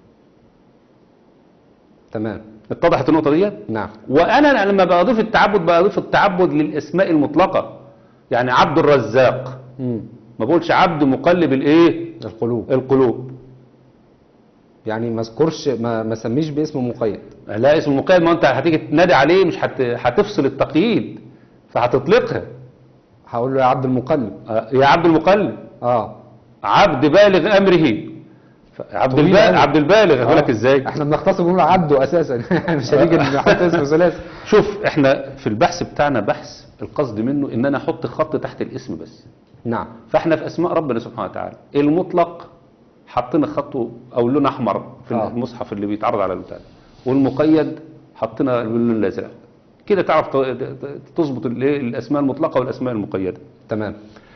تمام اتضحت النقطه ديت نعم وانا لما بضيف التعبد بضيف التعبد للاسماء المطلقه يعني عبد الرزاق مم. ما بقولش عبد مقلب الايه القلوب القلوب يعني ما اذكرش ما ما سميش باسم مقيد لا اسم مقيد ما انت هتيجي تنادي عليه مش هت... هتفصل التقييد فهتطلقها هقول له يا عبد المقلب آه، يا عبد المقلب اه عبد بالغ امره ف- عبد طويل البالغ أوي. عبد البالغ اقول لك آه. ازاي احنا بنختصر بنقول عبده اساسا مش هنيجي نحط اسمه ثلاثي شوف احنا في البحث بتاعنا بحث القصد منه ان انا احط خط تحت الاسم بس نعم فاحنا في اسماء ربنا سبحانه وتعالى المطلق حطينا خطه او لون احمر في آه. المصحف اللي بيتعرض على البتاع والمقيد حطينا باللون الازرق كده تعرف ت- ت- تظبط الايه الاسماء المطلقه والاسماء المقيده تمام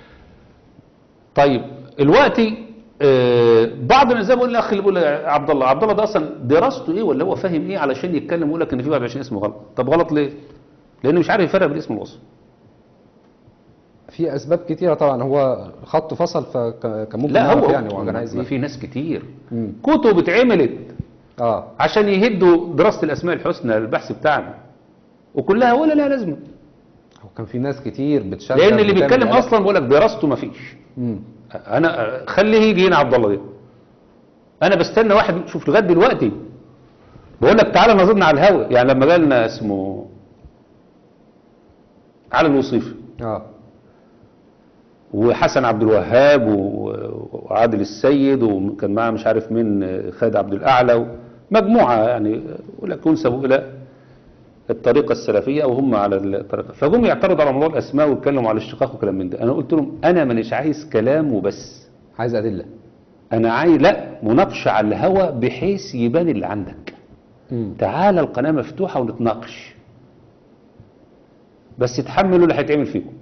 طيب دلوقتي آه، بعض الناس زي ما بقول الاخ اللي بيقول يا عبد الله عبد الله ده اصلا دراسته ايه ولا هو فاهم ايه علشان يتكلم ويقول لك ان في 21 اسم غلط طب غلط ليه لانه مش عارف يفرق بين الاسم والوصف في اسباب كتيره طبعا هو خط فصل فكان ممكن لا يعرف هو يعني هو كان عايز ما ايه في ناس كتير مم. كتب اتعملت اه عشان يهدوا دراسة الأسماء الحسنى البحث بتاعنا وكلها ولا لها لازمة هو كان في ناس كتير بتشغل لأن اللي بتعمل بيتكلم قلق. أصلا بقول لك دراسته ما فيش مم. أنا خليه يجي هنا عبد الله ده أنا بستنى واحد شوف لغاية دلوقتي بقول لك تعالى نظرنا على الهوا يعني لما جالنا اسمه علي الوصيفي اه وحسن عبد الوهاب و- وعادل السيد وكان معاه مش عارف مين خالد عبد الاعلى مجموعه يعني يقول لك ينسبوا الى الطريقه السلفيه او هم على الطريقه فجم يعترضوا على موضوع الاسماء ويتكلموا على الاشتقاق وكلام من ده انا قلت لهم انا مانيش عايز كلام وبس عايز ادله انا عايز لا مناقشه على الهوا بحيث يبان اللي عندك مم. تعالى القناه مفتوحه ونتناقش بس تحملوا اللي هيتعمل فيكم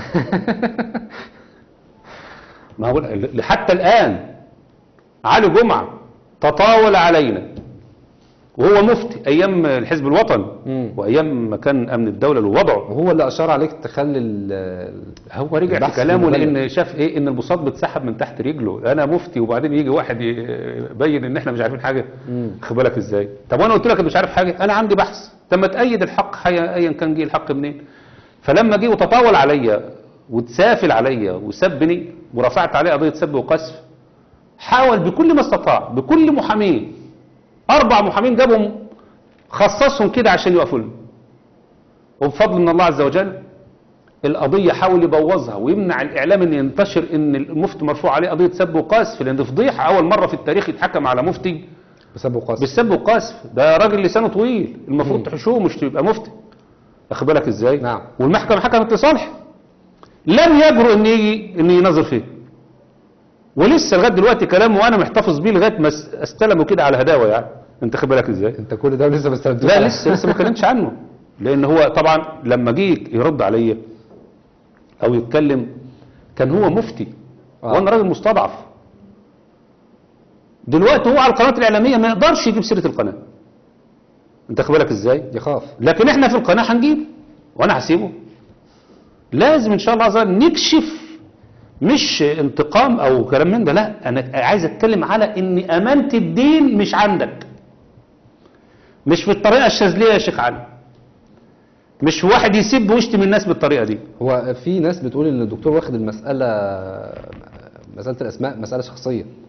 ما هو ل- حتى الآن علي جمعة تطاول علينا وهو مفتي أيام الحزب الوطني مم. وأيام ما كان أمن الدولة له وضعه وهو اللي اشار عليك تخلي ال- هو رجع في البحث كلامه المبلغ. لأن شاف إيه إن البساط بتسحب من تحت رجله أنا مفتي وبعدين يجي واحد يبين إن إحنا مش عارفين حاجة مم. خد بالك إزاي طب وأنا قلت لك مش عارف حاجة أنا عندي بحث طب ما تأيد الحق حي- أيا كان جه الحق منين فلما جه وتطاول عليا وتسافل عليا وسبني ورفعت عليه قضية سب وقذف حاول بكل ما استطاع بكل محامين أربع محامين جابهم خصصهم كده عشان يقفوا لنا وبفضل من الله عز وجل القضية حاول يبوظها ويمنع الإعلام أن ينتشر أن المفتي مرفوع عليه قضية سب وقذف لأن دي فضيحة أول مرة في التاريخ يتحكم على مفتي بسبب قاسي بالسب والقذف ده راجل لسانه طويل المفروض تحشوه مش تبقى مفتي واخد بالك ازاي نعم. والمحكمه حكمت لصالح لم يجرؤ ان يجي ان ينظر فيه ولسه لغايه دلوقتي كلامه وانا محتفظ بيه لغايه ما اس- استلمه كده على هداوه يعني انت خد بالك ازاي انت كل ده لسه ما استلمتوش لا لسه لسه ما اتكلمتش عنه لان هو طبعا لما جه يرد عليا او يتكلم كان هو مفتي آه. وانا راجل مستضعف دلوقتي هو على القناه الاعلاميه ما يقدرش يجيب سيره القناه انت خد بالك ازاي يخاف لكن احنا في القناه هنجيب وانا هسيبه لازم ان شاء الله عز وجل نكشف مش انتقام او كلام من ده لا انا عايز اتكلم على ان امانه الدين مش عندك مش في الطريقه الشاذليه يا شيخ علي مش واحد يسب ويشتم الناس بالطريقه دي هو في ناس بتقول ان الدكتور واخد المساله مساله الاسماء مساله شخصيه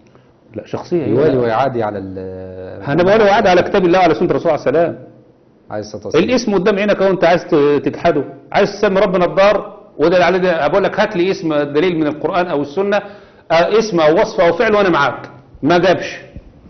لا شخصيه يوالي هي ويعادي على ال انا بقول وعد على كتاب الله وعلى سنه الرسول عليه السلام عليه الصلاة والسلام الاسم قدام عينك اهو انت عايز ت- تجحده عايز تسمي ربنا الدار وده على ده بقول لك هات لي اسم دليل من القران او السنه آه، اسم او وصف او فعل وانا معاك ما جابش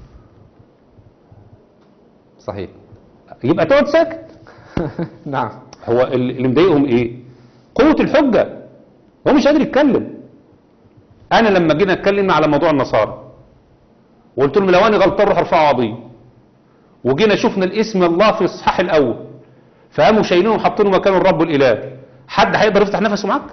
صحيح يبقى تقعد ساكت نعم هو ال- اللي مضايقهم ايه قوه الحجه هو مش قادر يتكلم انا لما جينا اتكلم على موضوع النصارى وقلت لهم لو انا غلطان روح ارفعوا قضيه وجينا شفنا الاسم الله في الصحاح الاول فقاموا شايلينه وحاطينه مكانه الرب الاله حد هيقدر يفتح نفسه معاك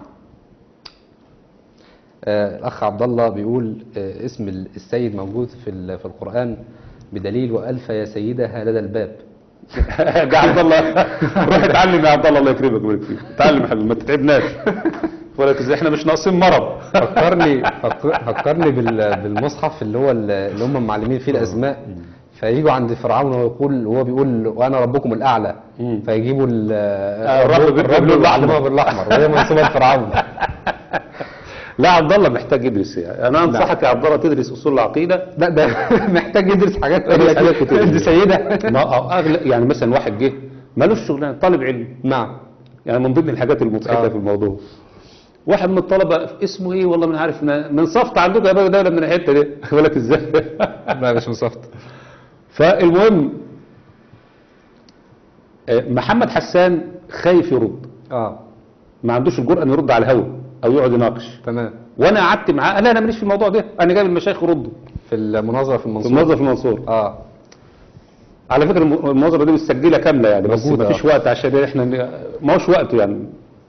آه، الأخ عبد الله بيقول آه، اسم ال- السيد موجود في ال- في القرآن بدليل وألف يا سيدها لدى الباب يا عبد الله روح اتعلم يا عبد الله الله يكرمك ويبارك فيك اتعلم يا حبيبي ما تتعبناش ولكن احنا مش ناقصين مرض فكرني فك- فكرني بال- بالمصحف اللي هو ال- اللي هم معلمين فيه الأسماء فيجوا عند فرعون ويقول وهو بيقول وأنا ربكم الأعلى مم. فيجيبوا ال- الرب بال- الرب باللون الأحمر. بالأحمر بالأحمر وهي منسوبة لفرعون لا عبد الله محتاج يدرس يعني انا انصحك يا عبد الله تدرس اصول العقيده لا ده محتاج يدرس حاجات يدرس حاجات تانية كتير. دي سيدة ما أو أغلى يعني مثلا واحد جه مالوش شغلانه طالب علم نعم يعني من ضمن الحاجات المضحكه آه. في الموضوع واحد من الطلبه اسمه ايه والله ما عارف من من صفت عندكم يا بابا دوله من الحته دي يقول لك ازاي لا مش مصفت فالمهم آه، محمد حسان خايف يرد اه ما عندوش الجرأة انه يرد على الهوا او يقعد يناقش تمام وانا قعدت معاه قال لا انا ماليش في الموضوع ده انا جايب المشايخ يردوا في المناظرة في في المنصورة الموظف المنصور اه على فكره الم- المناظره دي متسجله كامله يعني بس موجودة، ما فيش وقت عشان احنا ن- ما هوش وقته يعني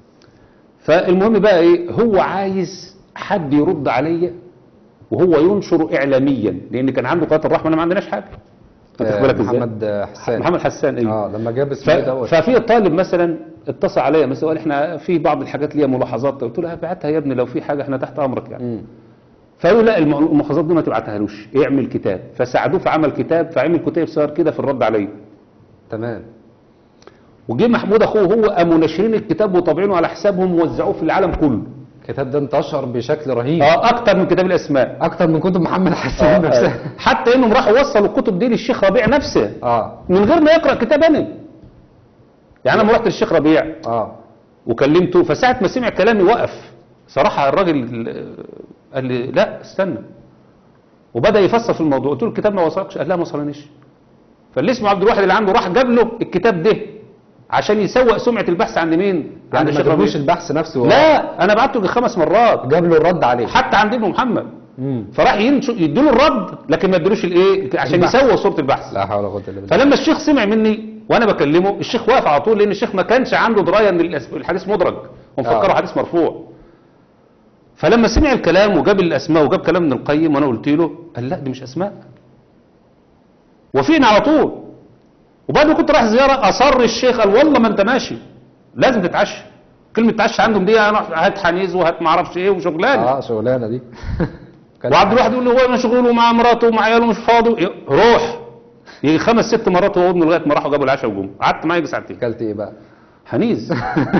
فالمهم بقى ايه هو عايز حد يرد عليا وهو ينشر اعلاميا لان كان عنده قناه الرحمه انا ما عندناش حاجه أنت آه، واخد بالك إزاي؟ محمد حسان محمد حسان ايوه اه لما جاب ف... اسمه إيه دوت ففي طالب مثلا اتصل عليا مثلا قال احنا في بعض الحاجات ليها ملاحظات قلت له ابعتها يا ابني لو في حاجه احنا تحت امرك يعني مم. فقالوا لا الم- الملاحظات دي ما تبعتهالوش اعمل كتاب فساعدوه في عمل كتاب فعمل كتاب صغير كده في الرد عليا تمام وجه محمود اخوه هو قاموا ناشرين الكتاب وطابعينه على حسابهم ووزعوه في العالم كله الكتاب ده انتشر بشكل رهيب اه اكتر من كتاب الاسماء اكتر من كتب محمد حسان آه، نفسها حتى انهم راحوا وصلوا الكتب دي للشيخ ربيع نفسه اه من غير ما يقرا كتاب انا يعني انا لما رحت للشيخ ربيع اه وكلمته فساعة ما سمع كلامي وقف صراحة الراجل آه، قال لي لا استنى وبدأ يفصل في الموضوع قلت له الكتاب ما وصلكش قال لا ما وصلنيش فاللي اسمه عبد الواحد اللي عنده راح جاب له الكتاب ده عشان يسوق سمعة البحث عند مين؟ عند يعني ما الشيخ جابلوش ربيع البحث نفسه لا انا بعته خمس مرات جاب له الرد عليه حتى عند ابن محمد مم. فراح ينشو- يديله الرد لكن ما ادلوش الايه عشان البحث. يسوق صورة البحث لا حول ولا قوه الا بالله فلما الشيخ سمع مني وانا بكلمه الشيخ واقف على طول لان الشيخ ما كانش عنده درايه ان الأس- الحديث مدرج هو مفكره آه. حديث مرفوع فلما سمع الكلام وجاب الاسماء وجاب كلام ابن القيم وانا قلت له قال لا دي مش اسماء وفينا على طول وبعد ما كنت رايح زياره اصر الشيخ قال والله ما انت ماشي لازم تتعشى كلمه تعشى عندهم دي انا هات حنيز وهات ما اعرفش ايه وشغلانه اه شغلانه دي كان- وعبد الواحد يقول له هو مشغول ومع مراته ومع عياله مش فاضي ي- روح يجي خمس ست مرات هو وابنه لغايه ما راحوا جابوا العشاء وجم قعدت معاه يجي ساعتين اكلت ايه بقى حنيز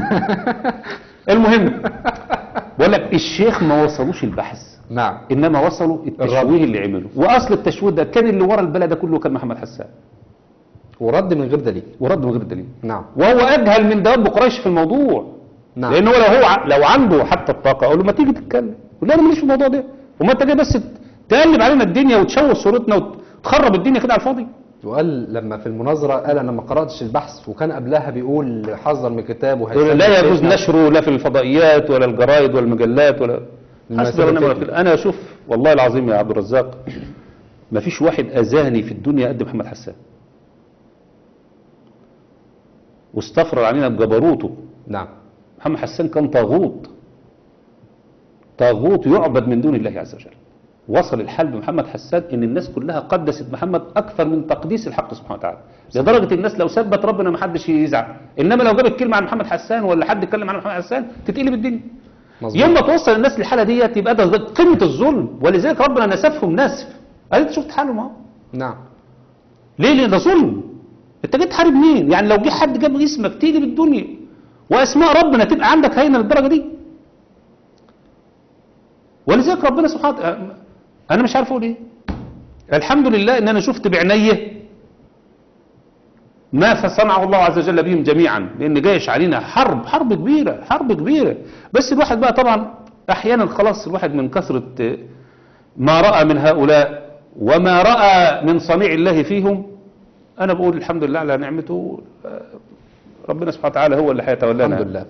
المهم بقول لك الشيخ ما وصلوش البحث نعم انما وصلوا التشويه اللي عمله واصل التشويه ده كان اللي ورا البلد ده كله كان محمد حسان ورد من غير دليل ورد من غير دليل نعم وهو اجهل من دواب قريش في الموضوع نعم لان هو لو هو ع- لو عنده حتى الطاقه اقول له ما تيجي تتكلم يقول لي انا ماليش في الموضوع ده وما انت جاي بس تقلب علينا الدنيا وتشوه صورتنا وتخرب الدنيا كده على الفاضي وقال لما في المناظره قال انا ما قراتش البحث وكان قبلها بيقول حذر من كتاب يقول وهيسمي لا يجوز شيخنا. نشره لا في الفضائيات ولا الجرايد ولا المجلات ولا المسألة حسبي ونعم كده. الوكيل انا اشوف والله العظيم يا عبد الرزاق ما فيش واحد اذاني في الدنيا قد محمد حسان واستفرغ علينا بجبروته نعم محمد حسان كان طاغوت طاغوت يعبد من دون الله عز وجل وصل الحال بمحمد حسان ان الناس كلها قدست محمد اكثر من تقديس الحق سبحانه وتعالى لدرجه الناس لو سبت ربنا ما حدش يزعل انما لو جابت كلمه عن محمد حسان ولا حد اتكلم عن محمد حسان تتقلب الدنيا مظبوط يوم ما توصل الناس للحاله ديت يبقى ده قمه الظلم ولذلك ربنا نسفهم نسف ادي شفت حالهم اهو نعم ليه لان ده ظلم انت جيت تحارب مين يعني لو جه حد جاب اسمك تيجي بالدنيا واسماء ربنا تبقى عندك هينه للدرجه دي ولذلك ربنا سبحانه وتعالى انا مش عارف اقول ايه الحمد لله ان انا شفت بعينيه ما فصنعه الله عز وجل بهم جميعا لان جايش علينا حرب حرب كبيرة حرب كبيرة بس الواحد بقى طبعا احيانا خلاص الواحد من كثرة ما رأى من هؤلاء وما رأى من صنيع الله فيهم انا بقول الحمد لله على نعمته ربنا سبحانه وتعالى هو اللي هيتولانا الحمد لله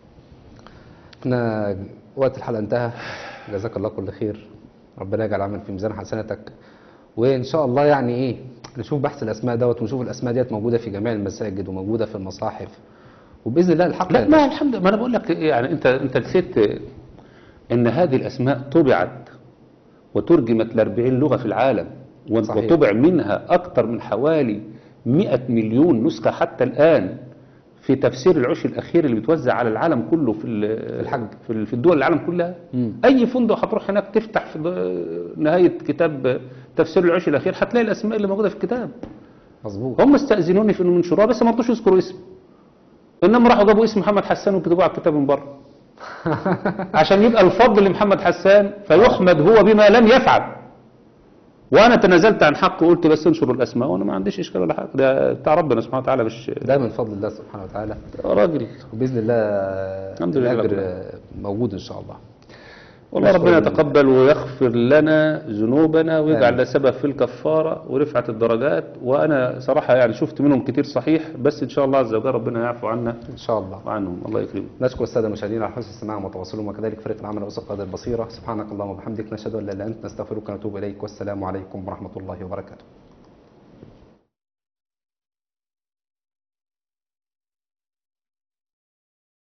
احنا وقت الحلقة انتهى جزاك الله كل خير ربنا يجعل عمل في ميزان حسناتك وان شاء الله يعني ايه نشوف بحث الاسماء دوت ونشوف الاسماء ديت موجودة في جميع المساجد وموجودة في المصاحف وباذن الله الحق لا ما الحمد لله ما انا بقول لك يعني انت انت نسيت ان هذه الاسماء طبعت وترجمت ل 40 لغه في العالم و- صحيح. وطبع منها اكثر من حوالي 100 مليون نسخه حتى الان في تفسير العش الاخير اللي بيتوزع على العالم كله في ال- الحج. في ال- في الدول العالم كلها مم. اي فندق هتروح هناك تفتح في ض- نهايه كتاب تفسير العش الاخير هتلاقي الاسماء اللي موجوده في الكتاب مظبوط هم استأذنوني في انهم ينشروها بس ما رضوش يذكروا اسم انما راحوا جابوا اسم محمد حسان وكتبوه على الكتاب من بره عشان يبقى الفضل لمحمد حسان فيحمد هو بما لم يفعل وانا تنازلت عن حقي وقلت بس انشروا الاسماء وانا ما عنديش اشكال ولا حاجه ده بتاع ربنا سبحانه وتعالى مش ده من فضل الله سبحانه وتعالى راجل وباذن الله الحمد لله رب الاجر العالمين. موجود ان شاء الله والله نشكر ربنا الله. يتقبل ويغفر لنا ذنوبنا ويجعل آمين. لنا سبب في الكفارة ورفعة الدرجات وأنا صراحة يعني شفت منهم كتير صحيح بس إن شاء الله عز وجل ربنا يعفو عنا ان شاء الله وعنهم الله يكرمهم نشكر الساده المشاهدين على حسن السماع وتواصلهم وكذلك فريق العمل واسق قادر البصيره سبحانك اللهم وبحمدك نشهد ان لا اله الا انت نستغفرك ونتوب اليك والسلام عليكم ورحمه الله وبركاته